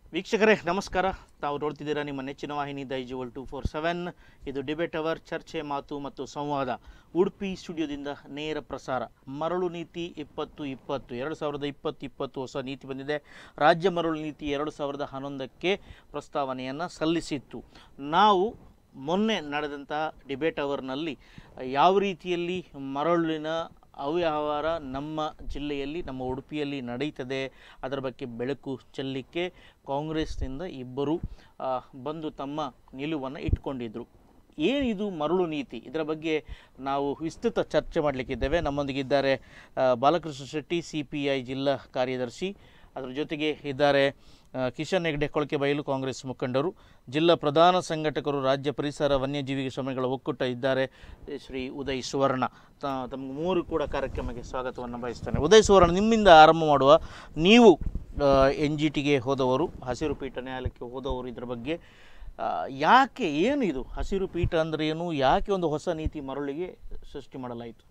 ವೀಕ್ಷಕರೇ ನಮಸ್ಕಾರ ತಾವು ನೋಡ್ತಿದ್ದೀರಾ ನಿಮ್ಮ ನೆಚ್ಚಿನ ವಾಹಿನಿ ದೈಜುವಲ್ ಟು ಫೋರ್ ಸೆವೆನ್ ಇದು ಡಿಬೇಟ್ ಅವರ್ ಚರ್ಚೆ ಮಾತು ಮತ್ತು ಸಂವಾದ ಉಡುಪಿ ಸ್ಟುಡಿಯೋದಿಂದ ನೇರ ಪ್ರಸಾರ ಮರಳು ನೀತಿ ಇಪ್ಪತ್ತು ಇಪ್ಪತ್ತು ಎರಡು ಸಾವಿರದ ಇಪ್ಪತ್ತು ಇಪ್ಪತ್ತು ಹೊಸ ನೀತಿ ಬಂದಿದೆ ರಾಜ್ಯ ಮರಳು ನೀತಿ ಎರಡು ಸಾವಿರದ ಹನ್ನೊಂದಕ್ಕೆ ಪ್ರಸ್ತಾವನೆಯನ್ನು ಸಲ್ಲಿಸಿತ್ತು ನಾವು ಮೊನ್ನೆ ನಡೆದಂಥ ಡಿಬೇಟ್ ಅವರ್ನಲ್ಲಿ ಯಾವ ರೀತಿಯಲ್ಲಿ ಮರಳಿನ ಅವ್ಯವಹಾರ ನಮ್ಮ ಜಿಲ್ಲೆಯಲ್ಲಿ ನಮ್ಮ ಉಡುಪಿಯಲ್ಲಿ ನಡೀತದೆ ಅದರ ಬಗ್ಗೆ ಬೆಳಕು ಚೆಲ್ಲಲಿಕ್ಕೆ ಕಾಂಗ್ರೆಸ್ನಿಂದ ಇಬ್ಬರು ಆ, ಬಂದು ತಮ್ಮ ನಿಲುವನ್ನು ಇಟ್ಕೊಂಡಿದ್ರು ಏನಿದು ಮರಳು ನೀತಿ ಇದರ ಬಗ್ಗೆ ನಾವು ವಿಸ್ತೃತ ಚರ್ಚೆ ಮಾಡಲಿಕ್ಕಿದ್ದೇವೆ ನಮ್ಮೊಂದಿಗಿದ್ದಾರೆ ಆ, Balakrishna Shetty C P I ಜಿಲ್ಲಾ ಕಾರ್ಯದರ್ಶಿ ಅದರ ಜೊತೆಗೆ ಇದ್ದಾರೆ ಆ, ಕಿಶನ್ ಹೆಗ್ಡೆ ಕೊಳಕೆಬೈಲು ಕಾಂಗ್ರೆಸ್ ಮುಖಂಡರು ಜಿಲ್ಲಾ ಪ್ರಧಾನ ಸಂಘಟಕರು ರಾಜ್ಯ ಪರಿಸರ ವನ್ಯಜೀವಿ ಶ್ರಮಿಗಳ ಒಕ್ಕೂಟ ಇದ್ದಾರೆ ಶ್ರೀ ಉದಯ್ ಸುವರ್ಣ ತ- ತಮಗೆ ಮೂರು ಕೂಡ ಕಾರ್ಯಕ್ರಮಕ್ಕೆ ಸ್ವಾಗತವನ್ನು ಬಯಸ್ತೇನೆ ಉದಯ್ ಸುವರ್ಣ ನಿಮ್ಮಿಂದ ಆರಂಭ ಮಾಡುವ ನೀವು ಎನ್ ಜಿ ಟಿಗೆ ಹೋದವರು ಹಸಿರು ಪೀಠ ನ್ಯಾಯಾಲಯಕ್ಕೆ ಹೋದವರು ಇದರ ಬಗ್ಗೆ ಆ, ಯಾಕೆ ಏನು ಇದು ಹಸಿರು ಪೀಠ ಅಂದರೆ ಏನು ಯಾಕೆ ಒಂದು ಹೊಸ ನೀತಿ ಮರಳಿಗೆ ಸೃಷ್ಟಿ ಮಾಡಲಾಯಿತು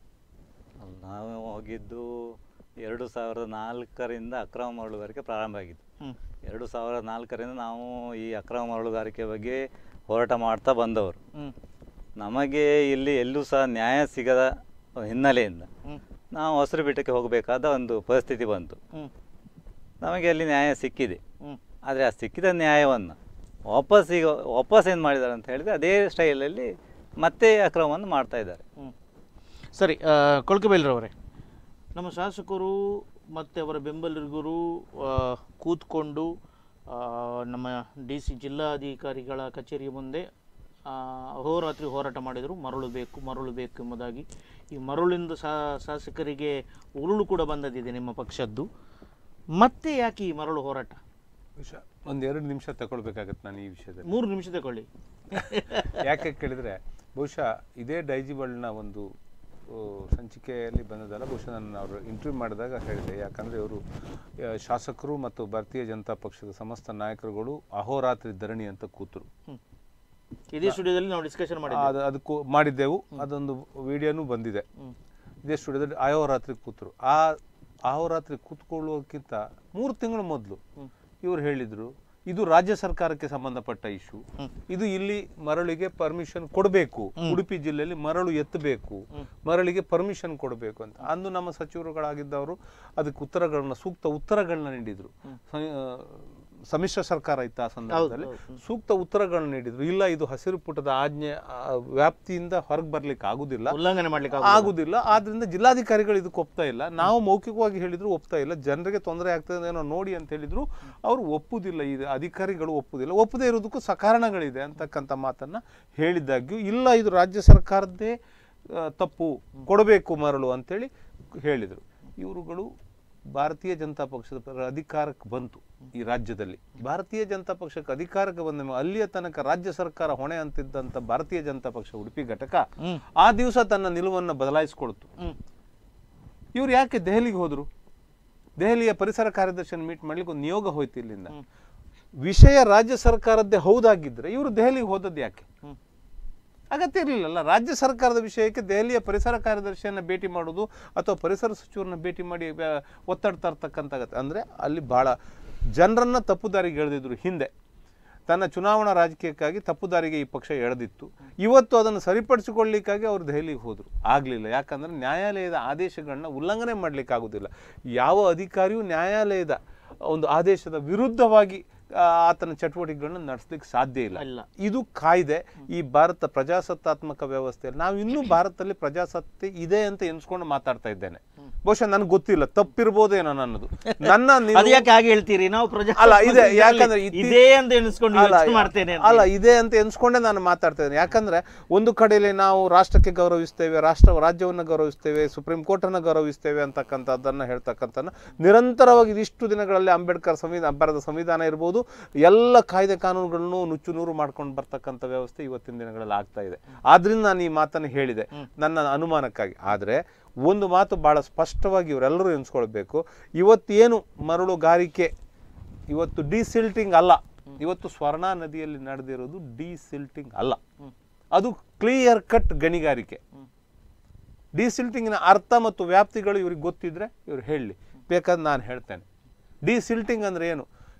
ನಾವು ಹೋಗಿದ್ದು ಎರಡು ಸಾವಿರದ ನಾಲ್ಕರಿಂದ ಅಕ್ರಮ ಮರಳುಗಾರಿಕೆ ಪ್ರಾರಂಭ ಆಗಿದ್ದು ಹ್ಮ್. ಎರಡು ಸಾವಿರದ ನಾಲ್ಕರಿಂದ ನಾವು ಈ ಅಕ್ರಮ ಮರಳುಗಾರಿಕೆ ಬಗ್ಗೆ ಹೋರಾಟ ಮಾಡ್ತಾ ಬಂದವರು ಹ್ಞೂ ನಮಗೆ ಇಲ್ಲಿ ಎಲ್ಲೂ ಸಹ ನ್ಯಾಯ ಸಿಗದ ಹಿನ್ನೆಲೆಯಿಂದ ಹ್ಞೂ ನಾವು ಹಸಿರು ಪೀಠಕ್ಕೆ ಹೋಗಬೇಕಾದ ಒಂದು ಪರಿಸ್ಥಿತಿ ಬಂತು ಹ್ಞೂ ನಮಗೆ ಅಲ್ಲಿ ನ್ಯಾಯ ಸಿಕ್ಕಿದೆ ಹ್ಞೂ ಆದರೆ ಆ ಸಿಕ್ಕಿದ ನ್ಯಾಯವನ್ನು ವಾಪಸ್ ಈಗ ವಾಪಸ್ ಏನು ಮಾಡಿದ್ದಾರೆ ಅಂತ ಹೇಳಿದರೆ ಅದೇ ಸ್ಟೈಲಲ್ಲಿ ಮತ್ತೆ ಅಕ್ರಮವನ್ನು ಮಾಡ್ತಾ ಇದ್ದಾರೆ ಹ್ಮ್. ಸರಿ ಕೊಳ್ಕಬೇಲ್ರವರೇ ನಮ್ಮ ಶಾಸಕರು ಮತ್ತು ಅವರ ಬೆಂಬಲಿಗರು ಆ, ಕೂತ್ಕೊಂಡು ಆ, ನಮ್ಮ ಡಿ ಸಿ ಜಿಲ್ಲಾಧಿಕಾರಿಗಳ ಕಚೇರಿಯ ಮುಂದೆ ಆ, ಅಹೋರಾತ್ರಿ ಹೋರಾಟ ಮಾಡಿದರು ಮರಳು ಬೇಕು ಮರಳು ಬೇಕು ಎಂಬುದಾಗಿ ಈ ಮರಳಿಂದ ಶಾ ಶಾಸಕರಿಗೆ ಉರುಳು ಕೂಡ ಬಂದದಿದೆ ನಿಮ್ಮ ಪಕ್ಷದ್ದು ಮತ್ತೆ ಯಾಕೆ ಈ ಮರಳು ಹೋರಾಟ ಬಹುಶಃ ಒಂದು ಎರಡು ನಿಮಿಷ ತಗೊಳ್ಬೇಕಾಗತ್ತೆ ನಾನು ಈ ವಿಷಯದಲ್ಲಿ ಮೂರು ನಿಮಿಷ ತಗೊಳ್ಳಿ ಯಾಕೆ ಕೇಳಿದ್ರೆ ಬಹುಶಃ ಇದೇ ಡೈಜಿಬಲ್ನ ಒಂದು ಆ, ಸಂಚಿಕೆಯಲ್ಲಿ ಬಂದದಲ್ಲ ಬಹುಶಃ ನಾನು ಅವರು ಇಂಟರ್ವ್ಯೂ ಮಾಡಿದಾಗ ಹೇಳಿದೆ ಯಾಕಂದರೆ ಇವರು ಶಾಸಕರು ಮತ್ತು ಭಾರತೀಯ ಜನತಾ ಪಕ್ಷದ ಸಮಸ್ತ ನಾಯಕರುಗಳು ಅಹೋರಾತ್ರಿ ಧರಣಿ ಅಂತ ಕೂತರು ಹ್ಮ್. ಇದೇ ಸ್ಟುಡಿಯೋದಲ್ಲಿ ನಾವು ಡಿಸ್ಕಷನ್ ಮಾಡಿದ್ವಿ ಅದು ಅದಕ್ಕೂ ಮಾಡಿದ್ದೆವು ಅದೊಂದು ವಿಡಿಯೋನೂ ಬಂದಿದೆ ಹ್ಮ್. ಇದೇ ಸ್ಟುಡಿಯೋದಲ್ಲಿ ಅಹೋರಾತ್ರಿ ಕೂತರು ಆ ಅಹೋರಾತ್ರಿ ಕೂತ್ಕೊಳ್ಳೋಕ್ಕಿಂತ ಮೂರು ತಿಂಗಳ ಮೊದಲು ಹ್ಮ್. ಇವರು ಹೇಳಿದ್ರು ಇದು ರಾಜ್ಯ ಸರ್ಕಾರಕ್ಕೆ ಸಂಬಂಧಪಟ್ಟ ಇಶ್ಯೂ ಹ್ಮ್. ಇದು ಇಲ್ಲಿ ಮರಳಿಗೆ ಪರ್ಮಿಷನ್ ಕೊಡಬೇಕು ಉಡುಪಿ ಜಿಲ್ಲೆಯಲ್ಲಿ ಮರಳು ಎತ್ತಬೇಕು ಮರಳಿಗೆ ಪರ್ಮಿಷನ್ ಕೊಡಬೇಕು ಅಂತ ಅಂದು ನಮ್ಮ ಸಚಿವರುಗಳಾಗಿದ್ದವರು ಅದಕ್ಕೆ ಉತ್ತರಗಳನ್ನ ಸೂಕ್ತ ಉತ್ತರಗಳನ್ನ ನೀಡಿದ್ರು ಸ- ಆ, ಸಮ್ಮಿಶ್ರ ಸರ್ಕಾರ ಇತ್ತು ಆ ಸಂದರ್ಭದಲ್ಲಿ ಸೂಕ್ತ ಉತ್ತರಗಳನ್ನ ನೀಡಿದ್ರು ಇಲ್ಲ ಇದು ಹಸಿರು ಪುಟದ ಆಜ್ಞೆ ಆ, ವ್ಯಾಪ್ತಿಯಿಂದ ಹೊರಗೆ ಬರ್ಲಿಕ್ಕೆ ಆಗುದಿಲ್ಲ ಉಲ್ಲಂಘನೆ ಮಾಡ್ಲಿಕ್ಕೆ ಆಗುದಿಲ್ಲ ಆದ್ರಿಂದ ಜಿಲ್ಲಾಧಿಕಾರಿಗಳು ಇದಕ್ಕೆ ಒಪ್ತಾ ಇಲ್ಲ ನಾವು ಮೌಖಿಕವಾಗಿ ಹೇಳಿದ್ರು ಒಪ್ತಾ ಇಲ್ಲ ಜನರಿಗೆ ತೊಂದರೆ ಆಗ್ತದೆ ಏನೋ ನೋಡಿ ಅಂತ ಹೇಳಿದ್ರು ಅವರು ಒಪ್ಪುದಿಲ್ಲ ಈ ಅಧಿಕಾರಿಗಳು ಒಪ್ಪುದಿಲ್ಲ ಒಪ್ಪದೇ ಇರೋದಕ್ಕೂ ಸಕಾರಣಗಳಿದೆ ಅಂತಕ್ಕಂಥ ಮಾತನ್ನ ಹೇಳಿದ್ದಾಗ್ಯೂ ಇಲ್ಲ ಇದು ರಾಜ್ಯ ಸರ್ಕಾರದ್ದೇ ಆ, ತಪ್ಪು ಕೊಡಬೇಕು ಮರಳು ಅಂತೇಳಿ ಹೇಳಿದರು ಇವರುಗಳು ಭಾರತೀಯ ಜನತಾ ಪಕ್ಷದ ಪರ ಅಧಿಕಾರಕ್ಕೆ ಬಂತು ಈ ರಾಜ್ಯದಲ್ಲಿ ಭಾರತೀಯ ಜನತಾ ಪಕ್ಷಕ್ಕೆ ಅಧಿಕಾರಕ್ಕೆ ಬಂದ ಮೇಲೆ ಅಲ್ಲಿಯ ತನಕ ರಾಜ್ಯ ಸರ್ಕಾರ ಹೊಣೆ ಅಂತಿದ್ದಂಥ ಭಾರತೀಯ ಜನತಾ ಪಕ್ಷ ಉಡುಪಿ ಘಟಕ ಹ್ಮ್. ಆ ದಿವಸ ತನ್ನ ನಿಲುವನ್ನು ಬದಲಾಯಿಸಿಕೊಡ್ತು ಹ್ಮ್. ಇವ್ರು ಯಾಕೆ ದೆಹಲಿಗೆ ಹೋದ್ರು ದೆಹಲಿಯ ಪರಿಸರ ಕಾರ್ಯದರ್ಶಿಯನ್ನು ಮೀಟ್ ಮಾಡ್ಲಿಕ್ಕೆ ಒಂದು ನಿಯೋಗ ಹೋಯ್ತು ಇಲ್ಲಿಂದ ವಿಷಯ ರಾಜ್ಯ ಸರ್ಕಾರದ್ದೇ ಹೌದಾಗಿದ್ರೆ ಇವರು ದೆಹಲಿಗೆ ಹೋದದ್ದು ಯಾಕೆ ಹ್ಮ್. ಅಗತ್ಯ ಇರಲಿಲ್ಲಲ್ಲ ರಾಜ್ಯ ಸರ್ಕಾರದ ವಿಷಯಕ್ಕೆ ದೆಹಲಿಯ ಪರಿಸರ ಕಾರ್ಯದರ್ಶಿಯನ್ನ ಭೇಟಿ ಮಾಡೋದು ಅಥವಾ ಪರಿಸರ ಸಚಿವರನ್ನ ಭೇಟಿ ಮಾಡಿ ಆ, ಒತ್ತಡ ತರ್ತಕ್ಕಂಥ ಅಗತ್ಯ ಅಂದ್ರೆ ಅಲ್ಲಿ ಬಹಳ ಜನರನ್ನ ತಪ್ಪುದಾರಿಗೆ ಎಳೆದಿದ್ರು ಹಿಂದೆ ತನ್ನ ಚುನಾವಣಾ ರಾಜಕೀಯಕ್ಕಾಗಿ ತಪ್ಪುದಾರಿಗೆ ಈ ಪಕ್ಷ ಎಳೆದಿತ್ತು ಇವತ್ತು ಅದನ್ನು ಸರಿಪಡಿಸಿಕೊಳ್ಳಿಕ್ಕಾಗಿ ಅವರು ದೆಹಲಿಗೆ ಹೋದರು ಆಗಲಿಲ್ಲ ಯಾಕಂದ್ರೆ ನ್ಯಾಯಾಲಯದ ಆದೇಶಗಳನ್ನ ಉಲ್ಲಂಘನೆ ಮಾಡ್ಲಿಕ್ಕೆ ಆಗುದಿಲ್ಲ ಯಾವ ಅಧಿಕಾರಿಯೂ ನ್ಯಾಯಾಲಯದ ಒಂದು ಆದೇಶದ ವಿರುದ್ಧವಾಗಿ ಆ, ಆತನ ಚಟುವಟಿಕೆಗಳನ್ನ ನಡೆಸ್ಲಿಕ್ಕೆ ಸಾಧ್ಯ ಇಲ್ಲ ಇಲ್ಲ. ಇದು ಕಾಯ್ದೆ ಈ ಭಾರತ ಪ್ರಜಾಸತ್ತಾತ್ಮಕ ವ್ಯವಸ್ಥೆಯಲ್ಲಿ ನಾವು ಇನ್ನೂ ಭಾರತದಲ್ಲಿ ಪ್ರಜಾಸತ್ತೆ ಇದೆ ಅಂತ ಎನ್ಸ್ಕೊಂಡು ಮಾತಾಡ್ತಾ ಇದ್ದೇನೆ ಬಹುಶಃ ನನಗೆ ಗೊತ್ತಿಲ್ಲ ತಪ್ಪಿರ್ಬೋದೇನೋ ನನ್ನದು ನನ್ನ ನಿಲುವು- ಅದು ಯಾಕೆ ಹಾಗೆ ಹೇಳ್ತೀರಿ ನಾವು ಪ್ರಜಾ ಅಲ್ಲ, ಇದೆ, ಯಾಕಂದ್ರೆ ಇತ್ತೀ- ಇದೇ ಅಂತ ಎಣಿಸ್ಕೊಂಡು ಅಲ್ಲ, ಯೋಚನೆ ಮಾಡ್ತೇನೆ ಅಂತ. ಅಲ್ಲ ಇದೆ ಅಂತ ಎನ್ಸ್ಕೊಂಡೆ ನಾನು ಮಾತಾಡ್ತಾ ಇದ್ದೇನೆ ಯಾಕಂದ್ರೆ ಒಂದು ಕಡೆಯಲ್ಲಿ ನಾವು ರಾಷ್ಟ್ರಕ್ಕೆ ಗೌರವಿಸ್ತೇವೆ ರಾಷ್ಟ್ರ ರಾಜ್ಯವನ್ನು ಗೌರವಿಸ್ತೇವೆ ಸುಪ್ರೀಂ ಕೋರ್ಟ್ ಅನ್ನು ಗೌರವಿಸ್ತೇವೆ ಅಂತಕ್ಕಂಥದ್ದನ್ನ ಹೇಳ್ತಕ್ಕಂಥ ನಿರಂತರವಾಗಿ ಇದಿಷ್ಟು ದಿನಗಳಲ್ಲಿ ಅಂಬೇಡ್ಕರ್ ಸಂವಿಧಾನ ಬರೆದ ಸಂವಿಧಾನ ಇರ್ಬೋದು ಎಲ್ಲ ಕಾಯ್ದೆ ಕಾನೂನುಗಳನ್ನು ನುಚ್ಚು ನೂರು ಮಾಡ್ಕೊಂಡು ಬರ್ತಕ್ಕಂಥ ವ್ಯವಸ್ಥೆ ಇವತ್ತಿನ ದಿನಗಳಲ್ಲಿ ಆಗ್ತಾ ಇದೆ ಆದ್ರಿಂದ ನಾನು ಈ ಮಾತನ್ನು ಹೇಳಿದೆ ನನ್ನ ಅನುಮಾನಕ್ಕಾಗಿ ಆದ್ರೆ ಒಂದು ಮಾತು ಬಹಳ ಸ್ಪಷ್ಟವಾಗಿ ಇವರೆಲ್ಲರೂ ಎನ್ಸ್ಕೊಳ್ಬೇಕು ಇವತ್ತೇನು ಮರಳುಗಾರಿಕೆ ಇವತ್ತು ಡಿಸಿಲ್ಟಿಂಗ್ ಅಲ್ಲ ಇವತ್ತು ಸ್ವರ್ಣ ನದಿಯಲ್ಲಿ ನಡೆದಿರೋದು ಡಿಸಿಲ್ಟಿಂಗ್ ಅಲ್ಲ ಅದು ಕ್ಲಿಯರ್ ಕಟ್ ಗಣಿಗಾರಿಕೆ ಡಿಸಿಲ್ಟಿಂಗಿನ ಅರ್ಥ ಮತ್ತು ವ್ಯಾಪ್ತಿಗಳು ಇವ್ರಿಗೆ ಗೊತ್ತಿದ್ರೆ ಇವ್ರು ಹೇಳಲಿ ಬೇಕಾದ್ರೆ ನಾನು ಹೇಳ್ತೇನೆ ಡಿಸಿಲ್ಟಿಂಗ್ ಅಂದ್ರೆ ಏನು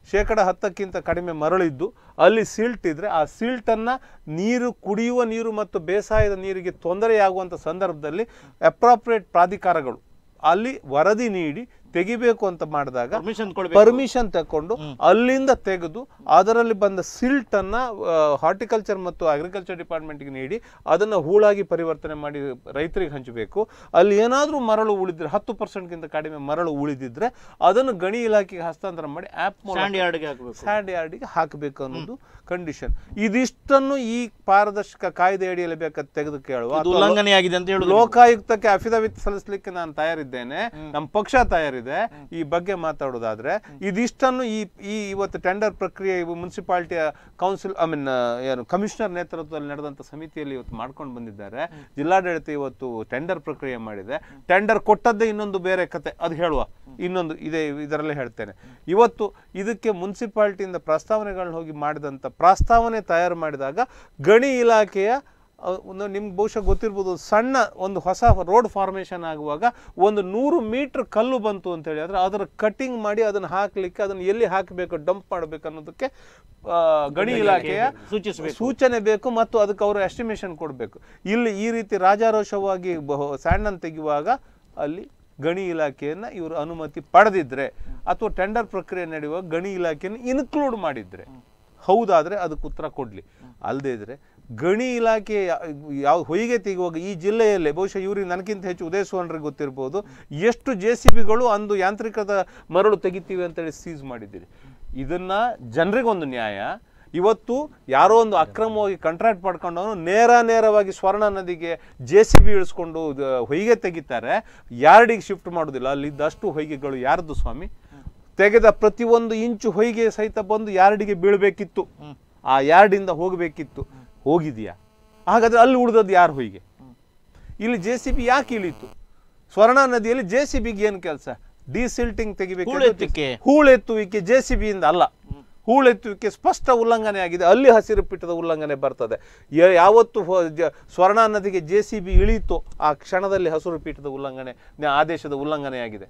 ಶೇಕಡ ಹತ್ತಕ್ಕಿಂತ ಕಡಿಮೆ ಮರಳಿದ್ದು ಅಲ್ಲಿ ಸಿಲ್ಟ್ ಇದ್ರೆ ಆ ಸಿಲ್ಟನ್ನು ನೀರು ಕುಡಿಯುವ ನೀರು ಮತ್ತು ಬೇಸಾಯದ ನೀರಿಗೆ ತೊಂದರೆಯಾಗುವಂಥ ಸಂದರ್ಭದಲ್ಲಿ ಅಪ್ರಾಪ್ರಿಯೇಟ್ ಪ್ರಾಧಿಕಾರಗಳು ಅಲ್ಲಿ ವರದಿ ನೀಡಿ ತೆಗಿಬೇಕು ಅಂತ ಮಾಡಿದಾಗ ಪರ್ಮಿಷನ್ ಕೊಡ್ಬೇಕು ಪರ್ಮಿಷನ್ ತಕೊಂಡು ಅಲ್ಲಿಂದ ತೆಗೆದು ಅದರಲ್ಲಿ ಬಂದ ಸಿಲ್ಟ್ ಅನ್ನ ಹಾರ್ಟಿಕಲ್ಚರ್ ಮತ್ತು ಅಗ್ರಿಕಲ್ಚರ್ ಡಿಪಾರ್ಟ್ಮೆಂಟ್ಗೆ ನೀಡಿ ಅದನ್ನ ಹೂಳಾಗಿ ಪರಿವರ್ತನೆ ಮಾಡಿ ರೈತರಿಗೆ ಹಂಚಬೇಕು ಅಲ್ಲಿ ಏನಾದರೂ ಮರಳು ಉಳಿದ್ರೆ ಹತ್ತು ಪರ್ಸೆಂಟ್ಗಿಂತ ಕಡಿಮೆ ಮರಳು ಉಳಿದಿದ್ರೆ ಅದನ್ನು ಗಣಿ ಇಲಾಖೆಗೆ ಹಸ್ತಾಂತರ ಮಾಡಿ ಆ್ಯಪ್ ಸ್ಟ್ಯಾಂಡ್ ಯಾರ್ಡ್ಗೆ ಹಾಕಬೇಕು ಸ್ಯಾಂಡ್ ಯಾರ್ಡಿಗೆ ಹಾಕಬೇಕು ಅನ್ನೋದು ಕಂಡೀಷನ್ ಇದಿಷ್ಟನ್ನು ಈ ಪಾರದರ್ಶಕ ಕಾಯ್ದೆ ಅಡಿಯಲ್ಲಿ ಬೇಕಾದ ತೆಗೆದು ಕೇಳುವ ಇದು ಅಥವಾ ಉಲ್ಲಂಘನೆ ಆಗಿದೆ ಅಂತ ಹೇಳುದು ಲೋಕಾಯುಕ್ತಕ್ಕೆ ಅಫಿಡವಿಟ್ ಸಲ್ಲಿಸಲಿಕ್ಕೆ ನಾನು ತಯಾರಿದ್ದೇನೆ ನಮ್ಮ ಪಕ್ಷ ತಯಾರಿದೆ ಈ ಬಗ್ಗೆ ಮಾತಾಡೋದಾದ್ರೆ ಇದಿಷ್ಟನ್ನು ಈ ಈ ಇವತ್ತು ಟೆಂಡರ್ ಪ್ರಕ್ರಿಯೆ ಮುನ್ಸಿಪಾಲಿಟಿಯ ಕೌನ್ಸಿಲ್ ಐ ಮೀನ್ ಏನು ಕಮಿಷನರ್ ನೇತೃತ್ವದಲ್ಲಿ ನಡೆದಂತ ಸಮಿತಿಯಲ್ಲಿ ಇವತ್ತು ಮಾಡ್ಕೊಂಡು ಬಂದಿದ್ದಾರೆ ಜಿಲ್ಲಾಡಳಿತ ಇವತ್ತು ಟೆಂಡರ್ ಪ್ರಕ್ರಿಯೆ ಮಾಡಿದೆ ಟೆಂಡರ್ ಕೊಟ್ಟದ್ದೇ ಇನ್ನೊಂದು ಬೇರೆ ಕತೆ ಅದು ಹೇಳುವ ಇನ್ನೊಂದು ಇದೆ ಇದರಲ್ಲೇ ಹೇಳ್ತೇನೆ ಇವತ್ತು ಇದಕ್ಕೆ ಮುನ್ಸಿಪಾಲಿಟಿಯಿಂದ ಪ್ರಸ್ತಾವನೆಗಳನ್ನ ಹೋಗಿ ಮಾಡಿದಂಥ ಪ್ರಸ್ತಾವನೆ ತಯಾರು ಮಾಡಿದಾಗ ಗಣಿ ಇಲಾಖೆಯ ಅಹ್, ಒಂದು ನಿಮ್ಗೆ ಬಹುಶಃ ಗೊತ್ತಿರ್ಬೋದು ಒಂದು ಸಣ್ಣ ಒಂದು ಹೊಸ ರೋಡ್ ಫಾರ್ಮೇಷನ್ ಆಗುವಾಗ ಒಂದು ನೂರು ಮೀಟರ್ ಕಲ್ಲು ಬಂತು ಅಂತ ಹೇಳಿ ಆದರೆ ಅದರ ಕಟಿಂಗ್ ಮಾಡಿ ಅದನ್ನು ಹಾಕಲಿಕ್ಕೆ ಅದನ್ನು ಎಲ್ಲಿ ಹಾಕಬೇಕು ಡಂಪ್ ಮಾಡಬೇಕು ಅನ್ನೋದಕ್ಕೆ ಆ, ಗಣಿ ಇಲಾಖೆಯ ಸೂಚಿಸಬೇಕು ಸೂಚನೆ ಬೇಕು ಮತ್ತು ಅದಕ್ಕೆ ಅವರು ಎಸ್ಟಿಮೇಷನ್ ಕೊಡಬೇಕು ಇಲ್ಲಿ ಈ ರೀತಿ ರಾಜಾರೋಷವಾಗಿ ಸ್ಯಾಂಡನ್ನು ತೆಗೆಯುವಾಗ ಅಲ್ಲಿ ಗಣಿ ಇಲಾಖೆಯನ್ನು ಇವರು ಅನುಮತಿ ಪಡೆದಿದ್ರೆ ಅಥವಾ ಟೆಂಡರ್ ಪ್ರಕ್ರಿಯೆ ನಡೆಯುವಾಗ ಗಣಿ ಇಲಾಖೆಯನ್ನು ಇನ್ಕ್ಲೂಡ್ ಮಾಡಿದ್ರೆ ಹೌದಾದ್ರೆ ಅದಕ್ಕೆ ಉತ್ತರ ಕೊಡ್ಲಿ ಅಲ್ಲದೆ ಇದ್ರೆ ಗಣಿ ಇಲಾಖೆ ಯಾ- ಯಾವ ಹೊಯ್ಗೆ ತೆಗೆಯುವಾಗ ಈ ಜಿಲ್ಲೆಯಲ್ಲೇ ಬಹುಶಃ ಇವ್ರಿಗೆ ನನಗಿಂತ ಹೆಚ್ಚು ಉದಯ ಸುವರ್ಣರಿಗೆ ಗೊತ್ತಿರ್ಬೋದು ಎಷ್ಟು ಜೆ ಸಿ ಬಿಗಳು ಅಂದು ಯಾಂತ್ರಿಕದ ಮರಳು ತೆಗಿತೀವಿ ಅಂತೇಳಿ ಸೀಸ್ ಮಾಡಿದ್ದೀರಿ ಇದನ್ನ ಜನರಿಗೊಂದು ನ್ಯಾಯ ಇವತ್ತು ಯಾರೋ ಒಂದು ಅಕ್ರಮವಾಗಿ ಕಾಂಟ್ರಾಕ್ಟ್ ಪಡ್ಕೊಂಡವನು ನೇರ ನೇರವಾಗಿ ಸ್ವರ್ಣ ನದಿಗೆ ಜೆ ಸಿ ಬಿ ಇಳಿಸ್ಕೊಂಡು ದ- ಹೊಯ್ಗೆ ತೆಗಿತಾರೆ ಯಾರ್ಡಿಗೆ ಶಿಫ್ಟ್ ಮಾಡೋದಿಲ್ಲ ಅಲ್ಲಿದ್ದಷ್ಟು ಹೊಯ್ಗೆಗಳು ಯಾರ್ದು ಸ್ವಾಮಿ ತೆಗೆದ ಪ್ರತಿಯೊಂದು ಇಂಚು ಹೊಯ್ಗೆ ಸಹಿತ ಬಂದು ಯಾರ್ಡಿಗೆ ಬೀಳಬೇಕಿತ್ತು ಆ ಯಾರ್ಡಿಂದ ಹೋಗಬೇಕಿತ್ತು ಹೋಗಿದೆಯಾ ಹಾಗಾದ್ರೆ ಅಲ್ಲಿ ಉಳಿದದ್ದು ಯಾರು ಹೊಯ್ಗೆ ಇಲ್ಲಿ ಜೆ ಸಿ ಬಿ ಯಾಕೆ ಇಳೀತು ಸ್ವರ್ಣ ನದಿಯಲ್ಲಿ ಜೆ ಸಿ ಬಿಗೆ ಏನು ಕೆಲಸ ಡಿಸಿಲ್ಟಿಂಗ್ ತೆಗಿಬೇಕು ಹೂಳೆತ್ತುವಿಕೆ. ಹೂಳೆತ್ತುವಿಕೆ ಜೆ ಸಿ ಬಿಯಿಂದ ಅಲ್ಲ ಹೂಳೆತ್ತುವಿಕೆ ಸ್ಪಷ್ಟ ಉಲ್ಲಂಘನೆ ಆಗಿದೆ ಅಲ್ಲಿ ಹಸಿರು ಪೀಠದ ಉಲ್ಲಂಘನೆ ಬರ್ತದೆ ಯ- ಯಾವತ್ತು ಹೊ- ಜ- ಸ್ವರ್ಣ ನದಿಗೆ ಜೆ ಸಿ ಬಿ ಇಳೀತು ಆ ಕ್ಷಣದಲ್ಲಿ ಹಸಿರು ಪೀಠದ ಉಲ್ಲಂಘನೆ ನ- ಆದೇಶದ ಉಲ್ಲಂಘನೆ ಆಗಿದೆ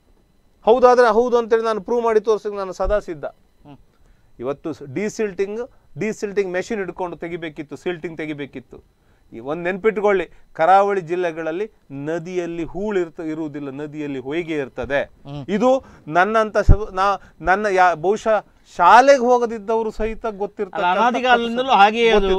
ಹೌದಾದ್ರೆ ಹೌದು ಅಂತೇಳಿ ನಾನು ಪ್ರೂವ್ ಮಾಡಿ ತೋರಿಸಕ್ಕೆ ನಾನು ಸದಾ ಸಿದ್ಧ ಇವತ್ತು ಡಿಸಿಲ್ಟಿಂಗ್ ಡಿಸಿಲ್ಟಿಂಗ್ ಮೆಷಿನ್ ಹಿಡ್ಕೊಂಡು ತೆಗಿಬೇಕಿತ್ತು ಸಿಲ್ಟಿಂಗ್ ತೆಗಿಬೇಕಿತ್ತು ಈ ಒಂದು ನೆನ್ಪಿಟ್ಕೊಳ್ಳಿ ಕರಾವಳಿ ಜಿಲ್ಲೆಗಳಲ್ಲಿ ನದಿಯಲ್ಲಿ ಹೂಳು ಇರ್ತ ಇರುವುದಿಲ್ಲ ನದಿಯಲ್ಲಿ ಹೊಯ್ಗೆ ಇರ್ತದೆ ಇದು ನನ್ನಂತ ಸ- ನಾ ನನ್ನ ಯಾ ಬಹುಶಃ ಶಾಲೆಗೆ ಹೋಗದಿದ್ದವರು ಸಹಿತ ಅಲ್ಲ, ಗೊತ್ತಿರ್ತಾರೆ ಅನಾದಿಕಾಲದಿಂದಲೂ ಹಾಗೆಯೇ ಅದು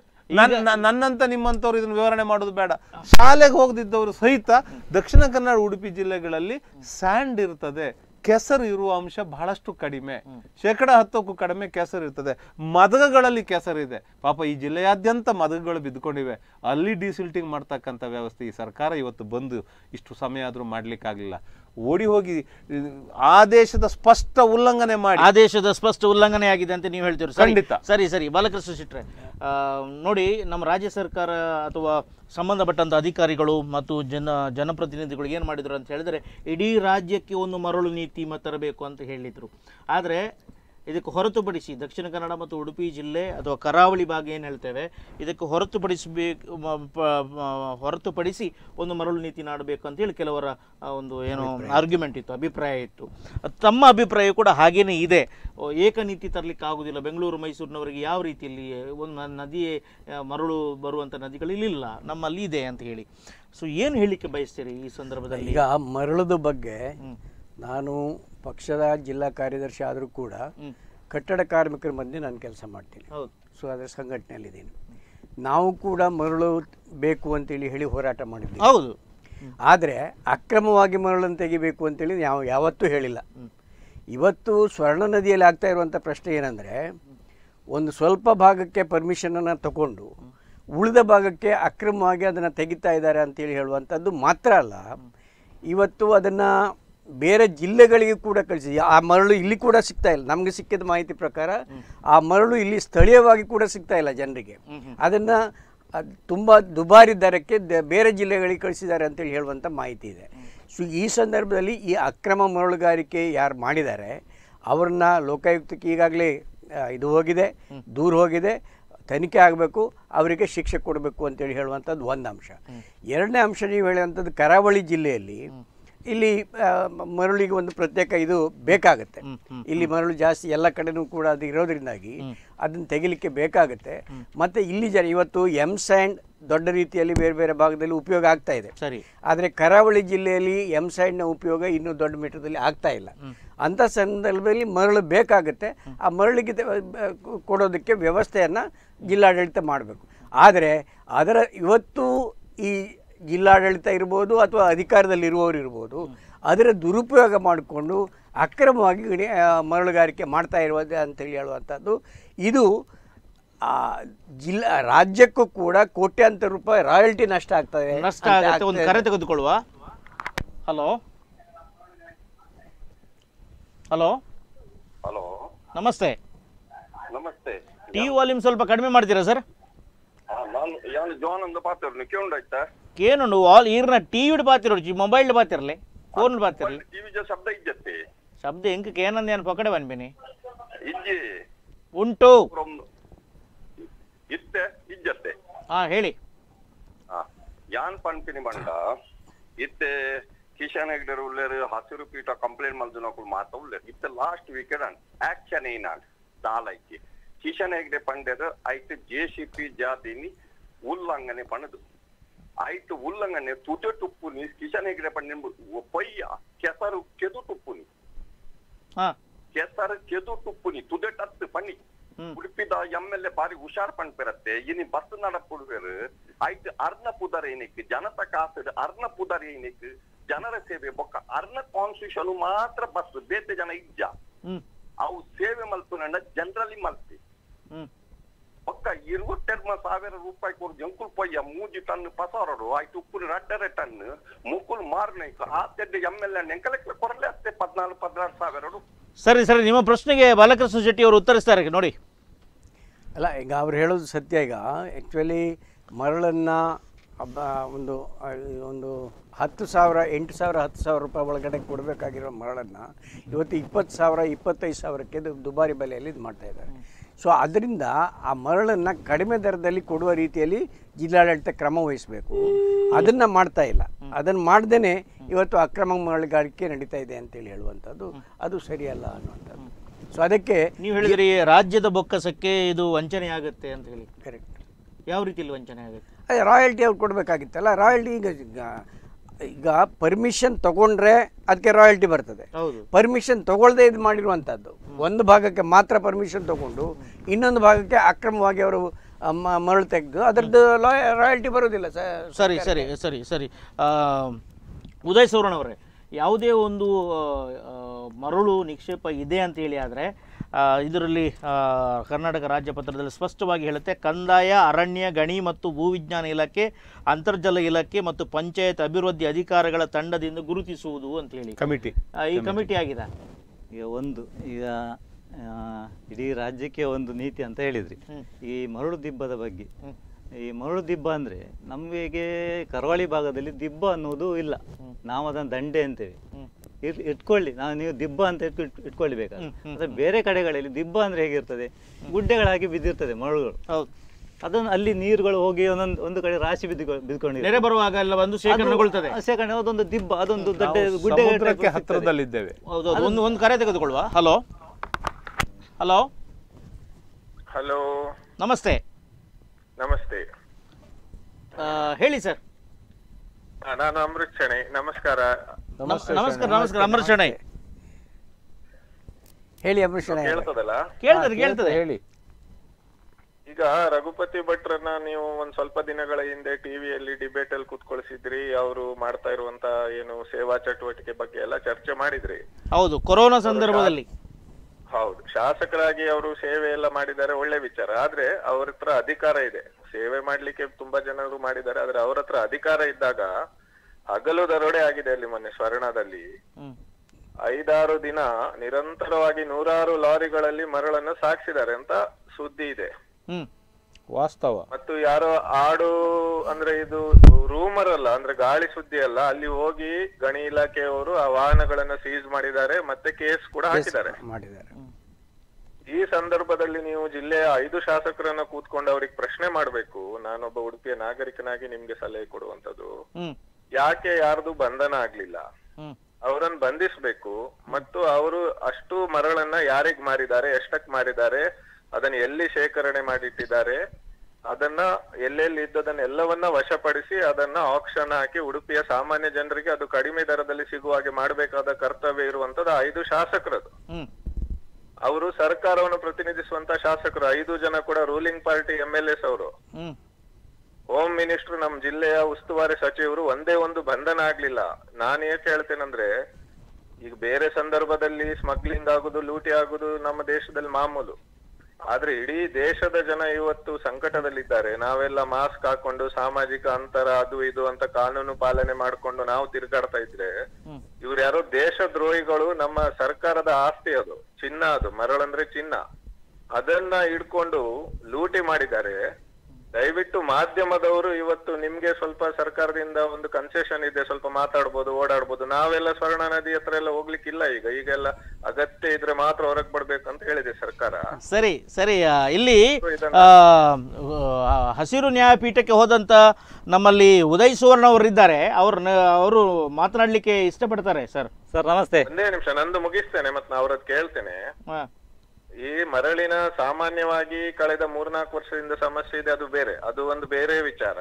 ನನ್ನಂತ ನಿಮ್ಮಂತವ್ರು ಇದನ್ನ ವಿವರಣೆ ಮಾಡೋದು ಬೇಡ ಶಾಲೆಗೆ ಹೋಗದಿದ್ದವರು ಸಹಿತ ದಕ್ಷಿಣ ಕನ್ನಡ ಉಡುಪಿ ಜಿಲ್ಲೆಗಳಲ್ಲಿ ಸ್ಯಾಂಡ್ ಇರ್ತದೆ ಕೆಸರು ಇರುವ ಅಂಶ ಬಹಳಷ್ಟು ಕಡಿಮೆ ಶೇಕಡ ಹತ್ತಕ್ಕೂ ಕಡಿಮೆ ಕೆಸರು ಇರ್ತದೆ ಮದಗಗಳಲ್ಲಿ ಕೆಸರಿದೆ ಪಾಪ ಈ ಜಿಲ್ಲೆಯಾದ್ಯಂತ ಮದಗಗಳು ಬಿದ್ದುಕೊಂಡಿವೆ ಅಲ್ಲಿ ಡಿಸಿಲ್ಟಿಂಗ್ ಮಾಡ್ತಕ್ಕಂಥ ವ್ಯವಸ್ಥೆ ಈ ಸರ್ಕಾರ ಇವತ್ತು ಬಂದು ಇಷ್ಟು ಸಮಯ ಆದರೂ ಮಾಡ್ಲಿಕ್ಕಾಗಲಿಲ್ಲ ಓಡಿ ಹೋಗಿ ಇದು ಆದೇಶದ ಸ್ಪಷ್ಟ ಉಲ್ಲಂಘನೆ ಮಾಡಿ ಆದೇಶದ ಸ್ಪಷ್ಟ ಉಲ್ಲಂಘನೆ ಆಗಿದೆ ಅಂತ ನೀವು ಹೇಳ್ತೀರಿ ಸರಿ ಖಂಡಿತ. ಸರಿ ಸರಿ ಬಾಲಕೃಷ್ಣ ಶೆಟ್ರೆ ಆ, ನೋಡಿ ನಮ್ಮ ರಾಜ್ಯ ಸರ್ಕಾರ ಅಥವಾ ಸಂಬಂಧಪಟ್ಟಂತ ಅಧಿಕಾರಿಗಳು ಮತ್ತು ಜನ ಜನಪ್ರತಿನಿಧಿಗಳು ಏನು ಮಾಡಿದ್ರು ಅಂತ ಹೇಳಿದ್ರೆ ಇಡೀ ರಾಜ್ಯಕ್ಕೆ ಒಂದು ಮರಳು ನೀತಿ ಮ ತರಬೇಕು ಅಂತ ಹೇಳಿದ್ರು ಆದರೆ ಇದಕ್ಕೆ ಹೊರತುಪಡಿಸಿ ದಕ್ಷಿಣ ಕನ್ನಡ ಮತ್ತು ಉಡುಪಿ ಜಿಲ್ಲೆ ಅಥವಾ ಕರಾವಳಿ ಭಾಗ ಏನು ಹೇಳ್ತೇವೆ ಇದಕ್ಕೆ ಹೊರತುಪಡಿಸಬೇಕು ಮ- ಪ- ಮ- ಹೊರತುಪಡಿಸಿ ಒಂದು ಮರಳು ನೀತಿ ಮಾಡಬೇಕು ಅಂತೇಳಿ ಕೆಲವರ ಆ, ಒಂದು ಏನು ಆರ್ಗ್ಯುಮೆಂಟ್ ಇತ್ತು ಅಭಿಪ್ರಾಯ ಇತ್ತು ಅದ್ ತಮ್ಮ ಅಭಿಪ್ರಾಯ ಕೂಡ ಹಾಗೇನೇ ಇದೆ ಓ, ಏಕ ನೀತಿ ತರಲಿಕ್ಕೆ ಆಗುದಿಲ್ಲ ಬೆಂಗಳೂರು ಮೈಸೂರಿನವರಿಗೆ ಯಾವ ರೀತಿಯಲ್ಲಿ ಒಂದು ನ- ನದಿಯೇ ಆ, ಮರಳು ಬರುವಂಥ ನದಿಗಳು ಇಲ್ಲಿಲ್ಲ ನಮ್ಮಲ್ಲಿ ಇದೆ ಅಂತ ಹೇಳಿ ಸೊ ಏನು ಹೇಳಲಿಕ್ಕೆ ಬಯಸ್ತೀರಿ ಈ ಸಂದರ್ಭದಲ್ಲಿ ಈಗ ಮರಳದ ಬಗ್ಗೆ ಹ್ಮ್. ನಾನು ಪಕ್ಷದ ಜಿಲ್ಲಾ ಕಾರ್ಯದರ್ಶಿ ಆದರೂ ಕೂಡ ಹ್ಮ್. ಕಟ್ಟಡ ಕಾರ್ಮಿಕರ ಮಧ್ಯೆ ನಾನು ಕೆಲಸ ಮಾಡ್ತೀನಿ ಹೌದು ಸೊ ಅದರ ಸಂಘಟನೆಯಲ್ಲಿದ್ದೀನಿ ನಾವು ಕೂಡ ಮರಳು ಬೇಕು ಅಂತೇಳಿ ಹೇಳಿ ಹೋರಾಟ ಮಾಡಿದ್ವಿ ಹೌದು ಆದರೆ ಅಕ್ರಮವಾಗಿ ಮರಳನ್ನು ತೆಗಿಬೇಕು ಅಂತೇಳಿ ನಾವು ಯಾವತ್ತೂ ಹೇಳಿಲ್ಲ ಇವತ್ತು ಸ್ವರ್ಣ ನದಿಯಲ್ಲಿ ಆಗ್ತಾ ಇರುವಂಥ ಪ್ರಶ್ನೆ ಏನಂದರೆ ಒಂದು ಸ್ವಲ್ಪ ಭಾಗಕ್ಕೆ ಪರ್ಮಿಷನನ್ನು ತಗೊಂಡು ಉಳಿದ ಭಾಗಕ್ಕೆ ಅಕ್ರಮವಾಗಿ ಅದನ್ನು ತೆಗಿತಾ ಇದ್ದಾರೆ ಅಂತೇಳಿ ಹೇಳುವಂಥದ್ದು ಮಾತ್ರ ಅಲ್ಲ ಇವತ್ತು ಅದನ್ನು ಬೇರೆ ಜಿಲ್ಲೆಗಳಿಗೆ ಕೂಡ ಕಳಿಸಿ ಆ ಮರಳು ಇಲ್ಲಿ ಕೂಡ ಸಿಗ್ತಾ ಇಲ್ಲ ನಮಗೆ ಸಿಕ್ಕಿದ ಮಾಹಿತಿ ಪ್ರಕಾರ ಆ ಮರಳು ಇಲ್ಲಿ ಸ್ಥಳೀಯವಾಗಿ ಕೂಡ ಸಿಗ್ತಾ ಇಲ್ಲ ಜನರಿಗೆ ಅದನ್ನು ಅದು ತುಂಬ ದುಬಾರಿ ದರಕ್ಕೆ ದ- ಬೇರೆ ಜಿಲ್ಲೆಗಳಿಗೆ ಕಳಿಸಿದ್ದಾರೆ ಅಂತೇಳಿ ಹೇಳುವಂಥ ಮಾಹಿತಿ ಇದೆ ಸೊ ಈ ಸಂದರ್ಭದಲ್ಲಿ ಈ ಅಕ್ರಮ ಮರಳುಗಾರಿಕೆ ಯಾರು ಮಾಡಿದ್ದಾರೆ ಅವ್ರನ್ನ ಲೋಕಾಯುಕ್ತಕ್ಕೆ ಈಗಾಗಲೇ ಆ, ಇದು ಹೋಗಿದೆ ದೂರ ಹೋಗಿದೆ ತನಿಖೆ ಆಗಬೇಕು ಅವರಿಗೆ ಶಿಕ್ಷೆ ಕೊಡಬೇಕು ಅಂತೇಳಿ ಹೇಳುವಂಥದ್ದು ಒಂದು ಅಂಶ ಎರಡನೇ ಅಂಶ ನೀವು ಹೇಳುವಂಥದ್ದು ಕರಾವಳಿ ಜಿಲ್ಲೆಯಲ್ಲಿ ಇಲ್ಲಿ ಆ, ಮ- ಮರಳಿಗೆ ಒಂದು ಪ್ರತ್ಯೇಕ ಇದು ಬೇಕಾಗುತ್ತೆ ಹ್ಮ್, ಹ್ಮ್, ಇಲ್ಲಿ ಮರಳು ಜಾಸ್ತಿ ಎಲ್ಲ ಕಡೆನೂ ಕೂಡ ಅದು ಇರೋದ್ರಿಂದಾಗಿ ಅದನ್ನು ತೆಗಿಲಿಕ್ಕೆ ಬೇಕಾಗುತ್ತೆ ಮತ್ತೆ ಇಲ್ಲಿ ಜನ ಇವತ್ತು ಎಮ್ ಸ್ಯಾಂಡ್ ದೊಡ್ಡ ರೀತಿಯಲ್ಲಿ ಬೇರೆ ಬೇರೆ ಭಾಗದಲ್ಲಿ ಉಪಯೋಗ ಆಗ್ತಾ ಇದೆ ಸರಿ ಆದರೆ ಕರಾವಳಿ ಜಿಲ್ಲೆಯಲ್ಲಿ ಎಮ್ ಸ್ಯಾಂಡ್ನ ಉಪಯೋಗ ಇನ್ನೂ ದೊಡ್ಡ ಮಟ್ಟದಲ್ಲಿ ಆಗ್ತಾ ಇಲ್ಲ ಅಂಥ ಸಂದರ್ಭದಲ್ಲಿ ಮರಳು ಬೇಕಾಗುತ್ತೆ ಆ ಮರಳಿಗೆ ತೆ- ಬ- ಕೊಡೋದಕ್ಕೆ ವ್ಯವಸ್ಥೆಯನ್ನು ಜಿಲ್ಲಾಡಳಿತ ಮಾಡಬೇಕು ಆದರೆ ಅದರ ಇವತ್ತು ಈ ಜಿಲ್ಲಾಡಳಿತ ಇರ್ಬೋದು ಅಥವಾ ಅಧಿಕಾರದಲ್ಲಿರುವವರು ಇರ್ಬೋದು ಅದರ ದುರುಪಯೋಗ ಮಾಡಿಕೊಂಡು ಅಕ್ರಮವಾಗಿ ಗಣಿ ಆ, ಮರಳುಗಾರಿಕೆ ಮಾಡ್ತಾ ಇರುವುದು ಅಂತೇಳಿ ಹೇಳುವಂಥದ್ದು ಇದು ಆ, ಜಿಲ್ಲಾ ರಾಜ್ಯಕ್ಕೂ ಕೂಡ ಕೋಟ್ಯಾಂತರ ರೂಪಾಯಿ ರಾಯಲ್ಟಿ ನಷ್ಟ ಆಗ್ತದೆ ನಷ್ಟ ಅಂತ ಆಗತ್ತೆ ಒಂದು ಆಗ್ತಾ ಕರೆ ಇದೆ. ತೆಗೆದುಕೊಳ್ಳುವ ಹಲೋ ಹಲೋ ಹಲೋ ನಮಸ್ತೆ ನಮಸ್ತೆ ಟಿ ವಾಲ್ಯೂಮ್ ಸ್ವಲ್ಪ ಕಡಿಮೆ ಮಾಡ್ತೀರಾ ಸರ್ ಆ, ನಾನು ಯಾನು ಜಾನ್ ಅಂತ ಪಾತ್ರ ನೀವು ಕೇಳುಂಡಾಯ್ತಾ ಕೇನು ವಾಲ್ ಈರ್ನ ಟಿವಿ ಬಾತಿರೋಡು ಮೊಬೈಲ್ ಬಾತಿರ್ಲಿ ಫೋನ್ ಬಾತಿರ್ಲಿ ಟಿವಿ ಜ ಶಬ್ದ ಇಜ್ಜತ್ತೆ ಶಬ್ದ ಎಂಕ್ ಏನಂದ ಏನು ಪಕಡೆ ಬನ್ಬಿನಿ ಇಜ್ಜಿ ಉಂಟು ಫ್ರಮ್ ಇತ್ತೆ ಇಜ್ಜತ್ತೆ ಹಾ ಹೇಳಿ ಆ ಯಾನ್ ಪನ್ಪಿನಿ ಬಂಡ ಇತ್ತೆ ಕಿಶನ್ ಹೆಗ್ಡರ್ ಉಳ್ಳೇರು ಹಸಿರು ಪೀಠ ಕಂಪ್ಲೇಂಟ್ ಮಲ್ದು ನಕುಲು ಮಾತ ಉಳ್ಳೇರು ಇತ್ತೆ ಲಾಸ್ಟ್ ವೀಕೆಂಡ್ ಆಕ್ಷನ್ ಏನಾಡ್ ದಾಲೈಕಿ ಕಿಶನ್ ಹೆಗ್ಡೆ ಪಂಡೆರ್ ಐಟ್ ಜೆ ಸಿ ಪಿ ಜಾತಿನಿ ಉಲ್ಲಂಘನೆ ಪಣದು ಐಟ್ ಉಲ್ಲಂಘನೆ ತುದೆ ತುಪ್ಪುನಿ ಕಿಶನ್ ಹೆಗ್ಡೆ ಪಂಡೆ ಪೊಯ್ಯ ಕೆಸರು ಕೆದು ತುಪ್ಪುನಿ ಹಾ ಕೆಸರು ಕೆದು ತುಪ್ಪುನಿ ತುದೆ ಟತ್ತು ಪನಿ ಹ್ಮ್. ಉಡುಪಿದ ಎಮ್ ಎಲ್ ಎ ಬಾರಿ ಹುಷಾರ್ ಪಣ್ಪಿರತ್ತೆ ಇನಿ ಬಸ್ ನಡಪುಡುವೆರು ಆಯ್ತು ಅರ್ನ ಪುದರ್ ಏನಿಕ್ ಜನತ ಕಾಸು ಅರ್ನ ಪುದರ್ ಏನಿಕ್ ಜನರ ಸೇವೆ ಬೊಕ್ಕ ಅರ್ನ ಕಾನ್ಸ್ಟಿಟ್ಯೂಷನ್ ಮಾತ್ರ ಬಸ್ ಬೇತೆ ಜನ ಇಜ್ಜ ಹ್ಮ್ ಅವು ಸೇವೆ ಮಲ್ಪುನಂಡ ಜನರಲಿ ಮಲ್ಪಿ ಹ್ಮ್ ಪಕ್ಕ ಇರುವತ್ತೆರಡು ಸಾವಿರ ರೂಪಾಯಿ ಕೊಡು ಎಂಕುಲ್ ಪೊಯ್ಯ ಮೂಜಿ ಟನ್ ಪಸಾರಡು ಆಯ್ತು ಉಪ್ಪು ರಡ್ಡರೆ ಟನ್ ಮುಕ್ಕುಲ್ ಮಾರ್ನೈಕ್ ಆ ತೆಡ್ಡ ಎಮ್ ಎಲ್ ಎ ಎಂಕಲೆಕ್ಲೆ ಕೊರಲೆ ಅಷ್ಟೇ ಪದ್ನಾಲ್ಕು ಪದ್ನಾರು ಸಾವಿರ ಸರಿ ಸರಿ ನಿಮ್ಮ ಪ್ರಶ್ನೆಗೆ ಬಾಲಕೃಷ್ಣ ಶೆಟ್ಟಿ ಅವರು ಉತ್ತರಿಸ್ತಾರೆ ನೋಡಿ ಅಲ್ಲ ಈಗ ಅವ್ರು ಹೇಳೋದು ಸತ್ಯ ಈಗ ಆ್ಯಕ್ಚುಲಿ ಮರಳನ್ನು ಒಂದು ಆ, ಒಂದು ಹತ್ತು ಸಾವಿರ ಎಂಟು ಸಾವಿರ ಹತ್ತು ಸಾವಿರ ರೂಪಾಯಿ ಒಳಗಡೆ ಕೊಡಬೇಕಾಗಿರೋ ಮರಳನ್ನು ಇವತ್ತು ಇಪ್ಪತ್ತು ಸಾವಿರ ಇಪ್ಪತ್ತೈದು ಸಾವಿರಕ್ಕೆ ಇದು ದುಬಾರಿ ಬೆಲೆಯಲ್ಲಿ ಇದು ಮಾಡ್ತಾ ಇದ್ದಾರೆ ಸೊ ಅದರಿಂದ ಆ ಮರಳನ್ನು ಕಡಿಮೆ ದರದಲ್ಲಿ ಕೊಡುವ ರೀತಿಯಲ್ಲಿ ಜಿಲ್ಲಾಡಳಿತ ಕ್ರಮ ವಹಿಸಬೇಕು ಅದನ್ನು ಮಾಡ್ತಾ ಇಲ್ಲ ಅದನ್ನು ಮಾಡ್ದೇ ಇವತ್ತು ಅಕ್ರಮ ಮರಳುಗಾರಿಕೆ ನಡೀತಾ ಇದೆ ಅಂತೇಳಿ ಹೇಳುವಂಥದ್ದು ಅದು ಸರಿಯಲ್ಲ ಅನ್ನುವಂಥದ್ದು ಸೊ ಅದಕ್ಕೆ ನೀವು ಹೇಳಿದ್ರಿ ರಾಜ್ಯದ ಬೊಕ್ಕಸಕ್ಕೆ ಇದು ವಂಚನೆ ಆಗುತ್ತೆ ಅಂತ ಹೇಳಿ ಕರೆಕ್ಟ್ ಯಾವ ರೀತಿಯಲ್ಲಿ ವಂಚನೆ ಆಗುತ್ತೆ ಅದೇ ರಾಯಲ್ಟಿ ಅವ್ರು ಕೊಡಬೇಕಾಗಿತ್ತಲ್ಲ ರಾಯಲ್ಟಿ ಈಗ ಈಗ ಈಗ ಪರ್ಮಿಷನ್ ತಗೊಂಡ್ರೆ ಅದಕ್ಕೆ ರಾಯಲ್ಟಿ ಬರ್ತದೆ ಹೌದು ಪರ್ಮಿಷನ್ ತಗೊಳ್ಳದೆ ಇದು ಮಾಡಿರುವಂಥದ್ದು ಒಂದು ಭಾಗಕ್ಕೆ ಮಾತ್ರ ಪರ್ಮಿಷನ್ ತಗೊಂಡು ಇನ್ನೊಂದು ಭಾಗಕ್ಕೆ ಅಕ್ರಮವಾಗಿ ಅವರು ಆ, ಮ- ಮರಳು ತೆಗೆದು ಅದರದ್ದು ರಾಯಲ್ಟಿ ಬರೋದಿಲ್ಲ ಸರ್ ಸರಿ ಸರಿ ಸರಿ ಸರಿ ಆ, ಉದಯ್ ಸೌರಣ್ಣ ಅವರೇ ಯಾವುದೇ ಒಂದು ಆ, ಆ, ಮರಳು ನಿಕ್ಷೇಪ ಇದೆ ಅಂತ ಹೇಳಿ ಆದರೆ ಇದರಲ್ಲಿ ಆ, ಕರ್ನಾಟಕ ರಾಜ್ಯ ಪತ್ರದಲ್ಲಿ ಸ್ಪಷ್ಟವಾಗಿ ಹೇಳುತ್ತೆ ಕಂದಾಯ ಅರಣ್ಯ ಗಣಿ ಮತ್ತು ಭೂವಿಜ್ಞಾನ ಇಲಾಖೆ ಅಂತರ್ಜಲ ಇಲಾಖೆ ಮತ್ತು ಪಂಚಾಯತ್ ಅಭಿವೃದ್ಧಿ ಅಧಿಕಾರಿಗಳ ತಂಡದಿಂದ ಗುರುತಿಸುವುದು ಅಂತ ಹೇಳಿ ಕಮಿಟಿ ಆ, ಈ ಕಮಿಟಿ ಆಗಿದೆ ಈಗ ಒಂದು ಈಗ ಆ, ಇಡೀ ರಾಜ್ಯಕ್ಕೆ ಒಂದು ನೀತಿ ಅಂತ ಹೇಳಿದ್ರಿ ಹ್ಮ್. ಈ ಮರಳು ದಿಬ್ಬದ ಬಗ್ಗೆ ಹ್ಮ್. ಈ ಮರಳು ದಿಬ್ಬ ಅಂದರೆ ನಮಗೆ ಕರಾವಳಿ ಭಾಗದಲ್ಲಿ ದಿಬ್ಬ ಅನ್ನೋದು ಇಲ್ಲ ನಾವು ಅದನ್ನು ದಂಡೆ ಅಂತೇವೆ ಹ್ಮ್. ಇಟ್ ಇಟ್ಕೊಳ್ಳಿ ನಾವು ನೀವು ದಿಬ್ಬ ಅಂತ ಇಟ್ಕೊ ಇಟ್ಕೊಳ್ಳಿ ಬೇಕಾದ್ರೆ ಆದರೆ ಬೇರೆ ಕಡೆಗಳಲ್ಲಿ ದಿಬ್ಬ ಅಂದರೆ ಹೇಗಿರ್ತದೆ ಗುಡ್ಡೆಗಳಾಗಿ ಬಿದ್ದಿರ್ತದೆ ಮರಳುಗಳು ಹೌದು ಅದನ್ನು ಅಲ್ಲಿ ನೀರುಗಳು ಹೋಗಿ ಒಂದೊಂದು ಒಂದು ಕಡೆ ರಾಶಿ ಬಿದ್ದು ಬಿದ್ಕೊಂಡಿರ್ತದೆ ನೆರೆ ಬರುವಾಗ ಎಲ್ಲ ಬಂದು ಶೇಖರಣೆಗೊಳ್ತದೆ ಅದು- ಶೇಖರಣೆ ಅದೊಂದು ದಿಬ್ಬ ಅದೊಂದು ದೊಡ್ಡ ನಾವು ಗುಡ್ಡೆ ಸಮುದ್ರಕ್ಕೆ ಹತ್ತಿರದಲ್ಲಿದ್ದೇವೆ ಹೌದು ಹೌದು. ಒಂದು ಒಂದು ಕರೆ ತೆಗೆದುಕೊಳ್ಳುವ ಹಲೋ ಹಲೋ ಹಲೋ ನಮಸ್ತೆ ನಮಸ್ತೆ ಆ, ಹೇಳಿ ಸರ್ ಆ, ನಾನು ಅಮೃತ್ ಶೆಣೈ ನಮಸ್ಕಾರ ನಮಸ್ಕಾರ ನಮಸ್ಕಾರ ಅಮರ್ ಶೆಣೈ ಹೇಳಿ ಅಮೃಷಣ ಕೇಳ್ತದಲ್ಲ ಕೇಳ್ತದೆ ಕೇಳ್ತದೆ ಹೇಳಿ ಈಗ ರಘುಪತಿ ಭಟ್ರನ್ನ ನೀವು ಒಂದ್ ಸ್ವಲ್ಪ ದಿನಗಳ ಹಿಂದೆ ಟಿವಿಯಲ್ಲಿ ಡಿಬೇಟ್ ಅಲ್ಲಿ ಕುತ್ಕೊಳಿಸಿದ್ರಿ ಅವರು ಮಾಡ್ತಾ ಇರುವಂತ ಏನು ಸೇವಾ ಚಟುವಟಿಕೆ ಬಗ್ಗೆ ಎಲ್ಲ ಚರ್ಚೆ ಮಾಡಿದ್ರಿ ಹೌದು ಕೊರೋನಾ ಸಂದರ್ಭದಲ್ಲಿ ಹೌದು ಶಾಸಕರಾಗಿ ಅವರು ಸೇವೆ ಎಲ್ಲ ಮಾಡಿದ್ದಾರೆ ಒಳ್ಳೆ ವಿಚಾರ ಆದ್ರೆ ಅವ್ರ ಹತ್ರ ಅಧಿಕಾರ ಇದೆ ಸೇವೆ ಮಾಡ್ಲಿಕ್ಕೆ ತುಂಬಾ ಜನರು ಮಾಡಿದ್ದಾರೆ ಆದ್ರೆ ಅವ್ರ ಹತ್ರ ಅಧಿಕಾರ ಇದ್ದಾಗ ಹಗಲು ದರೋಡೆ ಆಗಿದೆ ಅಲ್ಲಿ ಮೊನ್ನೆ ಸ್ವರ್ಣದಲ್ಲಿ ಹ್ಮ್. ಐದಾರು ದಿನ ನಿರಂತರವಾಗಿ ನೂರಾರು ಲಾರಿಗಳಲ್ಲಿ ಮರಳನ್ನು ಸಾಗಿಸಿದ್ದಾರೆ ಅಂತ ಸುದ್ದಿ ಇದೆ ಹ್ಮ್ ವಾಸ್ತವ ಮತ್ತು ಯಾರೋ ಆಡು ಅಂದ್ರೆ ಇದು ರೂಮರ್ ಅಲ್ಲ ಅಂದ್ರೆ ಗಾಳಿ ಸುದ್ದಿ ಅಲ್ಲ ಅಲ್ಲಿ ಹೋಗಿ ಗಣಿ ಇಲಾಖೆಯವರು ಆ ವಾಹನಗಳನ್ನ ಸೀಸ್ ಮಾಡಿದ್ದಾರೆ ಮತ್ತೆ ಕೇಸ್ ಕೂಡ ಹಾಕಿದ್ದಾರೆ ಮಾಡಿದ್ದಾರೆ ಈ ಸಂದರ್ಭದಲ್ಲಿ ನೀವು ಜಿಲ್ಲೆಯ ಐದು ಶಾಸಕರನ್ನ ಕೂತ್ಕೊಂಡು ಅವ್ರಿಗೆ ಪ್ರಶ್ನೆ ಮಾಡ್ಬೇಕು ನಾನೊಬ್ಬ ಉಡುಪಿಯ ನಾಗರಿಕನಾಗಿ ನಿಮ್ಗೆ ಸಲಹೆ ಕೊಡುವಂತದ್ದು ಹ್ಮ್ ಯಾಕೆ ಯಾರ್ದು ಬಂಧನ ಆಗ್ಲಿಲ್ಲ ಹ್ಮ್ ಅವರನ್ನು ಬಂಧಿಸ್ಬೇಕು ಮತ್ತು ಅವರು ಅಷ್ಟು ಮರಳನ್ನ ಯಾರಿಗ್ ಮಾರಿದ್ದಾರೆ ಎಷ್ಟಕ್ ಮಾರಿದ್ದಾರೆ ಅದನ್ನ ಎಲ್ಲಿ ಶೇಖರಣೆ ಮಾಡಿಟ್ಟಿದ್ದಾರೆ ಅದನ್ನ ಎಲ್ಲೆಲ್ಲಿ ಇದ್ದದನ್ನ ಎಲ್ಲವನ್ನ ವಶಪಡಿಸಿ ಅದನ್ನ ಆಕ್ಷನ್ ಹಾಕಿ ಉಡುಪಿಯ ಸಾಮಾನ್ಯ ಜನರಿಗೆ ಅದು ಕಡಿಮೆ ದರದಲ್ಲಿ ಸಿಗುವ ಹಾಗೆ ಮಾಡಬೇಕಾದ ಕರ್ತವ್ಯ ಇರುವಂತದ್ದು ಆ ಐದು ಶಾಸಕರದು ಹ್ಮ್ ಅವರು ಸರ್ಕಾರವನ್ನು ಪ್ರತಿನಿಧಿಸುವಂತ ಶಾಸಕರು ಐದು ಜನ ಕೂಡ ruling party M L S ಅವರು ಹ್ಮ್ ಹೋಮ್ ಮಿನಿಸ್ಟರ್ ನಮ್ ಜಿಲ್ಲೆಯ ಉಸ್ತುವಾರಿ ಸಚಿವರು ಒಂದೇ ಒಂದು ಬಂಧನ ಆಗ್ಲಿಲ್ಲ ನಾನ್ ಏನ್ ಹೇಳ್ತೇನಂದ್ರೆ ಈಗ ಬೇರೆ ಸಂದರ್ಭದಲ್ಲಿ ಸ್ಮಗ್ಲಿಂಗ್ ಆಗುದು ಲೂಟಿ ಆಗುದು ನಮ್ಮ ದೇಶದಲ್ಲಿ ಮಾಮೂಲು ಆದ್ರೆ ಇಡೀ ದೇಶದ ಜನ ಇವತ್ತು ಸಂಕಟದಲ್ಲಿದ್ದಾರೆ ನಾವೆಲ್ಲ ಮಾಸ್ಕ್ ಹಾಕೊಂಡು ಸಾಮಾಜಿಕ ಅಂತರ ಅದು ಇದು ಅಂತ ಕಾನೂನು ಪಾಲನೆ ಮಾಡ್ಕೊಂಡು ನಾವು ತಿರುಗಾಡ್ತಾ ಇದ್ರೆ ಹ್ಮ್ ಇವ್ರು ಯಾರೋ ದೇಶ ದ್ರೋಹಿಗಳು ನಮ್ಮ ಸರ್ಕಾರದ ಆಸ್ತಿ ಅದು ಚಿನ್ನ ಅದು ಮರಳಂದ್ರೆ ಚಿನ್ನ ಅದನ್ನ ಇಟ್ಕೊಂಡು ಲೂಟಿ ಮಾಡಿದ್ದಾರೆ ದಯವಿಟ್ಟು ಮಾಧ್ಯಮದವರು ಇವತ್ತು ನಿಮ್ಗೆ ಸ್ವಲ್ಪ ಸರ್ಕಾರದಿಂದ ಒಂದು ಕನ್ಸೆಷನ್ ಇದೆ ಸ್ವಲ್ಪ ಮಾತಾಡ್ಬೋದು ಓಡಾಡ್ಬೋದು ನಾವೆಲ್ಲ ಸ್ವರ್ಣ ನದಿ ಹತ್ರ ಎಲ್ಲ ಹೋಗ್ಲಿಕ್ಕಿಲ್ಲ ಈಗ ಈಗೆಲ್ಲ ಅಗತ್ಯ ಇದ್ರೆ ಮಾತ್ರ ಹೊರಗ್ ಬರ್ಬೇಕಂತ ಹೇಳಿದೆ ಸರ್ಕಾರ ಸರಿ ಸರಿ ಆ, ಇಲ್ಲಿ ಇದನ್ನ- ಆ, ಆ, ಹಸಿರು ನ್ಯಾಯಪೀಠಕ್ಕೆ ಹೋದಂತ ನಮ್ಮಲ್ಲಿ ಉದಯ್ ಸುವರ್ಣ ಅವರಿದ್ದಾರೆ ಅವ್ರನ್ನ ಅವರು ಮಾತನಾಡ್ಲಿಕ್ಕೆ ಇಷ್ಟಪಡ್ತಾರೆ ಸರ್ ಸರ್ ನಮಸ್ತೆ ಒಂದೇ ನಿಮಿಷ ನಂದು ಮುಗಿಸ್ತೇನೆ ಮತ್ತೆ ನಾ ಅವ್ರದ್ದು ಕೇಳ್ತೇನೆ ಹಾ ಈ ಮರಳಿನ ಸಾಮಾನ್ಯವಾಗಿ ಕಳೆದ ಮೂರ್ನಾಲ್ಕು ವರ್ಷದಿಂದ ಸಮಸ್ಯೆ ಇದೆ ಅದು ಬೇರೆ ಅದು ಒಂದು ಬೇರೆ ವಿಚಾರ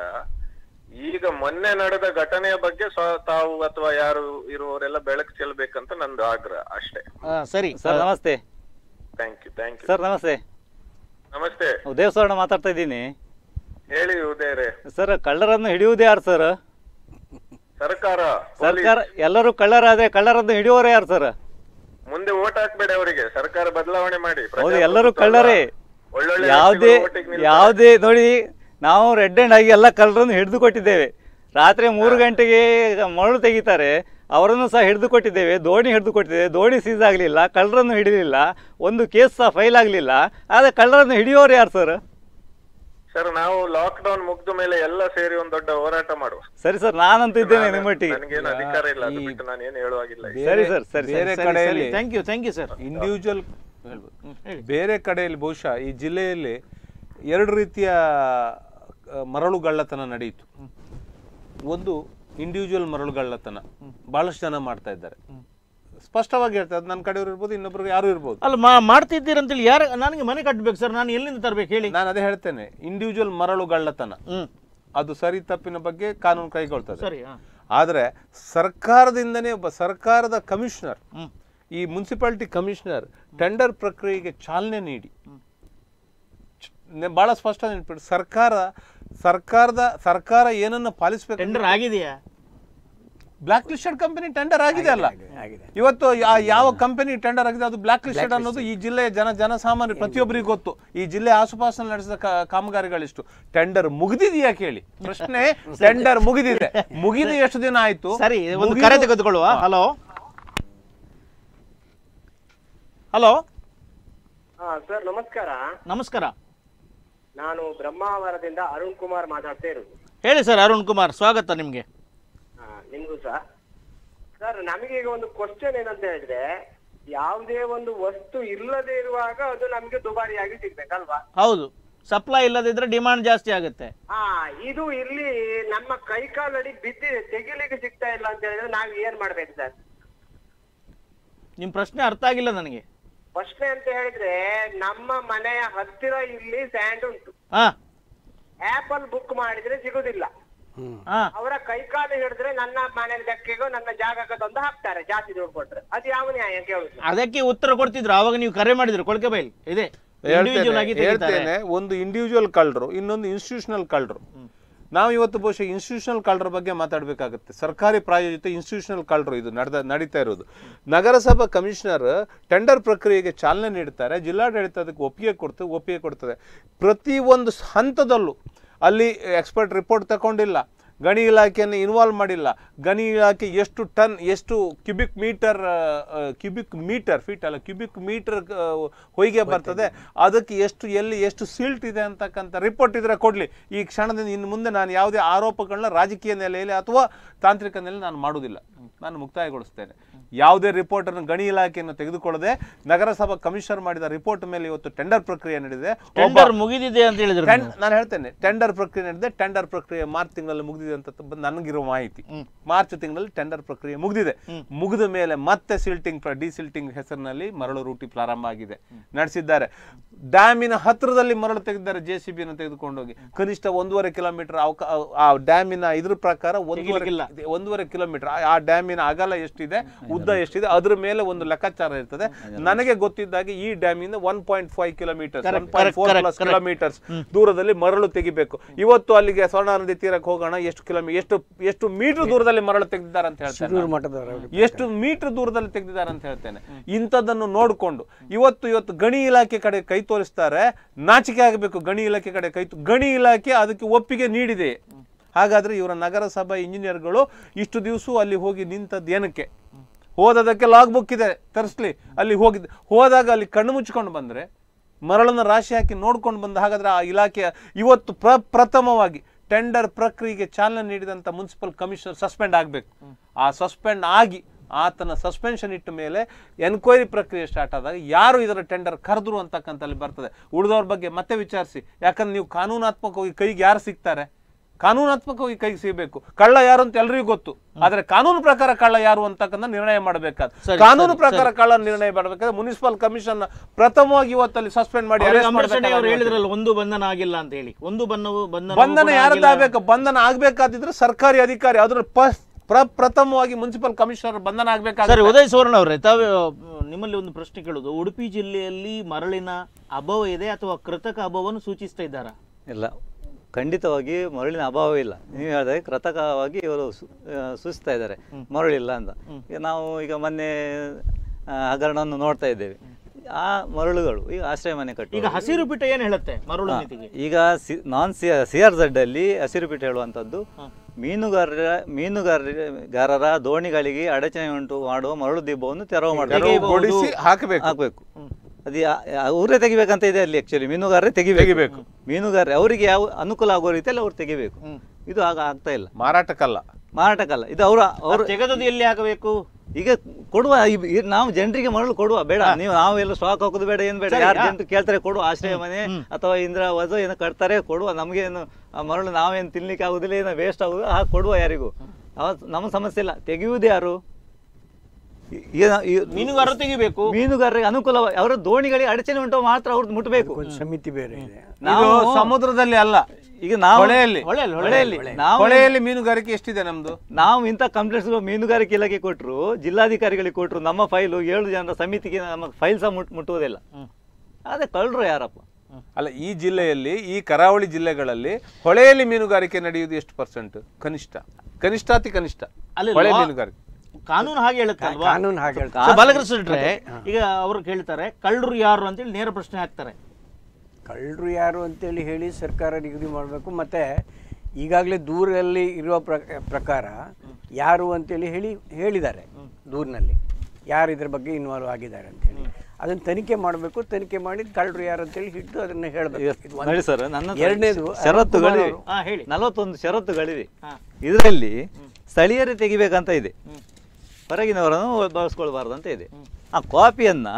ಈಗ ಮೊನ್ನೆ ನಡೆದ ಘಟನೆಯ ಬಗ್ಗೆ ಸ್ವ- ತಾವು ಅಥವಾ ಯಾರು ಇರುವವರೆಲ್ಲ ಬೆಳಕು ಚೆಲ್ಬೇಕಂತ ನಂದು ಆಗ್ರಹ ಅಷ್ಟೇ ಆ, ಸರಿ ಸರ್ ನಮಸ್ತೆ thank you thank you sir ನಮಸ್ತೆ ನಮಸ್ತೆ ಉದಯ ಸುವರ್ಣ ಮಾತಾಡ್ತಾ ಇದ್ದೀನಿ ಹೇಳಿ ಉದಯರೇ ಸರ್ ಕಳ್ಳರನ್ನು ಹಿಡಿಯುವುದು ಯಾರು ಸರ್ ಸರ್ಕಾರ ಸರ್ಕಾರ ಎಲ್ಲರೂ ಕಳ್ಳರಾದ್ರೆ ಕಳ್ಳರನ್ನು ಹಿಡಿಯೋರು ಯಾರು ಸರ್ ಮುಂದೆ ಓಟ್ ಹಾಕ್ಬೇಡಿ ಅವರಿಗೆ ಸರ್ಕಾರ ಬದಲಾವಣೆ ಮಾಡಿ ಹೌದು ಎಲ್ಲರೂ ಕಳ್ಳರೇ ಒಳ್ಳೊಳ್ಳೆ ಯಾವುದೇ ವ್ಯಕ್ತಿಗಳು vote ಗೆ ನಿಲ್ತಾರೆ. ಯಾವುದೇ ನೋಡಿ ನಾವು ರೆಡ್ ಹ್ಯಾಂಡ್ ಆಗಿ ಎಲ್ಲ ಕಳ್ಳರನ್ನು ಹಿಡಿದು ಕೊಟ್ಟಿದ್ದೇವೆ ರಾತ್ರಿ ಮೂರು ಗಂಟೆಗೆ ಮರಳು ತೆಗಿತಾರೆ ಅವರನ್ನು ಸಹ ಹಿಡಿದು ಕೊಟ್ಟಿದ್ದೇವೆ ದೋಣಿ ಹಿಡಿದು ಕೊಟ್ಟಿದ್ದೇವೆ ದೋಣಿ ಸೀಸ್ ಆಗಲಿಲ್ಲ ಕಳ್ಳರನ್ನು ಹಿಡಿಲಿಲ್ಲ ಒಂದು ಕೇಸ್ ಸಹ ಫೈಲ್ ಆಗಲಿಲ್ಲ ಆದರೆ ಕಳ್ಳರನ್ನು ಹಿಡಿಯೋರು ಯಾರು ಸರ್ ಸರ್ ನಾವು ಲಾಕ್ ಡೌನ್ ಮುಗ್ದ ಮೇಲೆ ಎಲ್ಲ ಸೇರಿ ಒಂದ್ ದೊಡ್ಡ ಹೋರಾಟ ಮಾಡುವ ಸರಿ ಸರ್ ನಾನಂತೂ ಇದ್ದೇನೆ ನಿಮ್ಮೊಟ್ಟಿಗೆ ನನಗೇನು ಅಧಿಕಾರ ಇಲ್ಲ ಅದು ಬಿಟ್ಟು ನಾನು ಏನು ಹೇಳುವಾಗಿಲ್ಲ ಈಗ. ಸರಿ ಸರ್ ಸರಿ ಬೇರೆ ಸರಿ ಕಡೆಯಲ್ಲಿ thank you thank you sir individual ಬೇರೆ ಕಡೆಯಲ್ಲಿ ಬಹುಶಃ ಈ ಜಿಲ್ಲೆಯಲ್ಲಿ ಎರಡು ರೀತಿಯ ಆ, ಮರಳುಗಳ್ಳತನ ನಡೆಯಿತು ಒಂದು ಇಂಡಿವಿಜುವಲ್ ಮರಳುಗಳ್ಳತನ ಬಹಳಷ್ಟು ಜನ ಮಾಡ್ತಾ ಇದ್ದಾರೆ ಸ್ಪಷ್ಟವಾಗಿ ಹೇಳ್ತಾರೆ ಅದು ನನ್ನ ಕಡೆಯವ್ರು ಇರ್ಬೋದು ಇನ್ನೊಬ್ರಿಗೆ ಯಾರು ಇರ್ಬೋದು ಅಲ್ಲ ಮಾ ಮಾಡ್ತಿದ್ದೀರಂತೇಳಿ ಯಾರು ನನಗೆ ಮನೆ ಕಟ್ಟಬೇಕು ಸರ್ ನಾನು ಎಲ್ಲಿಂದ ತರಬೇಕು ಹೇಳಿ ನಾನು ಅದೇ ಹೇಳ್ತೇನೆ ಇಂಡಿವಿಜುವಲ್ ಮರಳುಗಳ್ಳತನ ಹ್ಮ್ ಅದು ಸರಿ ತಪ್ಪಿನ ಬಗ್ಗೆ ಕಾನೂನು ಕೈಗೊಳ್ತದೆ ಸರಿ ಹಾ ಆದರೆ ಸರ್ಕಾರದಿಂದನೇ ಒಬ್ಬ ಸರ್ಕಾರದ ಕಮಿಷನರ್ ಹ್ಮ್ ಈ ಮುನ್ಸಿಪಾಲಿಟಿ ಕಮಿಷನರ್ ಟೆಂಡರ್ ಪ್ರಕ್ರಿಯೆಗೆ ಚಾಲನೆ ನೀಡಿ ಚ- ನೆ- ಬಹಳ ಸ್ಪಷ್ಟ ನೆನಪಿಡಿ ಸರ್ಕಾರ ಸರ್ಕಾರದ ಸರ್ಕಾರ ಏನನ್ನ ಪಾಲಿಸಬೇಕು ಟೆಂಡರ್ ಆಗಿದೆಯಾ ಬ್ಲಾಕ್ ಲಿಸ್ಟೆಡ್ ಕಂಪನಿ ಟೆಂಡರ್ ಆಗಿದೆ ಅಲ್ಲ ಆಗಿದೆ ಇವತ್ತು ಯಾ- ಯಾವ ಕಂಪನಿ ಟೆಂಡರ್ ಆಗಿದೆ ಅದು ಬ್ಲಾಕ್ ಲಿಸ್ಟೆಡ್ ಅನ್ನೋದು ಈ ಜಿಲ್ಲೆಯ ಜನ ಜನಸಾಮಾನ್ಯ ಪ್ರತಿಯೊಬ್ಬರಿಗೂ ಗೊತ್ತು ಈ ಜಿಲ್ಲೆ ಆಸುಪಾಸಿನಲ್ಲಿ ನಡೆಸಿದ ಕ- ಕಾಮಗಾರಿಗಳಿಷ್ಟು ಟೆಂಡರ್ ಮುಗಿದಿದೆಯಾ ಕೇಳಿ ಪ್ರಶ್ನೆ ಟೆಂಡರ್ ಮುಗಿದಿದೆ ಮುಗಿದು ಎಷ್ಟು ದಿನ ಆಯ್ತು ಸರಿ ಒಂದು ಮುಗಿದು- ಕರೆ ತೆಗೆದುಕೊಳ್ಳುವ ಹಲೋ ಹಲೋ ಹಾ ಸರ್ ನಮಸ್ಕಾರ ನಮಸ್ಕಾರ ನಾನು ಬ್ರಹ್ಮಾವರದಿಂದ ಅರುಣ್ ಕುಮಾರ್ ಮಾತಾಡ್ತಾ ಇರೋದು ಹೇಳಿ ಸರ್ ಅರುಣ್ ಕುಮಾರ್ ಸ್ವಾಗತ ನಿಮಗೆ ಹಾ ನಿಮ್ಗೂ ಸರ್ ಸರ್ ನಮಗೆ ಈಗ ಒಂದು ಕ್ವಶನ್ ಏನಂತ ಹೇಳಿದ್ರೆ ಯಾವುದೇ ಒಂದು ವಸ್ತು ಇಲ್ಲದೆ ಇರುವಾಗ ಅದು ನಮ್ಗೆ ದುಬಾರಿಯಾಗಿ ಸಿಗ್ಬೇಕಲ್ವಾ ಹೌದು ಸಪ್ಲೈ ಇಲ್ಲದಿದ್ರೆ ಡಿಮಾಂಡ್ ಜಾಸ್ತಿ ಆಗುತ್ತೆ ಹಾ ಇದು ಇಲ್ಲಿ ನಮ್ಮ ಕೈಕಾಲಡಿ ಬಿದ್ದಿದೆ ತೆಗಿಲಿಕ್ಕೆ ಸಿಗ್ತಾ ಇಲ್ಲ ಅಂತ ಹೇಳಿದ್ರೆ ನಾವ್ ಏನ್ ಮಾಡ್ಬೇಕು ಸರ್ ನಿಮ್ಮ ಪ್ರಶ್ನೆ ಅರ್ಥ ಆಗಿಲ್ಲ ನನಗೆ ಪ್ರಶ್ನೆ ಅಂತ ಹೇಳಿದ್ರೆ ನಮ್ಮ ಮನೆಯ ಹತ್ತಿರ ಇಲ್ಲಿ ಸ್ಯಾಂಡ್ ಉಂಟು ಹಾ ಆಪಲ್ ಬುಕ್ ಮಾಡಿದ್ರೆ ಸಿಗುದಿಲ್ಲ ಹಾ ಅವರ ಕೈಕಾಲು ಹಿಡಿದ್ರೆ ನನ್ನ ಮನೆ ಲೆಕ್ಕೆಗೂ ನನ್ನ ಜಾಗಕ್ಕೆ ತಂದು ಹಾಕ್ತಾರೆ ಜಾಸ್ತಿ ದುಡ್ಡು ಕೊಟ್ರೆ ಅದು ಯಾವ ನ್ಯಾಯ ಕೇಳುದು ಅದಕ್ಕೆ ಉತ್ತರ ಕೊಡ್ತಿದ್ರು ಅವಾಗ ನೀವು ಕರೆ ಮಾಡಿದ್ರು ಕೊಳಕೆ ಬೈಲ್ ಇದೆ ಇಂಡಿವಿಜುವಲ್ ಆಗಿ ಹೇಳ್ತೇನೆ ತೆಗಿತಾರೆ ಹೇಳ್ತೇನೆ ಒಂದು ಇಂಡಿವಿಜುವಲ್ ಕಳ್ಳರು ಇನ್ನೊಂದು ಇನ್ಸ್ಟಿಟ್ಯೂಷನಲ್ ಕಳ್ಳರು ನಾವು ಇವತ್ತು ಬಹುಶಃ ಇನ್ಸ್ಟಿಟ್ಯೂಷನಲ್ ಕಳ್ಳರ ಬಗ್ಗೆ ಮಾತಾಡಬೇಕಾಗುತ್ತೆ ಸರ್ಕಾರಿ ಪ್ರಾಯೋಜಿತ ಇನ್ಸ್ಟಿಟ್ಯೂಷನಲ್ ಕಳ್ಳರು ಇದು ನಡೆದ ನಡೀತಾ ಇರೋದು ನಗರಸಭಾ ಕಮಿಷನರ್ ಟೆಂಡರ್ ಪ್ರಕ್ರಿಯೆಗೆ ಚಾಲನೆ ನೀಡ್ತಾರೆ ಜಿಲ್ಲಾಡಳಿತ ಅದಕ್ಕೆ ಒಪ್ಪಿಗೆ ಕೊಡ್ತದೆ ಒಪ್ಪಿಗೆ ಕೊಡ್ತದೆ ಪ್ರತಿ ಒಂದು ಹಂತದಲ್ಲೂ ಅಲ್ಲಿ ಎಕ್ಸ್ಪರ್ಟ್ ರಿಪೋರ್ಟ್ ತಗೊಂಡಿಲ್ಲ ಗಣಿ ಇಲಾಖೆಯನ್ನು ಇನ್ವಾಲ್ವ್ ಮಾಡಿಲ್ಲ ಗಣಿ ಇಲಾಖೆ ಎಷ್ಟು ಟನ್ ಎಷ್ಟು cubic metre cubic metre feet ಅಲ್ಲ ಕ್ಯೂಬಿಕ್ ಮೀಟರ್ ಹೊಯ್ಗೆ ಬರ್ತದೆ ಅದಕ್ಕೆ ಎಷ್ಟು ಎಲ್ಲಿ ಎಷ್ಟು ಸಿಲ್ಟ್ ಇದೆ ಅಂತಕ್ಕಂಥ ರಿಪೋರ್ಟ್ ಇದ್ರೆ ಕೊಡಲಿ ಈ ಕ್ಷಣದಿಂದ ಇನ್ನು ಮುಂದೆ ನಾನು ಯಾವುದೇ ಆರೋಪಗಳನ್ನ ರಾಜಕೀಯ ನೆಲೆಯಲ್ಲಿ ಅಥವಾ ತಾಂತ್ರಿಕ ನೆಲೆಯಲ್ಲಿ ನಾನು ಮಾಡುವುದಿಲ್ಲ ನಾನು ಮುಕ್ತಾಯಗೊಳಿಸ್ತೇನೆ ಯಾವುದೇ ರಿಪೋರ್ಟನ್ನು ಗಣಿ ಇಲಾಖೆಯನ್ನು ತೆಗೆದುಕೊಳ್ಳದೆ ನಗರಸಭಾ ಕಮಿಷನರ್ ಮಾಡಿದ ರಿಪೋರ್ಟ್ ಮೇಲೆ ಇವತ್ತು ಟೆಂಡರ್ ಪ್ರಕ್ರಿಯೆ ನಡೆದಿದೆ ಒಬ್ಬ- ಟೆಂಡರ್ ಮುಗಿದಿದೆ ಅಂತ ಹೇಳಿದ್ರು ಟೆಂಡ್- ನಾನು ಹೇಳ್ತೇನೆ ಟೆಂಡರ್ ಪ್ರಕ್ರಿಯೆ ನಡೆದಿದೆ ಟೆಂಡರ್ ಪ್ರಕ್ರಿಯೆ ಮಾರ್ಚ್ ತಿಂಗಳಲ್ಲಿ ಮುಗಿದಿದೆ ಅಂತ ತ- ನನಗಿರೋ ಮಾಹಿತಿ ಮಾರ್ಚ್ ತಿಂಗಳಲ್ಲಿ ಟೆಂಡರ್ ಪ್ರಕ್ರಿಯೆ ಮುಗಿದಿದೆ ಮುಗಿದ ಮೇಲೆ ಮತ್ತೆ ಸಿಲ್ಟಿಂಗ್ ಡಿ ಸಿಲ್ಟಿಂಗ್ ಹೆಸರಿನಲ್ಲಿ ಮರಳು ರೂಟಿ ಪ್ರಾರಂಭ ಆಗಿದೆ ನಡೆಸಿದ್ದಾರೆ ಡ್ಯಾಮಿನ ಹತ್ತಿರದಲ್ಲಿ ಮರಳು ತೆಗೆದಿದ್ದಾರೆ ಜೆ ಸಿ ಬಿಯನ್ನು ತೆಗೆದುಕೊಂಡೋಗಿ ಕನಿಷ್ಠ ಒಂದೂವರೆ ಕಿಲೋಮೀಟರ್ ಆ ಡ್ಯಾಮಿನ ಇದ್ರ ಪ್ರಕಾರ ಒಂದೂವರೆ ಇದೆ, ಒಂದೂವರೆ ಕಿಲೋಮೀಟರ್ ಆ ಡ್ಯಾಮಿನ ಅಗಲ ಎಷ್ಟಿದೆ ಉದ್ದ ಎಷ್ಟಿದೆ ಅದ್ರ ಮೇಲೆ ಒಂದು ಲೆಕ್ಕಾಚಾರ ಇರ್ತದೆ ನನಗೆ ಗೊತ್ತಿದ್ದಾಗೆ ಈ ಡ್ಯಾಮಿಂದ one point five kilometre one point four plus kilometres ದೂರದಲ್ಲಿ ಮರಳು ತೆಗಿಬೇಕು ಇವತ್ತು ಅಲ್ಲಿಗೆ ಸ್ವರ್ಣ ನದಿ ತೀರಕ್ಕೆ ಹೋಗೋಣ ಎಷ್ಟು ಕಿಲೋಮೀಟರ್ ಎಷ್ಟು ಎಷ್ಟು ಮೀಟರ್ ದೂರದಲ್ಲಿ ಮರಳು ತೆಗೆದಿದ್ದಾರೆ ಅಂತ ಹೇಳ್ತೇನೆ ಶಿರೂರು ನಾನು. ಮಠದವರು ಎಷ್ಟು ಮೀಟರ್ ದೂರದಲ್ಲಿ ತೆಗೆದಿದ್ದಾರೆ ಅಂತ ಹೇಳ್ತೇನೆ ಇಂಥದ್ದನ್ನು ನೋಡಿಕೊಂಡು ಇವತ್ತು ಇವತ್ತು ಗಣಿ ಇಲಾಖೆ ಕಡೆ ಕೈ ತೋರಿಸ್ತಾರೆ ನಾಚಿಕೆ ಆಗಬೇಕು ಗಣಿ ಇಲಾಖೆ ಕಡೆ ಕೈ ತೋ- ಗಣಿ ಇಲಾಖೆ ಅದಕ್ಕೆ ಒಪ್ಪಿಗೆ ನೀಡಿದೆ ಹಾಗಾದ್ರೆ ಇವರ ನಗರಸಭಾ ಇಂಜಿನಿಯರ್ಗಳು ಇಷ್ಟು ದಿವಸ ಅಲ್ಲಿ ಹೋಗಿ ನಿಂತದ್ದು ಏನಕ್ಕೆ ಹೋದದಕ್ಕೆ ಲಾಗ್ ಬುಕ್ ಇದೆ ತರಿಸ್ಲಿ ಅಲ್ಲಿ ಹೋಗಿದ್ದು ಹೋದಾಗ ಅಲ್ಲಿ ಕಣ್ಣು ಮುಚ್ಕೊಂಡು ಬಂದ್ರೆ ಮರಳನ್ನು ರಾಶಿ ಹಾಕಿ ನೋಡ್ಕೊಂಡು ಬಂದ ಹಾಗಾದ್ರೆ ಆ ಇಲಾಖೆಯ ಇವತ್ತು ಪ್ರ ಪ್ರಥಮವಾಗಿ ಟೆಂಡರ್ ಪ್ರಕ್ರಿಯೆಗೆ ಚಾಲನೆ ನೀಡಿದಂಥ ಮುನ್ಸಿಪಲ್ ಕಮಿಷನರ್ ಸಸ್ಪೆಂಡ್ ಆಗಬೇಕು ಆ ಸಸ್ಪೆಂಡ್ ಆಗಿ ಆತನ ಸಸ್ಪೆನ್ಷನ್ ಇಟ್ಟ ಮೇಲೆ ಎನ್ಕ್ವೈರಿ ಪ್ರಕ್ರಿಯೆ ಸ್ಟಾರ್ಟ್ ಆದಾಗ ಯಾರು ಇದರ ಟೆಂಡರ್ ಕರೆದ್ರು ಅಂತಕ್ಕಂಥಲ್ಲಿ ಬರ್ತದೆ ಉಳಿದವ್ರ ಬಗ್ಗೆ ಮತ್ತೆ ವಿಚಾರಿಸಿ ಯಾಕಂದ್ರೆ ನೀವು ಕಾನೂನಾತ್ಮಕವಾಗಿ ಕೈಗೆ ಯಾರು ಸಿಗ್ತಾರೆ ಕಾನೂನಾತ್ಮಕವಾಗಿ ಕೈಗೆ ಸಿಗಬೇಕು ಕಳ್ಳ ಯಾರು ಅಂತ ಎಲ್ರಿಗೂ ಗೊತ್ತು ಆದ್ರೆ ಕಾನೂನು ಪ್ರಕಾರ ಕಳ್ಳ ಯಾರು ಅಂತಕ್ಕಂಥ ನಿರ್ಣಯ ಮಾಡಬೇಕಾದ ಸರಿ, ಕಾನೂನು ಸರಿ, ಪ್ರಕಾರ ಕಳ್ಳ ನಿರ್ಣಯ ಮಾಡಬೇಕಾದ್ರೆ ಮುನ್ಸಿಪಲ್ ಕಮಿಷನ್ ಪ್ರಥಮವಾಗಿ ಇವತ್ತಲ್ಲಿ ಸಸ್ಪೆಂಡ್ ಮಾಡಿ arrest ಅಂಬರೀಷ್ ಅವರು ಮಾಡ್ಬೇಕಾದ್ರೆ ಹೇಳಿದ್ರಲ್ಲ ಒಂದು ಬಂಧನ ಆಗಿಲ್ಲ ಅಂತ ಹೇಳಿ ಒಂದು ಬನ್ನವು ಬಂಧನ ಬಂಧನ ಯಾರದ್ದಾಗಬೇಕು ಬಂಧನ ಆಗ್ಬೇಕಾದಿದ್ರೆ ಸರ್ಕಾರಿ ಅಧಿಕಾರಿ ಅದ್ರ ಪ- ಪ್ರ- ಪ್ರಥಮವಾಗಿ ಮುನ್ಸಿಪಲ್ ಕಮಿಷನರ್ ಬಂಧನ ಸರಿ ಆಗ್ಬೇಕಾದ್ರೆ ಉದಯ್ ಸುವರ್ಣ ಅವರೇ ತಾವೇ ಆ, ನಿಮ್ಮಲ್ಲಿ ಒಂದು ಪ್ರಶ್ನೆ ಕೇಳೋದು ಉಡುಪಿ ಜಿಲ್ಲೆಯಲ್ಲಿ ಮರಳಿನ ಅಭಾವ ಇದೆ ಅಥವಾ ಕೃತಕ ಅಭಾವವನ್ನು ಸೂಚಿಸ್ತಾ ಇದ್ದಾರಾ ಇಲ್ಲ ಖಂಡಿತವಾಗಿ ಮರಳಿನ ಅಭಾವ ಇಲ್ಲ ನೀವು ಹೇಳಿದಾಗ ಕೃತಕವಾಗಿ ಇವರು ಸು- ಆ, ಸೂಚಿಸ್ತಾ ಇದ್ದಾರೆ ಮರಳಿಲ್ಲ ಅಂತ ಈಗ ನಾವು ಈಗ ಮೊನ್ನೆ ಆ, ಹಗರಣವನ್ನು ನೋಡ್ತಾ ಇದ್ದೇವೆ ಆ ಮರಳುಗಳು ಈಗ ಆಶ್ರಯ ಮನೆ ಕಟ್ಟು ಈಗ ಹಸಿರು ಪೀಠ ಏನ್ ಹೇಳುತ್ತೆ ಮರಳು ನೀತಿಗೆ ಈಗ non C C R Z ಅಲ್ಲಿ ಹಸಿರು ಪೀಠ ಹೇಳುವಂಥದ್ದು ಮೀನುಗಾರರ ಮೀನುಗಾರರ ದೋಣಿಗಳಿಗೆ ಅಡಚಣೆ ಉಂಟು ಮಾಡುವ ಮರಳು ದಿಬ್ಬವನ್ನು ತೆರವು ಮಾಡಬೇಕು ತೆರವು ಗೊಳಿಸಿ ಹಾಕಬೇಕು ಹಾಕ್ಬೇಕು ಅದು ಯಾ- ಯಾ- ಅವರೇ ತೆಗಿಬೇಕಂತ ಇದೆ ಅಲ್ಲಿ ಆಕ್ಚುಲಿ ಮೀನುಗಾರರೇ ತೆಗಿಬೇಕು ಮೀನುಗಾರರೇ ಅವರಿಗೆ ಯಾವ ಅನುಕೂಲ ಆಗೋ ರೀತಿಯಲ್ಲಿ ಅವ್ರು ತೆಗಿಬೇಕು ಇದು ಆಗ ಆಗ್ತಾ ಇಲ್ಲ ಮಾರಾಟಕ್ಕಲ್ಲ ಮಾರಾಟಕ್ಕಲ್ಲ ಇದು ಅವರ ಅವರು ತೆಗೆದದ್ದು ಎಲ್ಲಿ ಹಾಕಬೇಕು ಈಗ ಕೊಡುವ ಈ- ಈ ನಾವು ಜನರಿಗೆ ಮರಳು ಕೊಡುವ ಬೇಡ ನೀವು ನಾವು ಎಲ್ಲ ಸ್ಟಾಕ್ ಹಾಕೋದು ಬೇಡ ಏನ್ ಬೇಡ ಯಾರು ಜನರು ಕೇಳ್ತಾರೆ ಕೊಡುವ ಆಶ್ರಯ ಮನೆ ಅಥವಾ ಇಂದ್ರಾವಾಸ ಏನೋ ಕಟ್ತಾರೆ ಕೊಡುವ ನಮಗೇನು ಆ ಮರಳು ನಾವೇನು ತಿನ್ಲಿಕ್ಕೆ ಆಗುದಿಲ್ಲ ಏನೋ ವೇಸ್ಟ್ ಆಗುದಿಲ್ಲ ಹಾಗೆ ಕೊಡುವ ಯಾರಿಗೂ ಅವ ನಮ್ಮ ಸಮಸ್ಯೆ ಇಲ್ಲ ತೆಗೆಯುವುದು ಯಾರು ಈ- ಈ- ಈ- ಮೀನುಗಾರರು ತೆಗಿಬೇಕು ಮೀನುಗಾರರಿಗೆ ಅನುಕೂಲ ಅವರ ದೋಣಿಗಳಿಗೆ ಅಡಚಣೆ ಉಂಟು ಮಾತ್ರ ಅವ್ರದ್ದು ಮುಟ್ಟಬೇಕು ಒಂದು ಸಮಿತಿ ಬೇರೆ ಇದೆ ಇದು ನಾವು ಸಮುದ್ರದಲ್ಲಿ ಅಲ್ಲ ಈಗ ನಾವು ಹೊಳೆಯಲ್ಲಿ ಹೊಳೆಯಲ್ಲಿ, ಹೊಳೆಯಲ್ಲಿ ನಾವು ಹೊಳೆಯಲ್ಲಿ ಮೀನುಗಾರಿಕೆ ಎಷ್ಟಿದೆ ನಮ್ದು ನಾವು ಇಂಥ ಕಂಪ್ಲೇಂಟ್ಸ್ ಮೀನುಗಾರಿಕೆ ಇಲಾಖೆ ಕೊಟ್ಟರು ಜಿಲ್ಲಾಧಿಕಾರಿಗಳಿಗೆ ಕೊಟ್ಟರು ನಮ್ಮ ಫೈಲು ಏಳು ಜನರ ಸಮಿತಿಗೆ ನಮ್ಮ ಫೈಲ್ ಸಹ ಮುಟ್ ಮುಟ್ಟುವುದಿಲ್ಲ ಅದೇ ಕಳ್ಳರು ಯಾರಪ್ಪ ಅಲ್ಲ ಈ ಜಿಲ್ಲೆಯಲ್ಲಿ ಈ ಕರಾವಳಿ ಜಿಲ್ಲೆಗಳಲ್ಲಿ ಹೊಳೆಯಲ್ಲಿ ಮೀನುಗಾರಿಕೆ ನಡೆಯುವುದು ಎಷ್ಟು ಪರ್ಸೆಂಟ್ ಕನಿಷ್ಠ ಕನಿಷ್ಠ ಅತಿ ಕನಿಷ್ಠ ಅಲ್ಲಿ ಹೊಳೆ law- ಮೀನುಗಾರಿಕೆ ಕಾನೂನು ಹಾಗೆ ಹೇಳುತ್ತೆ ಅಲ್ವಾ ಕಾನೂನು ಹಾಗೆ ಹೇಳ್ತಾರೆ. ಸೊ ಬಾಲಕೃಷ್ಣ ಶೆಟ್ರೆ, ಈಗ ಅವರು ಕೇಳ್ತಾರೆ ಕಳ್ಳರು ಯಾರು ಅಂತೇಳಿ ನೇರ ಪ್ರಶ್ನೆ ಹಾಕ್ತಾರೆ ಕಳ್ಳರು ಯಾರು ಅಂತೇಳಿ ಹೇಳಿ ಸರ್ಕಾರ ನಿಗದಿ ಮಾಡಬೇಕು ಮತ್ತು ಈಗಾಗಲೇ ದೂರಲ್ಲಿ ಇರುವ ಪ್ರ ಪ್ರಕಾರ ಯಾರು ಅಂತೇಳಿ ಹೇಳಿ ಹೇಳಿದ್ದಾರೆ ದೂರಿನಲ್ಲಿ ಯಾರು ಇದ್ರ ಬಗ್ಗೆ ಇನ್ವಾಲ್ವ್ ಆಗಿದ್ದಾರೆ ಅಂತೇಳಿ ಅದನ್ನು ತನಿಖೆ ಮಾಡಬೇಕು ತನಿಖೆ ಮಾಡಿ ಕಳ್ಳರು ಯಾರು ಅಂತೇಳಿ ಹಿಡಿದು ಅದನ್ನು ಹೇಳಬೇಕು ನೋಡಿ ಸರ್ ನನ್ನ ಹತ್ರ ಎರಡನೇದು ಷರತ್ತುಗಳಿವೆ ಹಾ ಹೇಳಿ ನಲವತ್ತೊಂದು ಷರತ್ತುಗಳಿವೆ ಹಾ. ಇದರಲ್ಲಿ ಸ್ಥಳೀಯರೇ ತೆಗಿಬೇಕಂತ ಇದೆ ಹೊರಗಿನವರನ್ನು ಬಳಸ್ಕೊಳ್ಬಾರ್ದು ಅಂತ ಇದೆ ಆ ಕಾಪಿಯನ್ನ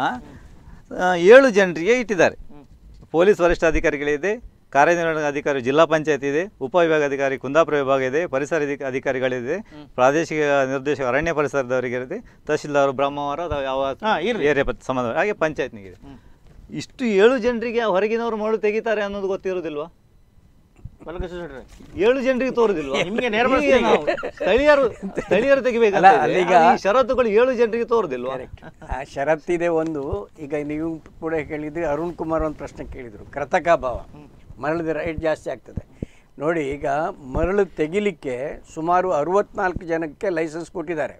ಆ, ಏಳು ಜನರಿಗೆ ಇಟ್ಟಿದ್ದಾರೆ ಪೊಲೀಸ್ ವರಿಷ್ಠಾಧಿಕಾರಿಗಳಿದೆ ಕಾರ್ಯನಿರ್ವಹಣಾ ಅಧಿಕಾರಿ ಜಿಲ್ಲಾ ಪಂಚಾಯತ್ ಇದೆ ಉಪವಿಭಾಗಾಧಿಕಾರಿ ಕುಂದಾಪುರ ವಿಭಾಗ ಇದೆ ಪರಿಸರ ಅಧಿಕ- ಅಧಿಕಾರಿಗಳಿದೆ ಪ್ರಾದೇಶಿಕ ನಿರ್ದೇಶಕ ಅರಣ್ಯ ಪರಿಸರದವರಿಗಿದೆ ತಹಶೀಲ್ದಾರ್ ಬ್ರಹ್ಮವರ ಅಥವಾ ಯಾವ ಹಾ, ಇರ್ಲಿ. ಏರಿಯಾ ಪತ್- ಸಂಬಂಧ ಹಾಗೆ ಪಂಚಾಯತ್ನಿಗಿದೆ ಇಷ್ಟು ಏಳು ಜನರಿಗೆ ಆ ಹೊರಗಿನವರು ಮರಳು ತೆಗಿತಾರೆ ಅನ್ನೋದು ಗೊತ್ತಿರೋದಿಲ್ವಾ ಬಾಲಕೃಷ್ಣ ಶೆಟ್ರೆ, ಏಳು ಜನರಿಗೆ ತೋರುದಿಲ್ವಾ ನಿಮ್ಗೆ ನೇರ ಹೀಗೆ ಪ್ರಶ್ನೆ ನಾವು ಸ್ಥಳೀಯರು ಸ್ಥಳೀಯರು ತೆಗಿಬೇಕಲ್ಲ ಅಲ್ಲ, ಅಲ್ಲೀಗ- ಈ ಷರತ್ತುಗಳು ಏಳು ಜನರಿಗೆ ತೋರುದಿಲ್ವಾ ಆ ಷರತ್ತಿದೆ ಒಂದು ಈಗ ನೀವು ಕೂಡ ಕೇಳಿದ್ರಿ ಅರುಣ್ ಕುಮಾರ್ ಒಂದು ಪ್ರಶ್ನೆ ಕೇಳಿದರು ಕೃತಕ ಭಾವ ಮರಳದ ರೈಟ್ ಜಾಸ್ತಿ ಆಗ್ತದೆ ನೋಡಿ ಈಗ ಮರಳು ತೆಗಿಲಿಕ್ಕೆ ಸುಮಾರು ಅರವತ್ನಾಲ್ಕು ಜನಕ್ಕೆ ಲೈಸೆನ್ಸ್ ಕೊಟ್ಟಿದ್ದಾರೆ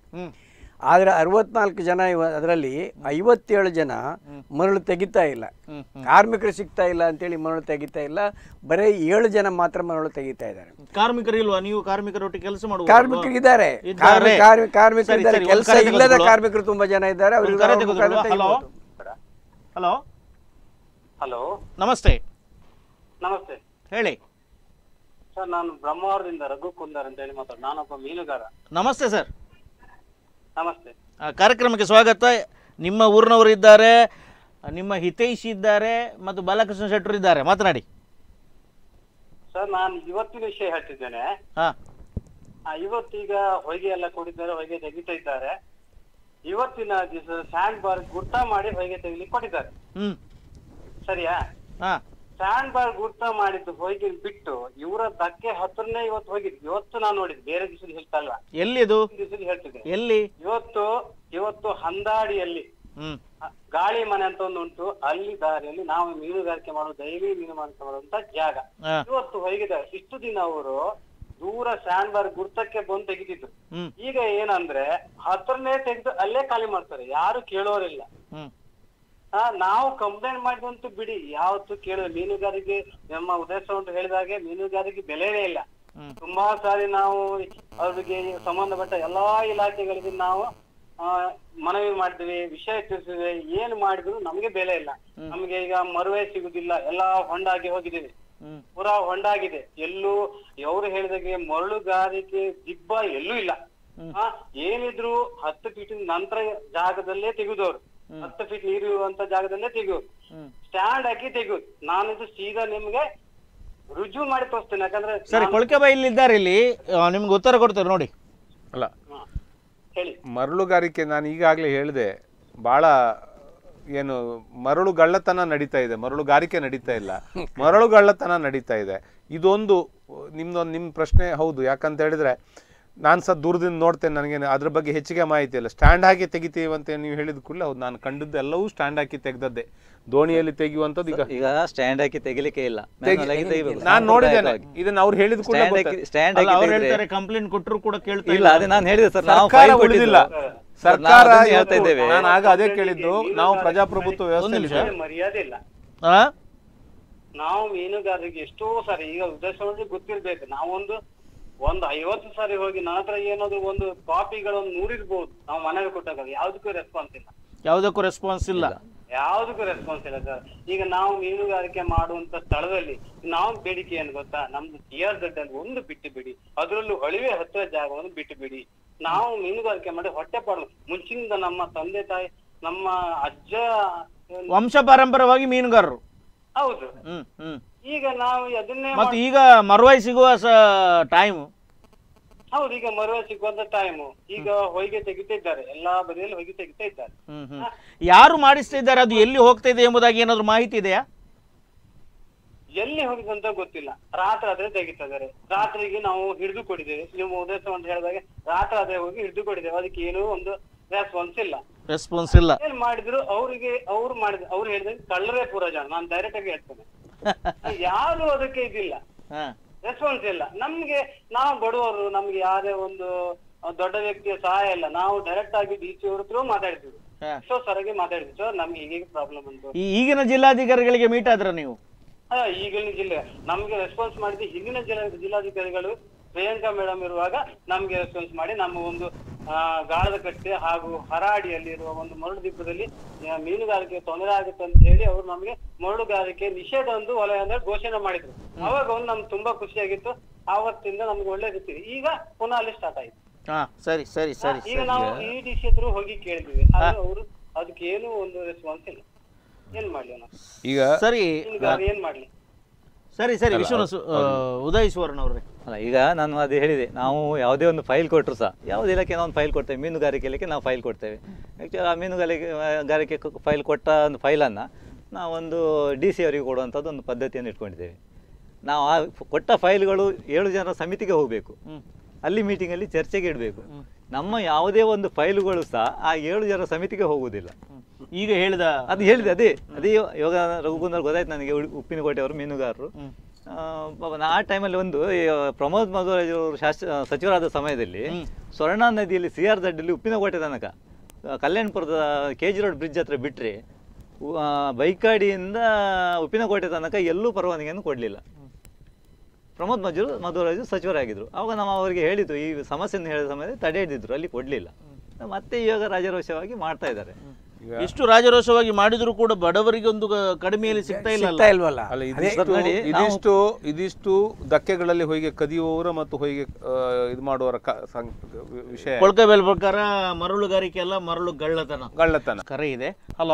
ಆದರೆ ಅರವತ್ನಾಲ್ಕು ಜನ ಇವ ಅದರಲ್ಲಿ ಐವತ್ತೇಳು ಜನ ಮರಳು ತೆಗಿತಾ ಇಲ್ಲ ಕಾರ್ಮಿಕರು ಸಿಗ್ತಾ ಇಲ್ಲ ಅಂತೇಳಿ ಮರಳು ತೆಗಿತಾ ಇಲ್ಲ ಬರೀ ಏಳು ಜನ ಮಾತ್ರ ಮರಳು ತೆಗಿತಾ ಇದ್ದಾರೆ ಕಾರ್ಮಿಕರು ಇಲ್ವಾ ನೀವು ಕಾರ್ಮಿಕರೊಟ್ಟಿಗೆ ಕೆಲಸ ಮಾಡುವ ಕಾರ್ಮಿಕರು ಇದ್ದಾರೆ ಇದ್ದಾರೆ. ಕಾರ್ಮಿ- ಕಾರ್ಮಿಕರು ಸರಿ, ಇದ್ದಾರೆ ಸರಿ, ಒಂದು ಕೆಲಸ ಕರೆ ಇಲ್ಲದ ತೆಗೆದುಕೊಳ್ಳುವ. ಕಾರ್ಮಿಕರು ತುಂಬಾ ಜನ ಇದ್ದಾರೆ ಒಂದು ಅವರಿಗೆ ಕರೆ ಅವ್ರ ಮುಖಾಂತರ ತೆಗೆದುಕೊಳ್ಳುವ. ಹಲೋ ತೆಗಿಬೋದು. ಹಲೋ ಹಲೋ ನಮಸ್ತೆ ನಮಸ್ತೆ ಹೇಳಿ ಸರ್ ನಾನು ಬ್ರಹ್ಮಾವರದಿಂದ ರಘು ಕುಂದರ್ ಅಂತ ಹೇಳಿ ಮಾತಾಡ ನಾನೊಬ್ಬ ಮೀನುಗಾರ ನಮಸ್ತೆ ಸರ್ ನಮಸ್ತೆ ಆ, ಕಾರ್ಯಕ್ರಮಕ್ಕೆ ಸ್ವಾಗತ ನಿಮ್ಮ ಊರಿನವರು ಇದ್ದಾರೆ ನಿಮ್ಮ ಹಿತೈಷಿ ಇದ್ದಾರೆ ಮತ್ತು ಬಾಲಕೃಷ್ಣ ಶೆಟ್ಟರು ಇದ್ದಾರೆ ಮಾತನಾಡಿ ಸರ್ ನಾನು ಇವತ್ತಿನ ವಿಷಯ ಹೇಳ್ತಿದ್ದೇನೆ ಹಾ ಆ, ಇವತ್ತೀಗ ಹೊಯ್ಗೆ ಎಲ್ಲ ಕೊಟ್ಟಿದ್ದಾರೆ ಹೊಯ್ಗೆ ತೆಗಿತಾ ಇದ್ದಾರೆ ಇವತ್ತಿನ ದಿವಸ ಸ್ಯಾಂಡ್ ಬಾರ್ ಗುರ್ತ ಮಾಡಿ ಹೊಯ್ಗೆ ತೆಗಿಲಿಕ್ಕೆ ಕೊಟ್ಟಿದ್ದಾರೆ ಹ್ಮ್ ಸರಿಯಾ ಹಾ ಸ್ಯಾಂಡ್ ಬಾರ್ ಗುರ್ತ ಮಾಡಿದ್ದು ಹೊಯ್ಗೆ ಬಿಟ್ಟು ಇವರ ಧಕ್ಕೆ ಹತ್ರನೇ ಇವತ್ತು ಹೋಗಿದ್ದು ಇವತ್ತು ನಾನು ನೋಡಿದ್ದು ಬೇರೆ ದಿವಸದ ಹೇಳ್ತಾ ಅಲ್ವಾ ಎಲ್ಲಿ ಅದು ದಿವಸದ ಹೇಳ್ತಿದ್ದೆ ಎಲ್ಲಿ ಇವತ್ತು ಇವತ್ತು ಹಂದಾಡಿಯಲ್ಲಿ ಹ್ಮ್ ಆ, ಗಾಳಿ ಮನೆ ಅಂತ ಒಂದು ಉಂಟು ಅಲ್ಲಿ ದಾರಿಯಲ್ಲಿ ನಾವು ಮೀನುಗಾರಿಕೆ ಮಾಡೋ ಡೈಲಿ ಮೀನುಗಾರಿಕೆ ಮಾಡುವಂತ ಜಾಗ ಹಾ ಇವತ್ತು ಹೊಯ್ಗಿದ್ದಾರೆ ಇಷ್ಟು ದಿನ ಅವರು ದೂರ ಸ್ಯಾಂಡ್ ಬಾರ್ ಗುರ್ತಕ್ಕೆ ಬಂದು ತೆಗಿತಿದ್ರು ಹ್ಮ್ ಈಗ ಏನಂದ್ರೆ ಹತ್ರನೇ ತೆಗೆದು ಅಲ್ಲೇ ಖಾಲಿ ಮಾಡ್ತಾರೆ ಯಾರು ಕೇಳೋರಿಲ್ಲ ಹ್ಮ್ ಆ, ನಾವು ಕಂಪ್ಲೇಂಟ್ ಮಾಡಿದಂತೂ ಬಿಡಿ ಯಾವತ್ತು ಕೇಳೋ ಮೀನುಗಾರಿಕೆ ನಮ್ಮ ಉದ್ದೇಶ ಉಂಟು ಹೇಳಿದಾಗೆ ಮೀನುಗಾರಿಕೆ ಬೆಲೆನೇ ಇಲ್ಲ ಹ್ಮ್. ತುಂಬಾ ಸಾರಿ ನಾವು ಅವ್ರಿಗೆ ಸಂಬಂಧಪಟ್ಟ ಎಲ್ಲಾ ಇಲಾಖೆಗಳಿಗೆ ನಾವು ಆ, ಮನವಿ ಮಾಡಿದ್ವಿ ವಿಷಯ ತಿಳಿಸಿದ್ವಿ ಏನ್ ಮಾಡಿದ್ರು ನಮ್ಗೆ ಬೆಲೆ ಇಲ್ಲ ನಮ್ಗೆ ಈಗ ಮರುವೆ ಸಿಗುದಿಲ್ಲ ಎಲ್ಲಾ ಹೊಂಡಾಗಿ ಹೋಗಿದ್ದೀವಿ ಹ್ಮ್ ಪೂರಾ ಹೊಂಡಾಗಿದೆ ಎಲ್ಲೂ ಅವರು ಹೇಳಿದಾಗೆ ಮರಳುಗಾರಿಕೆ ದಿಬ್ಬ ಎಲ್ಲೂ ಇಲ್ಲ ಆ, ಏನಿದ್ರು ಹತ್ತು ಫೀಟ್ ನಂತರ ಜಾಗದಲ್ಲೇ ತೆಗೆದವ್ರು ಹತ್ತು ಫೀಟ್ ನೀರು ಇರುವಂತ ಜಾಗದಲ್ಲೇ ತೆಗೆಯೋದು ಹ್ಮ್ ಸ್ಟ್ಯಾಂಡ್ ಹಾಕಿ ತೆಗೆಯೋದು ನಾನಿದು ಸೀದಾ ನಿಮ್ಗೆ ರುಜು ಮಾಡಿ ತೋರಿಸ್ತೇನೆ ಯಾಕಂದ್ರೆ ಸರಿ ನಾನು- ಕೊಳಕೆ ಬಾಯಿ ಇದ್ದಾರೆ ಇಲ್ಲಿ ಆ, ನಿಮ್ಗೆ ಉತ್ತರ ಕೊಡ್ತಾರೆ ನೋಡಿ ಅಲ್ಲ ಹಾ. ಹೇಳಿ ಮರಳುಗಾರಿಕೆ ನಾನು ಈಗಾಗಲೇ ಹೇಳಿದೆ ಭಾಳ ಏನು ಮರಳುಗಳ್ಳತನ ನಡೀತಾ ಇದೆ ಮರಳುಗಾರಿಕೆ ನಡೀತಾ ಇಲ್ಲ ಮರಳುಗಳ್ಳತನ ನಡೀತಾ ಇದೆ ಇದೊಂದು ನಿಮ್ದೊಂದು ನಿಮ್ಮ ಪ್ರಶ್ನೆ ಹೌದು ಯಾಕಂತ ಹೇಳಿದ್ರೆ ನಾನು ಸಹ ದೂರದಿಂದ ನೋಡ್ತೇನೆ ನನಗೆ ಅದ್ರ ಬಗ್ಗೆ ಹೆಚ್ಚಿಗೆ ಮಾಹಿತಿ ಇಲ್ಲ ಸ್ಟ್ಯಾಂಡ್ ಹಾಕಿ ತೆಗಿತೀವಿ ಅಂತ ನೀವು ಹೇಳಿದ ಕೂಡಲೇ ಹೌದು ನಾನು ಕಂಡದ್ದು ಎಲ್ಲವೂ ಸ್ಟ್ಯಾಂಡ್ ಹಾಕಿ ತೆಗ್ದದ್ದೇ ದೋಣಿಯಲ್ಲಿ ತೆಗೆಯುವಂಥದ್ದು ಈಗ ಈಗ ಸ್ಟ್ಯಾಂಡ್ ಹಾಕಿ ತೆಗಿಲಿಕ್ಕೆ ಇಲ್ಲ Manual ಆಗಿ ತೆಗಿಬೇಕು. ನಾನು ನೋಡಿದ್ದೇನೆ ಸಾಂಪ್ರದಾಯಿಕವಾಗಿ. ಇದನ್ನ ಅವ್ರು ಹೇಳಿದ ಕೂಡ Stand ಹಾಕಿ- stand ಅಲ್ಲ ಹಾಕಿ ಅವ್ರು ತೆಗೆದ್ರೆ- ಹೇಳ್ತಾರೆ ಕಂಪ್ಲೇಂಟ್ ಕೊಟ್ಟರು ಕೂಡ ಕೇಳ್ತಾ ಇಲ್ಲ ಅದೇ ನಾನು ಹೇಳಿದೆ ಸರ್ ನಾವು ಸರ್ಕಾರ file ಉಳಿದಿಲ್ಲ ಕೊಟ್ಟಿದ್ದು. ಸರ್ಕಾರ ನಾವು ಅದನ್ನೇ ಹೇಳ್ತಾ ಇವತ್ತು- ಇದ್ದೇವೆ. ನಾನು ಆಗ ಅದೇ ಕೇಳಿದ್ದು ನಾವು ಪ್ರಜಾಪ್ರಭುತ್ವ ವ್ಯವಸ್ಥೆಯಲ್ಲಿ ನಿಮಿಷ. ಸರ್. ಮರ್ಯಾದೆ ಇಲ್ಲ ಆ? ನಾವು ಮೀನುಗಾರರಿಗೆ ಎಷ್ಟೋ ಸಾರಿ ಈಗ ಉದ್ದೇಶ ಗೊತ್ತಿರ್ಬೇಕು ನಾವೊಂದು ಒಂದು ಐವತ್ತು ಸಾರಿ ಹೋಗಿ ನನ್ನ ಹತ್ರ ಏನಾದ್ರು ಒಂದು ಕಾಪಿಗಳು ಒಂದು ನೂರಿರ್ಬೋದು ನಾವು ಮನೆಗೆ ಕೊಟ್ಟಾಗ ಯಾವ್ದಕ್ಕೂ ರೆಸ್ಪಾನ್ಸ್ ಇಲ್ಲ ಯಾವುದಕ್ಕೂ ರೆಸ್ಪಾನ್ಸ್ ಇಲ್ಲ ಯಾವ್ದಕ್ಕೂ ರೆಸ್ಪಾನ್ಸ್ ಇಲ್ಲ ಸರ್ ಈಗ ನಾವು ಮೀನುಗಾರಿಕೆ ಮಾಡುವಂತ ಸ್ಥಳದಲ್ಲಿ ನಾವು ಬೇಡಿಕೆ ಏನು ಗೊತ್ತಾ ನಮ್ದು ಟಿ ಆರ್ ಅಲ್ಲಿ ಒಂದು ಬಿಟ್ಟು ಬಿಡಿ ಅದರಲ್ಲೂ ಅಳಿವೆ ಹತ್ತಿರ ಜಾಗವನ್ನು ಬಿಟ್ಟು ಬಿಡಿ ನಾವು ಮೀನುಗಾರಿಕೆ ಮಾಡಿ ಹೊಟ್ಟೆ ಪಾಡು ಮುಂಚಿನಿಂದ ನಮ್ಮ ತಂದೆ ತಾಯಿ ನಮ್ಮ ಅಜ್ಜ ವಂಶ ಪಾರಂಪರ್ಯವಾಗಿ ಮೀನುಗಾರರು ಹೌದು ಹ್ಮ್ ಹ್ಮ್ ಈಗ ನಾವು ಅದನ್ನೇ ಮತ್ತು ಈಗ ಮರುವಾಯಿ ಸಿಗುವ ಸ ಟೈಮ್ ಹೌದು ಈಗ ಮರುವೆ ಸಿಗುವಂತ ಟೈಮು ಈಗ ಹೊಯ್ಗೆ ತೆಗಿತಾ ಇದ್ದಾರೆ ಎಲ್ಲಾ ಬದಿಯಲ್ಲಿ ಹೊಯ್ಗೆ ತೆಗಿತಾ ಇದ್ದಾರೆ ಹ್ಮ್ ಹ್ಮ್ ಯಾರು ಮಾಡಿಸ್ತಾ ಇದ್ದಾರೆ ಅದು ಎಲ್ಲಿ ಹೋಗ್ತಾ ಇದೆ ಎಂಬುದಾಗಿ ಏನಾದ್ರು ಮಾಹಿತಿ ಇದೆಯಾ ಎಲ್ಲಿ ಹೋಗಿದೆ ಅಂತ ಗೊತ್ತಿಲ್ಲ ರಾತ್ರಿ ಆದ್ರೆ ತೆಗಿತಾ ಇದ್ದಾರೆ ರಾತ್ರಿಗೆ ನಾವು ಹಿಡಿದು ಕೊಟ್ಟಿದ್ದೇವೆ ನೀವು ಉದ್ದೇಶ ಅಂತ ಹೇಳಿದಾಗ ರಾತ್ರಿ ಆದ್ರೆ ಹೋಗಿ ಹಿಡಿದು ಕೊಟ್ಟಿದ್ದೇವೆ ಅದಕ್ಕೆ ಏನೂ ಒಂದು ರೆಸ್ಪಾನ್ಸ್ ಇಲ್ಲ ರೆಸ್ಪಾನ್ಸ್ ಇಲ್ಲ ಏನ್ ಮಾಡಿದ್ರು ಅವರಿಗೆ ಅವ್ರು ಮಾಡಿದ ಅವ್ರು ಹೇಳಿದಾಗ ಕಳ್ಳರೇ ಪೂರ ಜನ ನಾನು ಡೈರೆಕ್ಟ್ ಆಗಿ ಹೇಳ್ತೇನೆ ಯಾರು ಅದಕ್ಕೆ ಇದಿಲ್ಲ ಹಾ ರೆಸ್ಪಾನ್ಸ್ ಇಲ್ಲ ನಮ್ಗೆ ನಾವು ಬಡವರು ನಮ್ಗೆ ಯಾರೇ ಒಂದು ಅಹ್, ದೊಡ್ಡ ವ್ಯಕ್ತಿಯ ಸಹಾಯ ಇಲ್ಲ ನಾವು ಡೈರೆಕ್ಟ್ ಆಗಿ ಡಿ ಸಿ ಅವ್ರ ಹತ್ರ ಮಾತಾಡ್ತೀವಿ ಹಾ. ಎಷ್ಟೋ ಸರಿಗೆ ಮಾತಾಡಿದ್ವಿ ಸರ್ ನಮ್ಗೆ ಹೀಗೆ ಪ್ರಾಬ್ಲಮ್ ಉಂಟು ಈ ಈಗಿನ ಜಿಲ್ಲಾಧಿಕಾರಿಗಳಿಗೆ ಮೀಟ್ ಆದ್ರ ನೀವು ಆ, ಈಗಿನ ಜಿಲ್ಲೆ ನಮ್ಗೆ ರೆಸ್ಪಾನ್ಸ್ ಮಾಡಿದ ಹಿಂದಿನ ಜಿಲ್ಲಾ ಜಿಲ್ಲಾಧಿಕಾರಿಗಳು ಪ್ರಿಯಾಂಕಾ ಮೇಡಮ್ ಇರುವಾಗ ನಮ್ಗೆ ರೆಸ್ಪಾನ್ಸ್ ಮಾಡಿ ನಮ್ಮ ಒಂದು ಆ, ಗಾಳದ ಕಟ್ಟೆ ಹಾಗೂ ಹರಾಡಿಯಲ್ಲಿ ಇರುವ ಒಂದು ಮರಳು ದೀಪದಲ್ಲಿ ಆ, ಮೀನುಗಾರಿಕೆ ತೊಂದರೆ ಆಗುತ್ತೆ ಅಂತ ಹೇಳಿ ಅವರು ನಮ್ಗೆ ಮರಳುಗಾರಿಕೆ ನಿಷೇಧ ಒಂದು ವಲಯ ಅಂದ್ರೆ ಘೋಷಣೆ ಮಾಡಿದ್ರು ಅವಾಗ ಒಂದು ನಮ್ಗೆ ತುಂಬಾ ಖುಷಿಯಾಗಿತ್ತು ಆವತ್ತಿಂದ ನಮ್ಗೆ ಒಳ್ಳೆ ರೀತಿ ಈಗ ಪುನಃ ಅಲ್ಲಿ ಸ್ಟಾರ್ಟ್ ಆಯ್ತು ಹಾ ಸರಿ ಸರಿ ಸರಿ ಈಗ ಸರಿ ನಾವು ಈ ಡಿ ಸಿ ಹತ್ರ ಹೋಗಿ ಕೇಳಿದ್ವಿ ಆದ್ರೆ ಅವರು ಅದಕ್ಕೆ ಏನು ಒಂದು ರೆಸ್ಪಾನ್ಸ್ ಇಲ್ಲ ಏನ್ ಮಾಡ್ಲಿ ನಾವು ಈಗ ಸರಿ ಮೀನುಗಾರ ಏನ್ ಮಾಡ್ಲಿ ಸರಿ ಸರಿ ವಿಶ್ವನ ಉದಯ್ ಸುವರ್ಣ ಅವ್ರೆ ಅಲ್ಲ ಈಗ ನಾನು ಅದು ಹೇಳಿದೆ ನಾವು ಯಾವುದೇ ಒಂದು ಫೈಲ್ ಕೊಟ್ಟರು ಸಹ ಯಾವುದೇ ಇಲಾಖೆ ನಾವು ಒಂದು ಫೈಲ್ ಕೊಡ್ತೇವೆ ಮೀನುಗಾರಿಕೆ ಇಲಾಖೆ ನಾವು ಫೈಲ್ ಕೊಡ್ತೇವೆ ಆ್ಯಕ್ಚುಲಿ ಆ ಮೀನುಗಾರಿಕೆ ಗಾರಿಕೆ ಫೈಲ್ ಕೊಟ್ಟ ಒಂದು ಫೈಲನ್ನು ನಾವೊಂದು ಡಿ ಸಿ ಅವರಿಗೆ ಕೊಡುವಂಥದ್ದು ಒಂದು ಪದ್ಧತಿಯನ್ನು ಇಟ್ಕೊಂಡಿದ್ದೇವೆ ನಾವು ಆ ಕೊಟ್ಟ ಫೈಲ್ಗಳು ಏಳು ಜನರ ಸಮಿತಿಗೆ ಹೋಗಬೇಕು ಅಲ್ಲಿ ಮೀಟಿಂಗಲ್ಲಿ ಚರ್ಚೆಗೆ ಇಡಬೇಕು ನಮ್ಮ ಯಾವುದೇ ಒಂದು ಫೈಲುಗಳು ಸಹ ಆ ಏಳು ಜನರ ಸಮಿತಿಗೆ ಹೋಗುವುದಿಲ್ಲ ಈಗ ಹೇಳಿದ ಅದು ಹೇಳಿದೆ ಅದೇ ಅದೇ ಇವಾಗ ರಘುಕುಂದರ್ ಗೊತ್ತಾಯ್ತು ನನಗೆ ಉಡಿ- ಉಪ್ಪಿನಕೋಟೆ ಅವರು ಮೀನುಗಾರರು ಆ, ಪಾಪ ನಾ ಆ ಟೈಮಲ್ಲಿ ಒಂದು ಈ ಪ್ರಮೋದ್ ಮಧುರಾಜ್ ಅವರು ಶಾಸ್ತ್ರ ಸಚಿವರಾದ ಸಮಯದಲ್ಲಿ ಸ್ವರ್ಣ ನದಿಯಲ್ಲಿ ಸಿ ಆರ್ ದಡ್ಡಲ್ಲಿ ಉಪ್ಪಿನಕೋಟೆ ತನಕ ಆ, ಕಲ್ಯಾಣಪುರದ ಕೆ ಜಿ ರೋಡ್ ಬ್ರಿಡ್ಜ್ ಹತ್ರ ಬಿಟ್ಟರೆ ಬೈಕಾಡಿಯಿಂದ ಉಪ್ಪಿನಕೋಟೆ ತನಕ ಎಲ್ಲೂ ಪರವಾನಗಿಯನ್ನು ಕೊಡಲಿಲ್ಲ ಪ್ರಮೋದ್ ಮಜೂರು ಮಧುರಾಜು ಸಚಿವರಾಗಿದ್ದರು ಆವಾಗ ನಾವು ಅವರಿಗೆ ಹೇಳಿದ್ದು ಈ ಸಮಸ್ಯೆಯನ್ನು ಹೇಳಿದ ಸಮಯದಲ್ಲಿ ತಡೆ ಹಿಡಿದಿದ್ರು ಅಲ್ಲಿ ಕೊಡಲಿಲ್ಲ ಮತ್ತೆ ಇವಾಗ ರಾಜರೋಷವಾಗಿ ಮಾಡ್ತಾ ಇದ್ದಾರೆ ಎಷ್ಟು ರಾಜರೋಷವಾಗಿ ಮಾಡಿದ್ರು ಕೂಡ ಬಡವರಿಗೆ ಒಂದು ಕ- ಕಡಿಮೆಯಲ್ಲಿ ಸಿಗ್ತಾ ಇಲ್ಲ ಸಿಗ್ತಾ ಇಲ್ವಲ್ಲ ಅಲ್ಲ ಅದೇ ಇದಿಷ್ಟು ನೋಡಿ, ಇದಿಷ್ಟು ಇದಿಷ್ಟು ಧಕ್ಕೆಗಳಲ್ಲಿ ಹೊಯ್ಗೆ ಕದಿಯುವವರ ಮತ್ತು ಹೊಯ್ಗೆ ಆ, ಇದು ಮಾಡುವವರ ಕ- ಸಂ- ವಿಷಯ ಕೊಳ್ಕೆ ಬೆಲೆ ಪ್ರಕಾರ ಮರಳುಗಾರಿಕೆ ಎಲ್ಲ ಮರಳು ಗಳ್ಳತನ ಗಳ್ಳತನ ಕರೆ ಇದೆ ಹಲೋ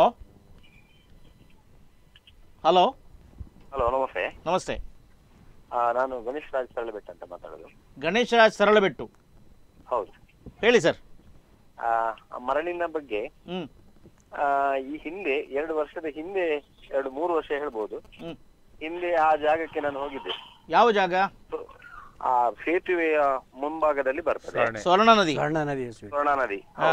ಹಲೋ ಹಲೋ ನಮಸ್ತೆ ನಮಸ್ತೆ ಆ, ನಾನು ಗಣೇಶ್ ರಾಜ್ ಸರಳಬೆಟ್ಟ ಅಂತ ಮಾತಾಡೋದು ಗಣೇಶ ರಾಜ್ ಸರಳಬೆಟ್ಟು ಹೌದು ಹೇಳಿ ಸರ್ ಆ, ಆ ಮರಳಿನ ಬಗ್ಗೆ ಹ್ಮ್ ಆ, ಈ ಹಿಂದೆ ಎರಡು ವರ್ಷದ ಹಿಂದೆ ಎರಡು ಮೂರು ವರ್ಷ ಹೇಳ್ಬೋದು ಹ್ಮ್ ಹಿಂದೆ ಆ ಜಾಗಕ್ಕೆ ನಾನು ಹೋಗಿದ್ದೆ ಯಾವ ಜಾಗ So, ಆ ಸೇತುವೆಯ ಮುಂಭಾಗದಲ್ಲಿ ಬರ್ತದೆ ಸ್ಮರಣೆ. ಸ್ವರ್ಣ ನದಿ ಸ್ವರ್ಣ ನದಿ ಸ್ವೀಟ್. ಸ್ವರ್ಣ ನದಿ ಹಾ.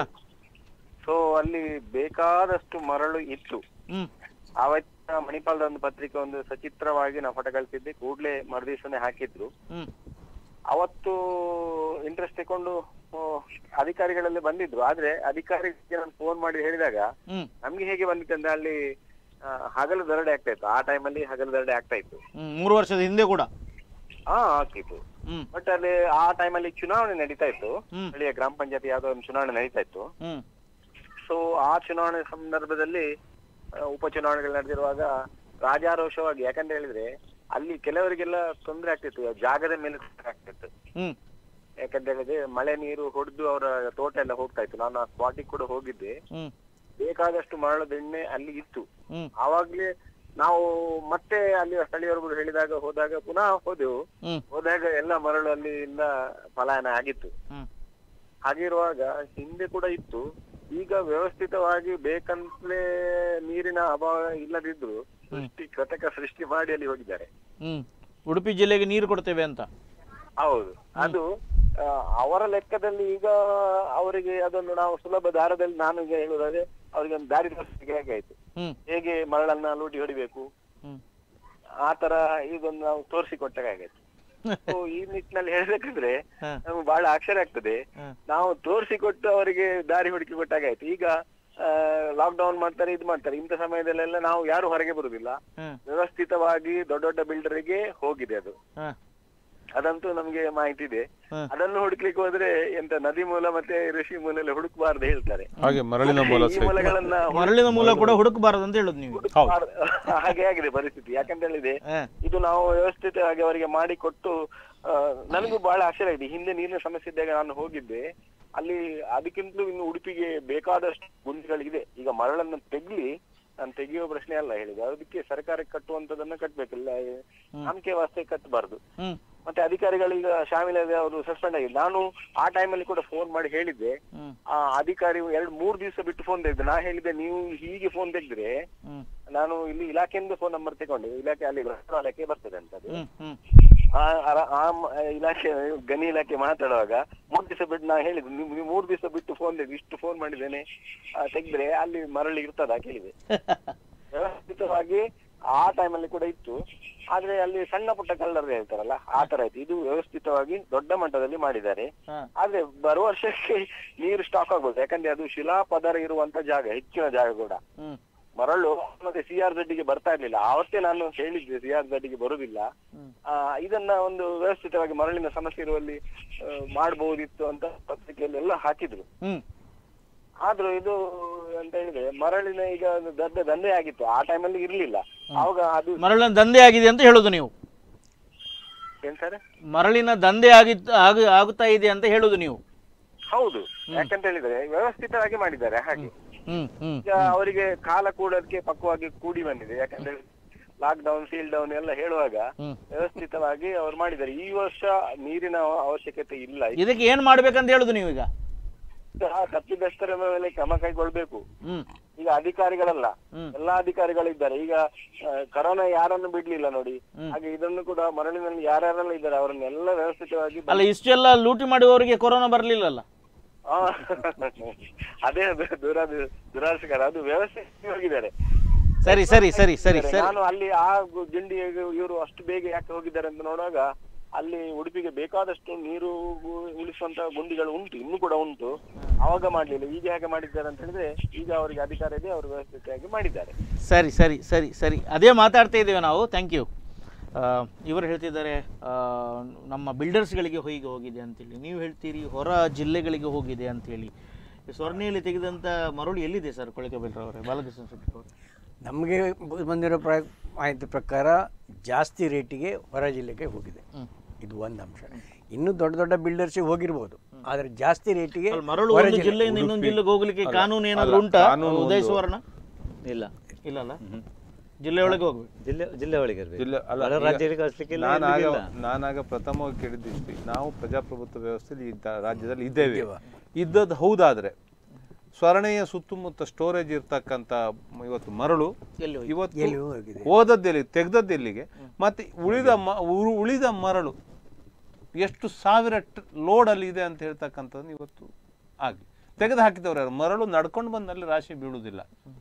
ಸೊ ಅಲ್ಲಿ ಬೇಕಾದಷ್ಟು ಮರಳು ಇತ್ತು ಹ್ಮ್ ಆವತ್ತಿನ ಮಣಿಪಾಲದ ಒಂದು ಪತ್ರಿಕೆ ಒಂದು ಸಚಿತ್ರವಾಗಿ ನಾವು ಫೋಟೋ ಕಳಿಸಿದ್ದೆ ಕೂಡ್ಲೇ ಮರುದಿವಸನೇ ಹಾಕಿದ್ರು ಹ್ಮ್ ಅವತ್ತು ಇಂಟ್ರೆಸ್ಟ್ ತಕೊಂಡು ಆ, ಅಧಿಕಾರಿಗಳೆಲ್ಲ ಬಂದಿದ್ರು ಆದ್ರೆ ಅಧಿಕಾರಿಗೆ ನಾನು ಫೋನ್ ಮಾಡಿ ಹೇಳಿದಾಗ ಹ್ಮ್ ನಮ್ಗೆ ಹೇಗೆ ಬಂದಿತ್ತು ಅಂದ್ರೆ ಅಲ್ಲಿ ಆ, ಹಗಲು ದರೋಡೆ ಆಗ್ತಾ ಇತ್ತು ಆ ಟೈಮಲ್ಲಿ ಹಗಲು ದರೋಡೆ ಆಗ್ತಾ ಇತ್ತು ಹ್ಮ್ ಮೂರು ವರ್ಷದ ಹಿಂದೆ ಕೂಡ ಹಾ ಆಗ್ತಿತ್ತು ಹ್ಮ್ ಬಟ್ ಅಲ್ಲಿ ಆ ಟೈಮಲ್ಲಿ ಚುನಾವಣೆ ನಡೀತಾ ಇತ್ತು ಹ್ಮ್. ಸ್ಥಳೀಯ ಗ್ರಾಮ ಪಂಚಾಯತಿ ಯಾವ್ದೋ ಒಂದು ಚುನಾವಣೆ ನಡೀತಾ ಇತ್ತು ಹ್ಮ್ ಸೊ ಆ ಚುನಾವಣೆ ಸಂದರ್ಭದಲ್ಲಿ ಆ, ಉಪಚುನಾವಣೆಗಳು ನಡೆದಿರುವಾಗ ರಾಜಾರೋಷವಾಗಿ ಯಾಕಂತ ಹೇಳಿದ್ರೆ ಅಲ್ಲಿ ಕೆಲವರಿಗೆಲ್ಲ ತೊಂದರೆ ಆಗ್ತಿತ್ತು ಜಾಗದ ಮೇಲೆ ತೊಂದ್ರೆ ಆಗ್ತಿತ್ತು ಹ್ಮ್ ಯಾಕಂತ ಹೇಳಿದ್ರೆ ಮಳೆ ನೀರು ಹೊಡೆದು ಅವರ ತೋಟ ಎಲ್ಲ ಹೋಗ್ತಾ ಇತ್ತು ನಾನು ಆ ಸ್ಪಾಟಿಗೆ ಕೂಡ ಹೋಗಿದ್ದೆ ಹ್ಮ್ ಬೇಕಾದಷ್ಟು ಮರಳದ ಎಣ್ಣೆ ಅಲ್ಲಿ ಇತ್ತು ಹ್ಮ್ ಆವಾಗ್ಲೇ ನಾವು ಮತ್ತೆ ಅಲ್ಲಿ ಸ್ಥಳೀಯರು ಹೇಳಿದಾಗ ಹೋದಾಗ ಪುನಃ ಹೋದೆವು ಹ್ಮ್ ಹೋದಾಗ ಎಲ್ಲ ಮರಳು ಅಲ್ಲಿಂದ ಪಲಾಯನ ಆಗಿತ್ತು ಹ್ಮ್ ಹಾಗಿರುವಾಗ ಹಿಂದೆ ಕೂಡ ಇತ್ತು ಈಗ ವ್ಯವಸ್ಥಿತವಾಗಿ ಬೇಕಂತಲೇ ನೀರಿನ ಅಭಾವ ಇಲ್ಲದಿದ್ರು ಸೃಷ್ಟಿ ಕೃತಕ ಸೃಷ್ಟಿ ಮಾಡಿ ಅಲ್ಲಿ ಹೋಗಿದ್ದಾರೆ ಹ್ಮ್ ಉಡುಪಿ ಜಿಲ್ಲೆಗೆ ನೀರು ಕೊಡ್ತೇವೆ ಅಂತ ಹೌದು ಅದು ಆ, ಅವರ ಲೆಕ್ಕದಲ್ಲಿ ಈಗ ಅವರಿಗೆ ಅದನ್ನು ನಾವು ಸುಲಭ ದಾರದಲ್ಲಿ ನಾನು ಈಗ ಹೇಳುವುದಾದ್ರೆ ಅವರಿಗೆ ಒಂದು ದಾರಿ ತೋರಿಸಲಿಕ್ಕೆ ಹೇಗಾಯ್ತು ಹ್ಮ್ ಹೇಗೆ ಮರಳನ್ನ ಲೂಟಿ ಹೊಡಿಬೇಕು ಹ್ಮ್ ಆ ತರ ಇದೊಂದು ನಾವು ತೋರಿಸಿಕೊಟ್ಟಾಗ ಆಗೈತೆ ಸೊ ಈ ನಿಟ್ಟಿನಲ್ಲಿ ಹೇಳ್ಬೇಕಂದ್ರೆ ಹ. ನಮ್ಗೆ ಬಹಳ ಆಶ್ಚರ್ಯ ಆಗ್ತದೆ ಹ. ನಾವು ತೋರಿಸಿಕೊಟ್ಟು ಅವರಿಗೆ ದಾರಿ ಹುಡುಕಿ ಕೊಟ್ಟಾಗ ಆಯ್ತು ಈಗ ಲಾಕ್ ಡೌನ್ ಮಾಡ್ತಾರೆ ಇದು ಮಾಡ್ತಾರೆ ಇಂಥ ಸಮಯದಲ್ಲೆಲ್ಲ ನಾವು ಯಾರು ಹೊರಗೆ ಬರುದಿಲ್ಲ ಹ್ಮ್ ವ್ಯವಸ್ಥಿತವಾಗಿ ದೊಡ್ಡ ದೊಡ್ಡ ಬಿಲ್ಡರ್ಗೆ ಹೋಗಿದೆ ಅದು ಹ. ಅದಂತೂ ನಮ್ಗೆ ಮಾಹಿತಿ ಇದೆ ಹ. ಅದನ್ನು ಹುಡುಕ್ಲಿಕ್ಕೆ ಹೋದ್ರೆ ಎಂತ ನದಿ ಮೂಲ ಮತ್ತೆ ಋಷಿ ಮೂಲ ಎಲ್ಲ ಹುಡುಕಬಾರ್ದು ಹೇಳ್ತಾರೆ ಹಾಗೆ ಮರಳಿನ ಮೂಲ ಈ ಸಹಿತ ಮೂಲಗಳನ್ನ ಮರಳಿನ ಮೂಲ ಕೂಡ ಹುಡುಕಬಾರದು ಅಂತ ಹೇಳುದು ನೀವು ಹುಡುಕ್ಬಾರ್ದು. ಹಾಗೆ ಆಗಿದೆ ಪರಿಸ್ಥಿತಿ ಯಾಕಂತ ಹೇಳಿದ್ರೆ ಹ. ಇದು ನಾವು ವ್ಯವಸ್ಥಿತವಾಗಿ ಅವರಿಗೆ ಮಾಡಿಕೊಟ್ಟು ಆ, ನನಗೂ ಬಹಳ ಆಶ್ಚರ್ಯ ಆಗಿದೆ ಹಿಂದೆ ನೀರಿನ ಸಮಸ್ಯೆ ಇದ್ದಾಗ ನಾನು ಹೋಗಿದ್ದೆ ಅಲ್ಲಿ ಅದಕ್ಕಿಂತಲೂ ಇನ್ನು ಉಡುಪಿಗೆ ಬೇಕಾದಷ್ಟು ಗುಂಡಿಗಳಿದೆ ಈಗ ಮರಳನ್ನು ತೆಗ್ಲಿ ನಾನು ತೆಗೆಯುವ ಪ್ರಶ್ನೆ ಅಲ್ಲ ಹೇಳಿದೆ ಅದಕ್ಕೆ ಸರ್ಕಾರಕ್ಕೆ ಕಟ್ಟುವಂತದನ್ನ ಕಟ್ಬೇಕಿಲ್ಲ ನಂಬಿಕೆ ವಾಸ್ತೆ ಕಟ್ಟಬಾರ್ದು ಹ್ಮ್ ಮತ್ತೆ ಅಧಿಕಾರಿಗಳೀಗ ಶಾಮೀಲಾದ ಅವರು ಸಸ್ಪೆಂಡ್ ಆಗಿದೆ ನಾನು ಆ ಟೈಮಲ್ಲಿ ಕೂಡ ಫೋನ್ ಮಾಡಿ ಹೇಳಿದ್ದೆ ಹ್ಮ್ ಆ ಅಧಿಕಾರಿ ಎರಡು ಮೂರು ದಿವಸ ಬಿಟ್ಟು ಫೋನ್ ತೆಗೆದು ನಾ ಹೇಳಿದ್ದೆ ನೀವು ಹೀಗೆ ಫೋನ್ ತೆಗೆದ್ರೆ ಹ್ಮ್ ನಾನು ಇಲ್ಲಿ ಇಲಾಖೆಯಿಂದ ಫೋನ್ ನಂಬರ್ ತಗೊಂಡೆ ಇಲಾಖೆ ಅಲ್ಲಿ ಗ್ರಂಥಾಲಯಕ್ಕೆ ಬರ್ತದೆ ಅಂತ ಅದು ಹ್ಮ್ ಹ್ಮ್ ಆ ಅರ- ಆ ಮ- ಇಲಾಖೆ ಗಣಿ ಇಲಾಖೆ ಮಾತಾಡುವಾಗ ಮೂರ್ ದಿವಸ ಬಿಟ್ಟು ನಾ ಹೇಳಿದ್ದು ನೀವು ನೀವು ಮೂರ್ ದಿವಸ ಬಿಟ್ಟು ಫೋನ್ ತೆಗೆದು ಇಷ್ಟು ಫೋನ್ ಮಾಡಿದ್ದೇನೆ ಆ, ತೆಗ್ದ್ರೆ ಅಲ್ಲಿ ಮರಳಿ ಇರ್ತದ ಕೇಳಿದೆ ವ್ಯವಸ್ಥಿತವಾಗಿ ಆ ಟೈಮಲ್ಲಿ ಕೂಡ ಇತ್ತು ಆದ್ರೆ ಅಲ್ಲಿ ಸಣ್ಣ ಪುಟ್ಟ ಕಲ್ಲರ್ ಹೇಳ್ತಾರಲ್ಲ ಆ ತರ ಆಯ್ತು ಇದು ವ್ಯವಸ್ಥಿತವಾಗಿ ದೊಡ್ಡ ಮಟ್ಟದಲ್ಲಿ ಮಾಡಿದ್ದಾರೆ ಹ. ಆದ್ರೆ ಬರುವ ವರ್ಷಕ್ಕೆ ನೀರು ಸ್ಟಾಕ್ ಆಗ್ಬೋದು ಯಾಕಂದ್ರೆ ಅದು ಶಿಲಾ ಪದರ ಇರುವಂತ ಜಾಗ ಹೆಚ್ಚಿನ ಜಾಗ ಕೂಡ ಹ್ಮ್ ಮರಳು ಮತ್ತೆ ಸಿ ಆರ್ ಗೆ ಬರ್ತಾ ಇರ್ಲಿಲ್ಲ ಆವತ್ತೇ ನಾನು ಹೇಳಿದ್ದೆ ಸಿ ಆರ್ ಗೆ ಬರುದಿಲ್ಲ ಆ, ಇದನ್ನ ಒಂದು ವ್ಯವಸ್ಥಿತವಾಗಿ ಮರಳಿನ ಸಮಸ್ಯೆ ಇರುವಲ್ಲಿ ಆ, ಮಾಡ್ಬೋದಿತ್ತು ಅಂತ ಪತ್ರಿಕೆಯಲ್ಲಿ ಎಲ್ಲ ಹಾಕಿದ್ರು ಹ್ಮ್ ಆದ್ರೂ ಇದು ಅಂತ ಹೇಳಿದ್ರೆ ಮರಳಿನ ಈಗ ಒಂದು ದೊಡ್ಡ ದಂಧೆ ಆಗಿತ್ತು ಆ ಟೈಮಲ್ಲಿ ಇರ್ಲಿಲ್ಲ ಆವಾಗ ಅದು ಮರಳಿನ ದಂಧೆ ಆಗಿದೆ ಅಂತ ಹೇಳುದು ನೀವು ಏನ್ ಸರ್ ಮರಳಿನ ದಂಧೆ ಆಗಿತ್ತು ಆಗ ಆಗುತ್ತಾ ಇದೆ ಅಂತ ಹೇಳುದು ನೀವು ಹೌದು ಯಾಕಂತ ಹೇಳಿದ್ರೆ ವ್ಯವಸ್ಥಿತವಾಗಿ ಮಾಡಿದ್ದಾರೆ ಹಾಗೆ ಹ್ಮ್ ಹ್ಮ್ ಈಗ ಅವರಿಗೆ ಕಾಲ ಕೂಡೋದಕ್ಕೆ ಪಕ್ವವಾಗಿ ಕೂಡಿ ಬಂದಿದೆ ಯಾಕಂದ್ರೆ ಲಾಕ್ ಡೌನ್ ಸೀಲ್ ಡೌನ್ ಎಲ್ಲ ಹೇಳುವಾಗ ಹ್ಮ್. ವ್ಯವಸ್ಥಿತವಾಗಿ ಅವ್ರು ಮಾಡಿದ್ದಾರೆ ಈ ವರ್ಷ ನೀರಿನ ಅವಶ್ಯಕತೆ ಇಲ್ಲ ಇದಕ್ಕೆ ಏನ್ ಮಾಡ್ಬೇಕಂತ ಹೇಳುದು ನೀವು ಈಗ ಈಗ ತಪ್ಪಿದಷ್ಟರ ಮೇಲೆ ಕ್ರಮ ಕೈಗೊಳ್ಬೇಕು ಹ್ಮ್ ಈಗ ಅಧಿಕಾರಿಗಳಲ್ಲ ಹ್ಮ್. ಎಲ್ಲಾ ಅಧಿಕಾರಿಗಳಿದ್ದಾರೆ ಈಗ ಆ, ಕರೋನಾ ಯಾರನ್ನು ಬಿಡ್ಲಿಲ್ಲ ನೋಡಿ ಹ್ಮ್. ಹಾಗೆ ಇದನ್ನು ಕೂಡ ಮರಳಿನಲ್ಲಿ ಯಾರ್ಯಾರೆಲ್ಲ ಇದ್ದಾರೆ ಅವರನ್ನೆಲ್ಲ ವ್ಯವಸ್ಥಿತವಾಗಿ ಅಲ್ಲ ಇಷ್ಟೆಲ್ಲ ಲೂಟಿ ಮಾಡುವವರಿಗೆ ಕೊರೋನಾ ಬರ್ಲಿಲ್ಲಲ್ಲ ಆ, ಅದೇ ಅದು ದುರಾ ದುರಾಸಕರ ಅದು ವ್ಯವಸ್ಥೆ ಹೋಗಿದ್ದಾರೆ ಸರಿ ಸರಿ ಸರಿ ಸರಿ ಸರಿ ನಾನು ಅಲ್ಲಿ ಆ ಗು- ಗಿಂಡಿ ಇವರು ಅಷ್ಟು ಬೇಗ ಯಾಕೆ ಹೋಗಿದ್ದಾರೆ ಅಂತ ನೋಡುವಾಗ ಅಲ್ಲಿ ಉಡುಪಿಗೆ ಬೇಕಾದಷ್ಟು ನೀರು ಗು- ಉಳಿಸುವಂತ ಗುಂಡಿಗಳು ಉಂಟು ಇನ್ನೂ ಕೂಡ ಉಂಟು ಅವಾಗ ಮಾಡ್ಲಿಲ್ಲ ಈಗ ಹೇಗೆ ಮಾಡಿದ್ದಾರೆ ಅಂತ ಹೇಳಿದ್ರೆ ಈಗ ಅವರಿಗೆ ಅಧಿಕಾರ ಇದೆ ಅವರು ವ್ಯವಸ್ಥಿತವಾಗಿ ಮಾಡಿದ್ದಾರೆ ಸರಿ ಸರಿ ಸರಿ ಸರಿ ಅದೇ ಮಾತಾಡ್ತಾ ಇದ್ದೇವೆ ನಾವು ಥ್ಯಾಂಕ್ ಯು ಇವರು ಹೇಳ್ತಿದ್ದಾರೆ ಆ, ನಮ್ಮ ಬಿಲ್ಡರ್ಸ್ಗಳಿಗೆ ಹೊಯ್ಗೆ ಹೋಗಿದೆ ಅಂತೇಳಿ ನೀವು ಹೇಳ್ತೀರಿ ಹೊರ ಜಿಲ್ಲೆಗಳಿಗೆ ಹೋಗಿದೆ ಅಂತೇಳಿ ಈ ಸ್ವರ್ಣಿಯಲ್ಲಿ ತೆಗೆದಂತ ಮರಳು ಎಲ್ಲಿದೆ ಸರ್ ಕೊಳಕೆ ಅವರೇ ಬಾಲಕೃಷ್ಣ ಶೆಟ್ಟಿ ಅವರು ನಮಗೆ ಬಂದಿರೋ ಪ್ರ ಮಾಹಿತಿ ಪ್ರಕಾರ ಜಾಸ್ತಿ ರೇಟಿಗೆ ಹೊರ ಜಿಲ್ಲೆಗೆ ಹೋಗಿದೆ ಇದು ಒಂದು ಅಂಶ ಇನ್ನು ದೊಡ್ಡ ದೊಡ್ಡ ಬಿಲ್ಡರ್ಸಿಗೆ ಹೋಗಿರ್ಬೋದು ಆದರೆ ಜಾಸ್ತಿ ರೇಟಿಗೆ ಅಲ್ಲಿ ಮರಳು ಹೊರ ಒಂದು ಜಿಲ್ಲೆ- ಜಿಲ್ಲೆಯಿಂದ ಇನ್ನೊಂದು ಜಿಲ್ಲೆಗೆ ಹೋಗ್ಲಿಕ್ಕೆ ಅಲ್ಲ, ಕಾನೂನು ಏನಾದ್ರು ಅಲ್ಲ, ಉಂಟಾ ಕಾನೂನು ಉದಯ ಒಂದು- ಸುವರ್ಣ ಇಲ್ಲ ಇಲ್ಲಲ್ಲ ಜಿಲ್ಲೆಯೊಳಗೆ ಹೋಗ್ಬೇಕು ಜಿಲ್ಲೆ ಜಿಲ್ಲೆ ಒಳಗೆ ಇರ್ಬೇಕು ಜಿಲ್ಲೆ ಅಲ್ಲ ಹೊರ ಈಗ ರಾಜ್ಯಕ್ಕೆ ಕಳಿಸ್ಲಿಕ್ಕಿಲ್ಲ ನಾನಾಗ ಇರ್ಲಿಕ್ಕಿಲ್ಲ. ನಾನಾಗ ಪ್ರಥಮವಾಗಿ ಕೇಳಿದ್ದಿಷ್ಟು ನಾವು ಪ್ರಜಾಪ್ರಭುತ್ವ ವ್ಯವಸ್ಥೆಯಲ್ಲಿ ಈ ದ- ರಾಜ್ಯದಲ್ಲಿ ಇದ್ದೇವೆ ಇದ್ದದ್ದು ಹೌದಾದ್ರೆ ಸ್ವರ್ಣೆಯ ಸುತ್ತಮುತ್ತ ಸ್ಟೋರೇಜ್ ಇರ್ತಕ್ಕಂಥ ಮ- ಇವತ್ತು ಮರಳು ಎಲ್ಲಿ ಹೋಯ್ತು? ಇವತ್ತು ಎಲ್ಲಿ ಹೋಗಿದೆ? ಹೋದದ್ದೆಲ್ಲಿ ತೆಗ್ದದ್ದೆಲ್ಲಿಗೆ ಮತ್ತೆ ಉಳಿದ ಮ ಉರು- ಉಳಿದ ಮರಳು ಎಷ್ಟು ಸಾವಿರ ಲೋಡ್ ಅಲ್ಲಿ ಇದೆ ಅಂತ ಹೇಳ್ತಕ್ಕಂಥದ್ದು ಇವತ್ತು ಆಗಿ ತೆಗೆದು ಹಾಕಿದವರು ಯಾರು ಮರಳು ನಡ್ಕೊಂಡು ಬಂದಲ್ಲಿ ರಾಶಿ ಬೀಳುವುದಿಲ್ಲ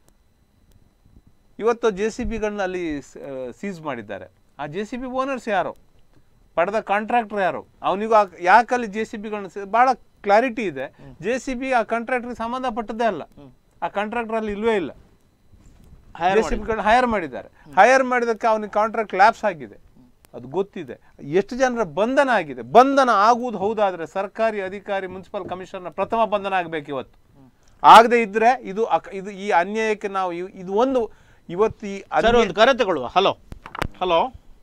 ಇವತ್ತು ಜೆ ಸಿ ಬಿಗಳನ್ನ ಅಲ್ಲಿ ಸೀಸ್ ಮಾಡಿದ್ದಾರೆ ಆ ಜೆ ಸಿ ಬಿ ಓನರ್ಸ್ ಯಾರು ಪಡೆದ ಕಾಂಟ್ರಾಕ್ಟರ್ ಯಾರು ಅವನಿಗೂ ಯಾಕಲ್ಲಿ ಜೆ ಸಿ ಬಿಗಳನ್ನ ಬಹಳ ಕ್ಲಾರಿಟಿ ಇದೆ ಜೆ ಸಿ ಬಿ ಆ ಕಾಂಟ್ರಾಕ್ಟರ್ಗೆ ಸಂಬಂಧಪಟ್ಟದ್ದೇ ಅಲ್ಲ ಆ ಕಾಂಟ್ರಾಕ್ಟರ್ ಅಲ್ಲಿ ಇಲ್ವೇ ಇಲ್ಲ Hire ಜೆ ಸಿ ಬಿಗಳನ್ನ ಹೈರ್ ಮಾಡಿದ್ದಾರೆ ಹೈರ್ ಮಾಡಿದಕ್ಕೆ ಅವನಿಗೆ ಕಾಂಟ್ರಾಕ್ಟ್ ಲ್ಯಾಪ್ಸ್ ಆಗಿದೆ ಅದು ಗೊತ್ತಿದೆ ಎಷ್ಟು ಜನರ ಬಂಧನ ಆಗಿದೆ ಬಂಧನ ಆಗುವುದು ಹೌದಾದ್ರೆ ಸರ್ಕಾರಿ ಅಧಿಕಾರಿ ಮುನ್ಸಿಪಲ್ ಕಮಿಷನರ್ ಪ್ರಥಮ ಬಂಧನ ಆಗ್ಬೇಕು ಇವತ್ತು ಆಗದೆ ಇದ್ರೆ ಇದು ಅಕ- ಇದು ಈ ಅನ್ಯಾಯಕ್ಕೆ ನಾವು ಇವ್- ಇದು ಒಂದು ಇವತ್ತು ಈ ಸರ್ ಅನ್ಯಾಯ- ಒಂದು ಕರೆ ತಗೊಳ್ಳುವ ಹಲೋ ಹಲೋ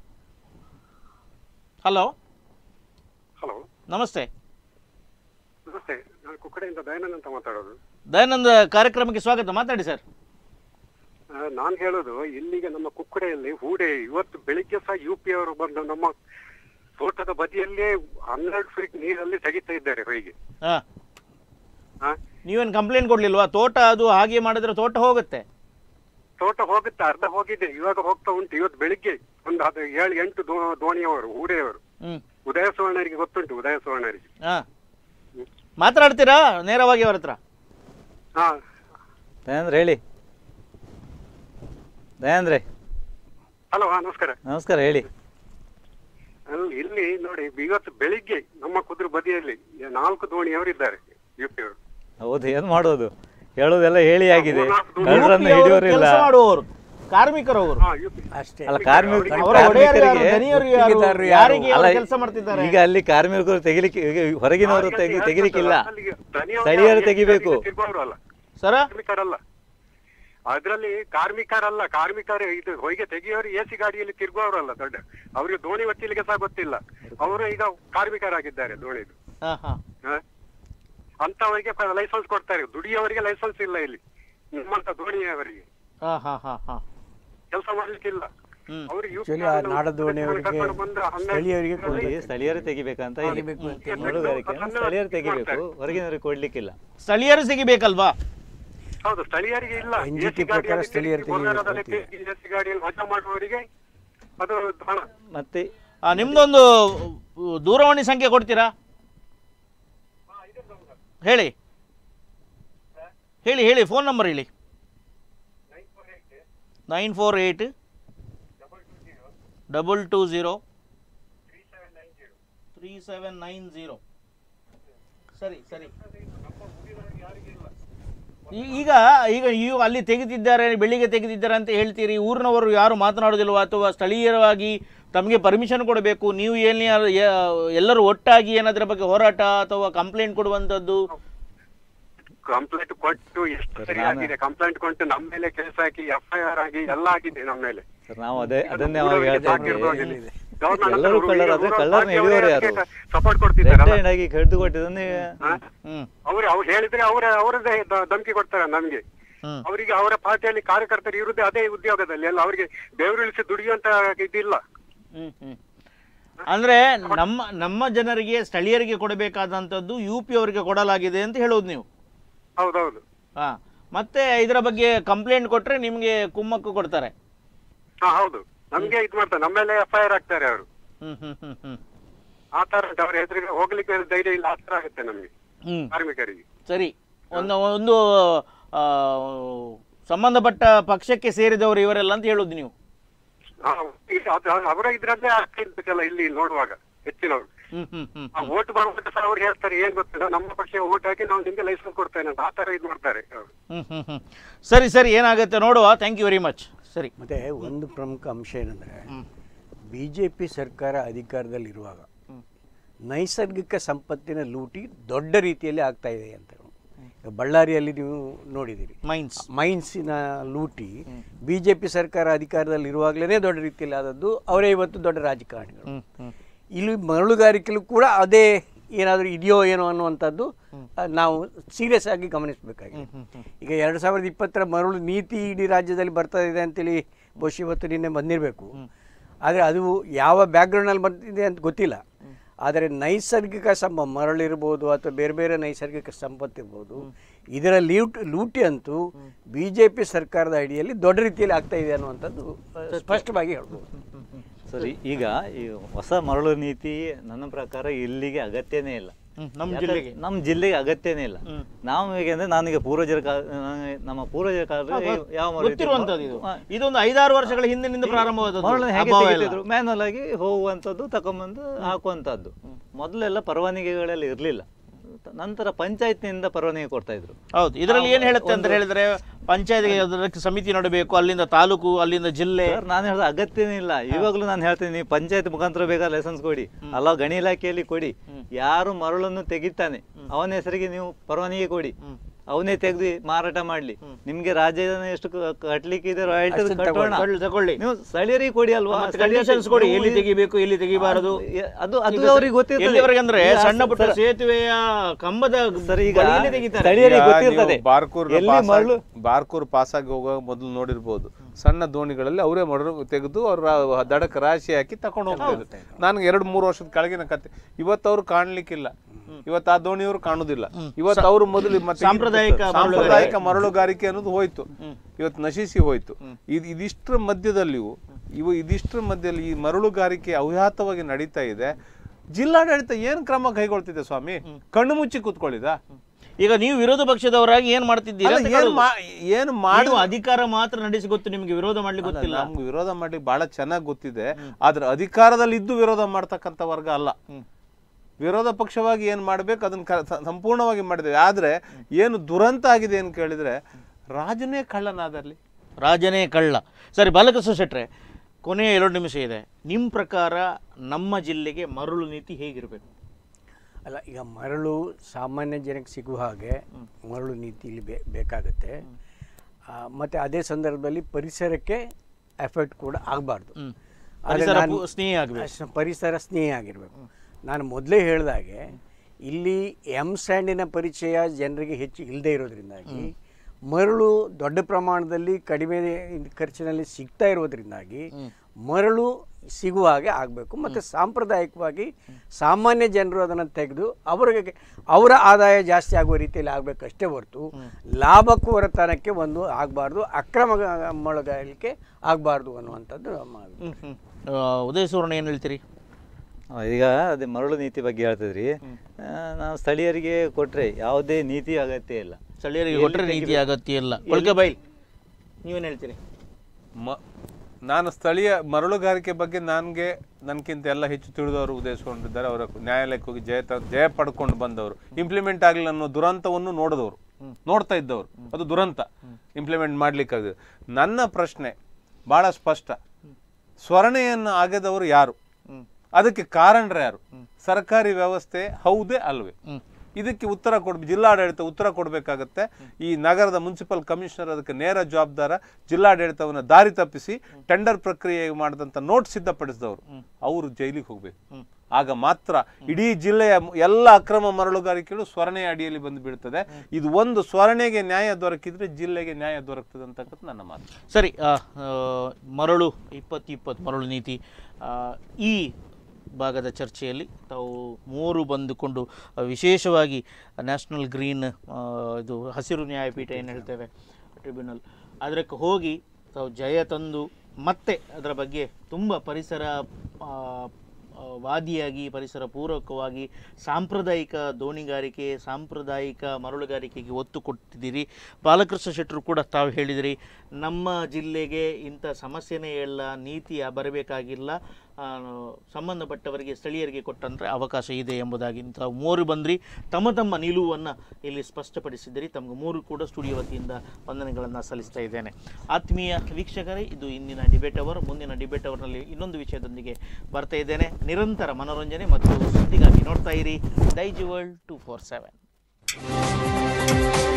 ಹಲೋ ಹಲೋ ನಮಸ್ತೆ ನಮಸ್ತೆ ನಾನು ಕುಕ್ಕಡೆಯಿಂದ ದಯಾನಂದ್ ಅಂತ ಮಾತಾಡೋದು ದಯಾನಂದ ಕಾರ್ಯಕ್ರಮಕ್ಕೆ ಸ್ವಾಗತ ಮಾತಾಡಿ ಸರ್ ನಾನು ಹೇಳೋದು ಇಲ್ಲಿಗೆ ನಮ್ಮ ಕುಕ್ಕಡೆಯಲ್ಲಿ ಹೂಡೆ ಇವತ್ತು ಬೆಳಿಗ್ಗೆ ಸಹ ಯು ಪಿ ಅವರು ಬಂದು ನಮ್ಮ ತೋಟದ ಬದಿಯಲ್ಲೇ ಹನ್ನೆರಡು ಫೀಟ್ ನೀರಲ್ಲಿ ತೆಗಿತಾ ಇದ್ದಾರೆ ಹೊಯ್ಗೆ ಹಾ ಹಾ ನೀವೇನು ಕಂಪ್ಲೇಂಟ್ ಕೊಡ್ಲಿಲ್ವಾ ತೋಟ ಅದು ಹಾಗೆ ಮಾಡಿದ್ರೆ ತೋಟ ಹೋಗುತ್ತೆ ತೋಟ ಹೋಗುತ್ತೆ ಅರ್ಧ ಹೋಗಿದೆ ಇವಾಗ ಹೋಗ್ತಾ ಉಂಟು ಇವತ್ತು ಬೆಳಿಗ್ಗೆ ಒಂದು ಅದು ಏಳು ಎಂಟು ದೋ- ದೋಣಿಯವರು ಹೂಡೆಯವರು ಹ್ಮ್ ಉದಯ ಸುವರ್ಣರಿಗೆ ಗೊತ್ತುಂಟು ಉದಯ ಸುವರ್ಣರಿಗೆ ಹಾ ಮಾತಾಡ್ತೀರಾ ನೇರವಾಗಿ ಅವ್ರ ಹತ್ರ ಹಾ ದಯಾಂದ್ರ ಹೇಳಿ ದಯಾಂದ್ರೆ ಹಲೋ ಹಾ ನಮಸ್ಕಾರ ನಮಸ್ಕಾರ ಹೇಳಿ ಅಲ್ಲಿ ಇಲ್ಲಿ ನೋಡಿ ಇವತ್ತು ಬೆಳಿಗ್ಗೆ ನಮ್ಮ ಕುದುರೆ ಬದಿಯಲ್ಲಿ ನಾಲ್ಕು ದೋಣಿಯವರಿದ್ದಾರೆ ಯು ಪಿ ಅವರು ಹೌದು ಏನ್ ಮಾಡೋದು ಹೇಳೋದೆಲ್ಲ ಹೇಳಿ ಆಗಿದೆ ಮೂರ್ನಾಲ್ಕು ಕಳ್ಳರನ್ನು ಹಿಡಿಯೋರಿಲ್ಲ ಕೆಲಸ ಮಾಡುವವರು ಕಾರ್ಮಿಕರು ಅವರು ಹಾ ಯು ಪಿ ಅಷ್ಟೇ ಅಲ್ಲ ಕಾರ್ಮಿಕ ಅವರ ಒಡೆಯರು ಯಾರು ಕಾರ್ಮಿಕರಿಗೆ ದನಿಯರು ಯಾರು ಗುತ್ತಿಗೆದಾರರು ಯಾರು? ಯಾರಿಗೆ ಅಲ್ಲ ಕೆಲಸ ಮಾಡ್ತಿದ್ದಾರೆ ಈಗ ಅಲ್ಲಿ ಕಾರ್ಮಿಕರು ತೆಗಿಲಿಕ್ಕೆ ಈಗ ಹೊರಗಿನವರು ತೆಗಿ ತೆಗಿಲಿಕ್ಕಿಲ್ಲ ಅಲ್ಲಿಗೆ ದನಿಯವರು ಸ್ಥಳೀಯರು ಯಾರು ತೆಗಿಬೇಕು. ತಿರುಗುವವರು ಅಲ್ಲ ಸರ ಕಾರ್ಮಿಕರಲ್ಲ ಅದ್ರಲ್ಲಿ ಕಾರ್ಮಿಕರಲ್ಲ ಕಾರ್ಮಿಕರು ಇದು ಹೊಯ್ಗೆ ತೆಗಿಯೋರು ಎ ಸಿ ಗಾಡಿಯಲ್ಲಿ ತಿರುಗುವವರಲ್ಲ ದೊಡ್ಡ ಅವರಿಗೆ ದೋಣಿ ವಕೀಲಿಗೆ ಸಹ ಗೊತ್ತಿಲ್ಲ ಅವರು ಈಗ ಕಾರ್ಮಿಕರಾಗಿದ್ದಾರೆ ದೋಣಿದು ಹಾ ಹಾ ಹ? ಅಂತವರಿಗೆ ಲೈಸೆನ್ಸ್ ಕೊಡ್ತಾರೆ ದುಡಿಯೋವರಿಗೆ ಲೈಸೆನ್ಸ್ ಇಲ್ಲ ಇಲ್ಲಿ ನಿಮ್ಮಂತ ದೋಣಿಯವರಿಗೆ ಹಾ ಹಾ ಹಾ ಹಾ ಕೆಲಸ ಮಾಡ್ಲಿಕ್ಕಿಲ್ಲ ಹ್ಮ್. ಅವ್ರಿಗೆ ಯು ಪಿ Actually ಆ ಆರ್ ನಾಡ ದೋಣಿಯವರಿಗೆ ಕರ್ಕೊಂಡು ಬಂದು ಹನ್ನೆರಡು ಸ್ಥಳೀಯರಿಗೆ ತಿಂಗಳಲ್ಲಿ ಇಲ್ಲಿ ಸ್ಥಳೀಯರು ತೆಗಿಬೇಕಂತ ಇದೆ ತೆಗಿಬೇಕು ಅಂತ ಹೇಳಿ. ಮಳುಗಾರಿಕೆ ಅದನ್ನ ಸ್ಥಳೀಯರು ತೆಗಿಬೇಕು ಮಾಡ್ತಾರೆ. ಹೊರಗಿನವರಿಗೆ ಕೊಡ್ಲಿಕ್ಕಿಲ್ಲ ಸ್ಥಳೀಯರು ಸಿಗಬೇಕಲ್ವಾ ಹೌದು ಸ್ಥಳೀಯರಿಗೆ ಇಲ್ಲ NGT AC ಪ್ರಕಾರ ಗಾಡಿಯಲ್ಲಿ ಸ್ಥಳೀಯರು ತಿರುಗಿ ಬೋರ್ಗಾರದಲ್ಲಿ ತೆಗಿಬೇಕು ತಿರುಗಿ AC ಗಾಡಿಯಲ್ಲಿ ವಜಾ ಮಾಡುವವರಿಗೆ ಅದು ಹಣ ಮತ್ತೆ ಆ, ನಿಮ್ದೊಂದು ಉ, ದೂರವಾಣಿ ಸಂಖ್ಯೆ ಕೊಡ್ತೀರಾ ಹೇಳಿ ಹೇಳಿ ಹೇಳಿ ಫೋನ್ ನಂಬರ್ ಹೇಳಿ nine four eight double two zero three seven nine zero ಸರಿ ಸರಿ ಈ- ಈಗ ಈಗ ಇವು ಅಲ್ಲಿ ತೆಗೆದಿದ್ದಾರೆ ಬೆಳಿಗ್ಗೆ ತೆಗೆದಿದ್ದಾರೆ ಅಂತ ಹೇಳ್ತೀರಿ ಊರಿನವರು ಯಾರು ಮಾತನಾಡೋದಿಲ್ವಾ ಅಥವಾ ಸ್ಥಳೀಯವಾಗಿ ತಮಗೆ ಪರ್ಮಿಷನ್ ಕೊಡಬೇಕು ನೀವು ಏನೇ ಎಲ್ಲರೂ ಒಟ್ಟಾಗಿ ಏನಾದ್ರ ಬಗ್ಗೆ ಹೋರಾಟ ಅಥವಾ ಕಂಪ್ಲೇಂಟ್ ಕೊಡುವಂಥದ್ದು ಕಂಪ್ಲೇಂಟ್ ಕೊಟ್ಟು ಎಷ್ಟು ಸರಿ ನಾನು- ಆಗಿದೆ ಕಂಪ್ಲೇಂಟ್ ಕೊಟ್ಟು ನಮ್ಮ ಮೇಲೆ ಕೇಸ್ ಹಾಕಿ ಎಫ್ ಐ ಆರ್ ಆಗಿ ಎಲ್ಲ ಆಗಿದೆ ನಮ್ಮ ಮೇಲೆ ಸರ್ ನಾವು ಅದೇ ಅದನ್ನೇ ಅವಾಗ ಹೇಳ್ತಾ ಹಾಕಿರ್ಬೋದು. ಇದ್ವಿ ಗೌರ್ಮೆಂಟ್ ಎಲ್ಲರೂ ಅಂತೂ ಕಳ್ಳರು, ಊರಿಗೆ ಅದೇ ಊರ ಕಳ್ಳರನ್ನ ಬಾಕಿ ಹಿಡಿಯೋರು ಅವರೇ ಯಾರು? ಸಪೋರ್ಟ್ ರೆಡ್ ಕೊಡ್ತಿದ್ದಾರಲ್ಲ ಹ್ಯಾಂಡ್ ಆಗಿ ಕಡ್ದು ಕೊಟ್ಟಿದ್ದನ್ನೇ ಹ್ಮ್ ಅವ್ರು ಅವ್ರು ಹೇಳಿದ್ರೆ ಅವರ ಅವರದೇ ದ- ಧಮಕಿ ಕೊಡ್ತಾರೆ ನಮ್ಗೆ ಹ್ಮ್ ಅವರಿಗೆ ಅವರ ಪಾರ್ಟಿಯಲ್ಲಿ ಕಾರ್ಯಕರ್ತರು ಇರುದೇ ಅದೇ ಉದ್ಯೋಗದಲ್ಲಿ ಎಲ್ಲ ಅವರಿಗೆ ಬೆವರಿಳಿಸಿ ದುಡಿಯುವಂತ ಇದಿಲ್ಲ ಹ್ಮ್ ಹ್ಮ್ ಅಂದ್ರೆ ನಮ್ಮ ನಮ್ಮ ಜನರಿಗೆ ಸ್ಥಳೀಯರಿಗೆ ಕೊಡಬೇಕಾದಂಥದ್ದು ಯು ಪಿ ಅವರಿಗೆ ಕೊಡಲಾಗಿದೆ ಅಂತ ಹೇಳೋದು ನೀವು ಹೌದೌದು ಹಾ ಮತ್ತೆ ಇದರ ಬಗ್ಗೆ ಕಂಪ್ಲೇಂಟ್ ಕೊಟ್ರೆ ನಿಮಗೆ ಕುಮ್ಮಕ್ಕು ಕೊಡ್ತಾರೆ ಹಾ ಹೌದು ನಮ್ಗೆ ಇದು ಮಾಡ್ತಾರೆ ನಮ್ಮ ಮೇಲೆ ಎಫ್ ಐ ಆರ್ ಆಗ್ತಾರೆ ಅವರು ಹ್ಮ್ ಹ್ಮ್ ಹ್ಮ್ ಹ್ಮ್ ಆ ತರ ಉಂಟು. ಅವ್ರ ಎದುರಿಗೆ ಹೋಗ್ಲಿಕ್ಕೆ ಧೈರ್ಯ ಇಲ್ಲ ಆ ತರ ಆಗುತ್ತೆ ನಮ್ಗೆ ಹ್ಮ್ ಕಾರ್ಮಿಕರಿಗೆ ಸರಿ ಒಂದು ಒಂದು ಆ, ಸಂಬಂಧಪಟ್ಟ ಪಕ್ಷಕ್ಕೆ ಸೇರಿದವರು ಇವರೆಲ್ಲ ಅಂತ ಹೇಳೋದು ನೀವು ಆ, ಇದು ಅದು- ಅವರ ಇದ್ರಲ್ಲೇ ಆಗ್ತಾ ಇರ್ಬೇಕಲ್ಲ ಇಲ್ಲಿ ನೋಡುವಾಗ ಹೆಚ್ಚಿನವರು ಹ್ಮ್ ಹ್ಮ್ ಹ್ಮ್ ಆ ಓಟ್ ಬರುವಾಗ ಸಹ ಅವ್ರು ಹೇಳ್ತಾರೆ ಏನ್ ಗೊತ್ತಿಲ್ಲ ನಮ್ಮ ಪಕ್ಷ ಓಟ್ ಹಾಕಿ ನಾವು ನಿಮ್ಗೆ ಲೈಸೆನ್ಸ್ ಕೊಡ್ತೇನೆ ಅಂತ ಆ ತರ ಇದು ಮಾಡ್ತಾರೆ ಅವ್ರು. ಹ್ಮ್ ಹ್ಮ್ ಹ್ಮ್ ಸರಿ ಸರಿ ಏನಾಗುತ್ತೆ ನೋಡುವ ಥ್ಯಾಂಕ್ ಯು ವೆರಿ ಮಚ್ ಸರಿ ಮತ್ತು ಒಂದು ಪ್ರಮುಖ ಅಂಶ ಏನಂದರೆ ಬಿ ಜೆ ಪಿ ಸರ್ಕಾರ ಅಧಿಕಾರದಲ್ಲಿರುವಾಗ ನೈಸರ್ಗಿಕ ಸಂಪತ್ತಿನ ಲೂಟಿ ದೊಡ್ಡ ರೀತಿಯಲ್ಲಿ ಆಗ್ತಾ ಇದೆ ಅಂತ ಬಳ್ಳಾರಿಯಲ್ಲಿ ನೀವು ನೋಡಿದ್ದೀರಿ ಮೈನ್ಸ್ ಮೈನ್ಸಿನ ಲೂಟಿ ಬಿ ಜೆ ಪಿ ಸರ್ಕಾರ ಅಧಿಕಾರದಲ್ಲಿ ಇರುವಾಗಲೇ ದೊಡ್ಡ ರೀತಿಯಲ್ಲಿ ಆದದ್ದು ಅವರೇ ಇವತ್ತು ದೊಡ್ಡ ರಾಜಕಾರಣಿಗಳು ಹ್ಮ್ ಹ್ಮ್ ಇಲ್ಲಿ ಮರಳುಗಾರಿಕೆಯಲ್ಲೂ ಕೂಡ ಅದೇ ಏನಾದರೂ ಇದೆಯೋ ಏನೋ ಅನ್ನುವಂಥದ್ದು ಆ, ನಾವು ಸೀರಿಯಸ್ ಆಗಿ ಗಮನಿಸಬೇಕಾಗಿದೆ ಈಗ ಎರಡು ಸಾವಿರದ ಇಪ್ಪತ್ತರ ಮರಳು ನೀತಿ ಇಡೀ ರಾಜ್ಯದಲ್ಲಿ ಬರ್ತಾ ಇದೆ ಅಂತೇಳಿ ಬಹುಶಃ ಇವತ್ತು ನಿನ್ನೆ ಬಂದಿರಬೇಕು ಆದರೆ ಅದು ಯಾವ ಬ್ಯಾಕ್ಗ್ರೌಂಡಲ್ಲಿ ಬರ್ತಿದೆ ಅಂತ ಗೊತ್ತಿಲ್ಲ ಆದರೆ ನೈಸರ್ಗಿಕ ಸಂಪ ಮರಳಿರ್ಬೋದು ಅಥವಾ ಬೇರೆ ಬೇರೆ ನೈಸರ್ಗಿಕ ಸಂಪತ್ತಿರ್ಬೋದು ಇದರ ಲೂಟ್ ಲೂಟಿ ಅಂತೂ ಬಿ ಜೆ ಪಿ ಸರ್ಕಾರದ ಅಡಿಯಲ್ಲಿ ದೊಡ್ಡ ರೀತಿಯಲ್ಲಿ ಆಗ್ತಾ ಇದೆ ಅನ್ನುವಂಥದ್ದು ಆ, ಸ್ಪಷ್ಟವಾಗಿ ಹೇಳ್ಬೋದು ಸರಿ ಈಗ ಈ ಹೊಸ ಮರಳು ನೀತಿ ನನ್ನ ಪ್ರಕಾರ ಇಲ್ಲಿಗೆ ಅಗತ್ಯನೇ ಇಲ್ಲ ಹ್ಮ್, ನಮ್ಮ ಯಾಕಂದ್ರೆ ಜಿಲ್ಲೆಗೆ ನಮ್ಮ ಜಿಲ್ಲೆಗೆ ಅಗತ್ಯನೇ ಇಲ್ಲ ನಾವು ಹೇಗೆಂದ್ರೆ ನಾನೀಗ ಪೂರ್ವಜರ ಕಾಲ ನನಗೆ ನಮ್ಮ ಪೂರ್ವಜರ ಕಾಲದಲ್ಲಿ ಯಾವ ಮರಳು ಇತ್ತು? ಗೊತ್ತಿರುವಂತದ್ದು ಇದು ಹಾ. ಇದೊಂದು ಐದಾರು ವರ್ಷಗಳ ಹಿಂದಿನಿಂದ ಪ್ರಾರಂಭವಾದದ್ದು ಮರಳನ್ನ ಹೇಗೆ ಅಭಾವ ಇಲ್ಲ. ತೆಗಿತಿದ್ರು ಮ್ಯಾನುವಲ್ ಆಗಿ ಹೋಗುವಂಥದ್ದು ತಗೊಂಬಂದು ಹಾಕುವಂಥದ್ದು ಮೊದಲೆಲ್ಲ ಪರವಾನಗಿಗಳೆಲ್ಲ ಇರಲಿಲ್ಲ ನಂತರ ಪಂಚಾಯತ್ನಿಂದ ಪರವಾನಗಿ ಕೊಡ್ತಾ ಇದ್ರು ಹೌದು ಇದರಲ್ಲಿ ಏನ್ ಹೇಳುತ್ತೆ ಅಂತ ಹೇಳಿದ್ರೆ ಪಂಚಾಯತ್ಗೆ ಅದಕ್ಕೆ ಸಮಿತಿ ನಡಬೇಕು ಅಲ್ಲಿಂದ ತಾಲೂಕು ಅಲ್ಲಿಂದ ಜಿಲ್ಲೆ ಸರ್ ನಾನು ಹೇಳೋದು ಅಗತ್ಯನೇ ಇಲ್ಲ ಇವಾಗಲೂ ನಾನು ಹೇಳ್ತೀನಿ ನೀವು ಪಂಚಾಯತ್ ಮುಖಾಂತರ ಬೇಕಾದ ಲೈಸೆನ್ಸ್ ಕೊಡಿ ಅಲ್ಲ ಗಣಿ ಇಲಾಖೆಯಲ್ಲಿ ಕೊಡಿ ಯಾರು ಮರಳನ್ನು ತೆಗಿತಾನೆ ಅವನ ಹೆಸರಿಗೆ ನೀವು ಪರವಾನಗಿ ಕೊಡಿ ಅವನೇ ತೆಗೆದು ಮಾರಾಟ ಮಾಡ್ಲಿ ನಿಮ್ಗೆ ರಾಜ್ಯದ ಎಷ್ಟು ಕ- ಕಟ್ಲಿಕ್ಕೆ ಇದೆ ರಾಯಲ್ಟಿ ಅಷ್ಟನ್ನ ಕಟ್ಟೋಣ ತಗೊಳ್ಳಿ, ತಗೊಳ್ಳಿ. ನೀವು ಸ್ಥಳೀಯರಿಗೆ ಕೊಡಿ ಅಲ್ವಾ ಮತ್ತೆ ಸ್ಥಳೀಯ conditions ಕೊಡಿ ನೀವು ಎಲ್ಲಿ ತೆಗಿಬೇಕು ಎಲ್ಲಿ ತೆಗಿಬಾರದು ಅದು ಅದು ಈಗ ಅವ್ರಿಗೆ ಗೊತ್ತಿರ್ತದೆ ಎಲ್ಲಿವರೆಗೆ ಅಂದ್ರೆ ಈಗ ಸಣ್ಣ ಪುಟ್ಟ ಸರ್, ಸೇತುವೆಯ ಕಂಬದ ಸರ್, ಈಗ ಬಳಿಯಲ್ಲಿ ತೆಗಿತಾರೆ ಸ್ಥಳೀಯರಿಗೆ ಈಗ ಗೊತ್ತಿರ್ತದೆ ನೀವು ಬಾರ್ಕೂರ್ ಎಲ್ಲಿ ಪಾಸ್ ಮರಳು ಆಗಿ- ಬಾರ್ಕೂರ್ ಪಾಸ್ ಆಗಿ ಹೋಗುವಾಗ ಮೊದಲು ನೋಡಿರ್ಬೋದು ಸಣ್ಣ ದೋಣಿಗಳಲ್ಲಿ ಅವರೇ ಮರಳು ತೆಗೆದು ಅವ್ರ ದಡಕ್ಕೆ ರಾಶಿ ಹಾಕಿ ತಕೊಂಡು ಹೋಗ್ತಾ ಇದ್ರು ನನಗೆ ಎರಡು ಮೂರು ವರ್ಷದ ಕೆಳಗಿನ ಕತೆ ಇವತ್ತು ಅವ್ರು ಕಾಣ್ಲಿಕ್ಕಿಲ್ಲ ಇವತ್ತು ಆ ದೋಣಿಯವರು ಕಾಣುದಿಲ್ಲ ಇವತ್ತು ಅವರು ಮೊದಲು ಮತ್ತೆ ಸಾಂಪ್ರದಾಯಿಕ ಸಾಂಪ್ರದಾಯಿಕ ಮರಳುಗಾರಿಕೆ ಅನ್ನೋದು ಹೋಯ್ತು ಇವತ್ತು ನಶಿಸಿ ಹೋಯ್ತು ಇದು ಇದಿಷ್ಟರ ಮಧ್ಯದಲ್ಲಿಯೂ ಇವು ಇದಿಷ್ಟರ ಮಧ್ಯದಲ್ಲಿ ಈ ಮರಳುಗಾರಿಕೆ ಅವ್ಯಾತವಾಗಿ ನಡೀತಾ ಇದೆ ಜಿಲ್ಲಾಡಳಿತ ಏನ್ ಕ್ರಮ ಕೈಗೊಳ್ತಿದೆ ಸ್ವಾಮಿ ಕಣ್ಣು ಮುಚ್ಚಿ ಕೂತ್ಕೊಳ್ಳಿದ ಈಗ ನೀವು ವಿರೋಧ ಪಕ್ಷದವರಾಗಿ ಏನ್ ಮಾಡ್ತಿದ್ದೀರಾ ಅಂತ ಏನ್ ಕೇಳೋದು. ಮಾ- ಏನ್ ಮಾಡಿ ನೀವು ಅಧಿಕಾರ ಮಾತ್ರ ನಡೆಸಿ ಗೊತ್ತು ನಿಮ್ಗೆ ವಿರೋಧ ಮಾಡ್ಲಿಕ್ಕೆ ಗೊತ್ತಿಲ್ಲ ನಮ್ಗೆ ವಿರೋಧ ಮಾಡ್ಲಿಕ್ಕೆ ಬಹಳ ಚೆನ್ನಾಗಿ ಗೊತ್ತಿದೆ ಆದ್ರೆ ಅಧಿಕಾರದಲ್ಲಿ ಇದ್ದು ವಿರೋಧ ಮಾಡ್ತಕ್ಕಂಥ ವರ್ಗ ಅಲ್ಲ ವಿರೋಧ ಪಕ್ಷವಾಗಿ ಏನ್ ಮಾಡ್ಬೇಕು ಅದನ್ನ ಕ- ಸ- ಸಂಪೂರ್ಣವಾಗಿ ಮಾಡಿದ್ದೇವೆ ಆದ್ರೆ ಏನು ದುರಂತ ಆಗಿದೆ ಏನು ಕೇಳಿದ್ರೆ ರಾಜನೇ ಕಳ್ಳನಾದಲ್ಲಿ ರಾಜನೇ ಕಳ್ಳ ಸರಿ ಬಾಲಕೃಷ್ಣ ಶೆಟ್ರೆ ಕೊನೆಯ ಎರಡು ನಿಮಿಷ ಇದೆ ನಿಮ್ಮ ಪ್ರಕಾರ ನಮ್ಮ ಜಿಲ್ಲೆಗೆ ಮರಳು ನೀತಿ ಹೇಗಿರಬೇಕು ಅಲ್ಲ ಈಗ ಮರಳು ಸಾಮಾನ್ಯ ಜನಕ್ಕೆ ಸಿಗುವ ಹಾಗೆ ಮರಳು ನೀತಿ ಇಲ್ಲಿ ಬೇ ಬೇಕಾಗುತ್ತೆ ಆ, ಮತ್ತೆ ಅದೇ ಸಂದರ್ಭದಲ್ಲಿ ಪರಿಸರಕ್ಕೆ ಎಫೆಕ್ಟ್ ಕೂಡ ಆಗಬಾರ್ದು ಪರಿಸರ ಪು- ಸ್ನೇಹಿ ಆಗ್ಬೇಕು. ಪರಿಸರ ಸ್ನೇಹಿ ಆಗಿರಬೇಕು ನಾನು ಮೊದಲೇ ಹೇಳಿದಾಗೆ ಇಲ್ಲಿ ಎಮ್ ಸ್ಯಾಂಡಿನ ಪರಿಚಯ ಜನರಿಗೆ ಹೆಚ್ಚು ಇಲ್ಲದೆ ಇರೋದ್ರಿಂದಾಗಿ ಮರಳು ದೊಡ್ಡ ಪ್ರಮಾಣದಲ್ಲಿ ಕಡಿಮೆ ಖರ್ಚಿನಲ್ಲಿ ಸಿಗ್ತಾ ಇರೋದ್ರಿಂದಾಗಿ ಮರಳು ಸಿಗುವ ಹಾಗೆ ಆಗಬೇಕು ಮತ್ತು ಸಾಂಪ್ರದಾಯಿಕವಾಗಿ ಸಾಮಾನ್ಯ ಜನರು ಅದನ್ನು ತೆಗೆದು ಅವರಿಗೆ ಅವರ ಆದಾಯ ಜಾಸ್ತಿ ಆಗುವ ರೀತಿಯಲ್ಲಿ ಆಗಬೇಕಷ್ಟೇ ಹೊರತು ಲಾಭಕೋರತನಕ್ಕೆ ಒಂದು ಆಗಬಾರ್ದು ಅಕ್ರಮ ಮೊಳಗಾಲಿಕೆ ಆಗಬಾರ್ದು ಅನ್ನುವಂಥದ್ದು ನಮ್ಮ ಅಭಿಪ್ರಾಯ. ಉದಯ ಸುವರ್ಣ ಏನು ಹೇಳ್ತೀರಿ ಆ, ಈಗ ಅದೇ ಮರಳು ನೀತಿ ಬಗ್ಗೆ ಹೇಳ್ತಿದ್ರಿ ಆ, ನಾವು ಸ್ಥಳೀಯರಿಗೆ ಕೊಟ್ರೆ ಯಾವುದೇ ನೀತಿ ಅಗತ್ಯ ಇಲ್ಲ ಸ್ಥಳೀಯರಿಗೆ ಎಲ್ಲಿ ಕೊಟ್ಟರೆ ನೀತಿ ತೆಗಿಬೇಕು? ಅಗತ್ಯ ಇಲ್ಲ ಕೊಳ್ಕೆ ಬೈಲ್ ನೀವೇನು ಹೇಳ್ತೀರಿ ಮ- ನಾನು ಸ್ಥಳೀಯ ಮರಳುಗಾರಿಕೆ ಬಗ್ಗೆ ನನಗೆ ನನ್ಕಿಂತ ಎಲ್ಲ ಹೆಚ್ಚು ತಿಳಿದವರು ಉದ್ದೇಶಿಸಿಕೊಂಡಿದ್ದಾರೆ ಅವರ ನ್ಯಾಯಾಲಯಕ್ಕೆ ಹೋಗಿ ಜಯ ತ- ಜಯ ಪಡ್ಕೊಂಡು ಬಂದವರು ಇಂಪ್ಲಿಮೆಂಟ್ ಆಗಲಿಲ್ಲ ಅನ್ನೋ ದುರಂತವನ್ನು ನೋಡಿದವರು ನೋಡ್ತಾ ಇದ್ದವರು ಅದು ದುರಂತ ಇಂಪ್ಲಿಮೆಂಟ್ ಮಾಡ್ಲಿಕ್ಕಾಗಿದೆ ನನ್ನ ಪ್ರಶ್ನೆ ಬಹಳ ಸ್ಪಷ್ಟ ಸ್ವರ್ಣೆಯನ್ನು ಆಗದವರು ಯಾರು ಅದಕ್ಕೆ ಕಾರಣರು ಯಾರು ಸರ್ಕಾರಿ ವ್ಯವಸ್ಥೆ ಹೌದೇ ಅಲ್ವೇ ಇದಕ್ಕೆ ಉತ್ತರ ಕೊಡ್ ಜಿಲ್ಲಾಡಳಿತ ಉತ್ತರ ಕೊಡಬೇಕಾಗತ್ತೆ ಈ ನಗರದ ಮುನ್ಸಿಪಲ್ ಕಮಿಷನರ್ ಅದಕ್ಕೆ ನೇರ ಜವಾಬ್ದಾರ ಜಿಲ್ಲಾಡಳಿತವನ್ನು ದಾರಿ ತಪ್ಪಿಸಿ ಟೆಂಡರ್ ಪ್ರಕ್ರಿಯೆ ಮಾಡಿದಂಥ ನೋಟ್ ಸಿದ್ಧಪಡಿಸಿದವರು ಅವರು ಜೈಲಿಗೆ ಹೋಗ್ಬೇಕು ಆಗ ಮಾತ್ರ ಇಡೀ ಜಿಲ್ಲೆಯ ಮ್- ಎಲ್ಲ ಅಕ್ರಮ ಮರಳುಗಾರಿಕೆಗಳು ಸ್ವರ್ಣೆಯ ಅಡಿಯಲ್ಲಿ ಬಂದು ಬೀಳ್ತದೆ ಇದು ಒಂದು ಸ್ವರ್ಣೆಗೆ ನ್ಯಾಯ ದೊರಕಿದ್ರೆ ಜಿಲ್ಲೆಗೆ ನ್ಯಾಯ ದೊರಕ್ತದೆ ಅಂತಕ್ಕಂಥ ನನ್ನ ಮಾತು ಸರಿ ಆ, ಆ, ಮರಳು ಇಪ್ಪತ್ತು ಇಪ್ಪತ್ತು ಮರಳು ನೀತಿ ಆ, ಈ ಭಾಗದ ಚರ್ಚೆಯಲ್ಲಿ ತಾವು ಮೂರು ಬಂದುಕೊಂಡು ಆ, ವಿಶೇಷವಾಗಿ ನ್ಯಾಷನಲ್ ಗ್ರೀನ್ ಆ, ಇದು ಹಸಿರು ನ್ಯಾಯಪೀಠ ಏನು ಹೇಳ್ತೇವೆ ಟ್ರಿಬ್ಯುನಲ್ ಅದಕ್ಕೆ ಹೋಗಿ ತಾವು ಜಯ ತಂದು ಮತ್ತೆ ಅದರ ಬಗ್ಗೆ ತುಂಬ ಪರಿಸರ ಆ, ಆ, ವಾದಿಯಾಗಿ ಪರಿಸರ ಪೂರಕವಾಗಿ ಸಾಂಪ್ರದಾಯಿಕ ದೋಣಿಗಾರಿಕೆ ಸಾಂಪ್ರದಾಯಿಕ ಮರಳುಗಾರಿಕೆಗೆ ಒತ್ತು ಕೊಟ್ಟಿದ್ದೀರಿ ಬಾಲಕೃಷ್ಣ ಶೆಟ್ಟರು ಕೂಡ ತಾವು ಹೇಳಿದಿರಿ ನಮ್ಮ ಜಿಲ್ಲೆಗೆ ಇಂಥ ಸಮಸ್ಯೆನೇ ಇಲ್ಲ ನೀತಿ ಬರಬೇಕಾಗಿಲ್ಲ ಆ, ಸಂಬಂಧಪಟ್ಟವರಿಗೆ ಸ್ಥಳೀಯರಿಗೆ ಕೊಟ್ಟಂದ್ರೆ ಅವಕಾಶ ಇದೆ ಎಂಬುದಾಗಿ ತಾವು ಮೂರು ಬಂದ್ರಿ ತಮ್ಮ ತಮ್ಮ ನಿಲುವನ್ನು ಇಲ್ಲಿ ಸ್ಪಷ್ಟಪಡಿಸಿದ್ದೀರಿ ತಮಗೆ ಮೂರು ಕೂಡ ಸ್ಟುಡಿಯೋ ವತಿಯಿಂದ ವಂದನೆಗಳನ್ನು ಸಲ್ಲಿಸ್ತಾ ಇದ್ದೇನೆ ಆತ್ಮೀಯ ವೀಕ್ಷಕರೇ ಇದು ಇಂದಿನ ಡಿಬೇಟ್ ಅವರ್ ಮುಂದಿನ ಡಿಬೇಟ್ ಅವರ್ನಲ್ಲಿ ಇನ್ನೊಂದು ವಿಷಯದೊಂದಿಗೆ ಬರ್ತಾ ಇದ್ದೇನೆ ನಿರಂತರ ಮನೋರಂಜನೆ ಮತ್ತು ಸುದ್ದಿಗಾಗಿ ನೋಡ್ತಾ ಇರಿ Daijiworld two four seven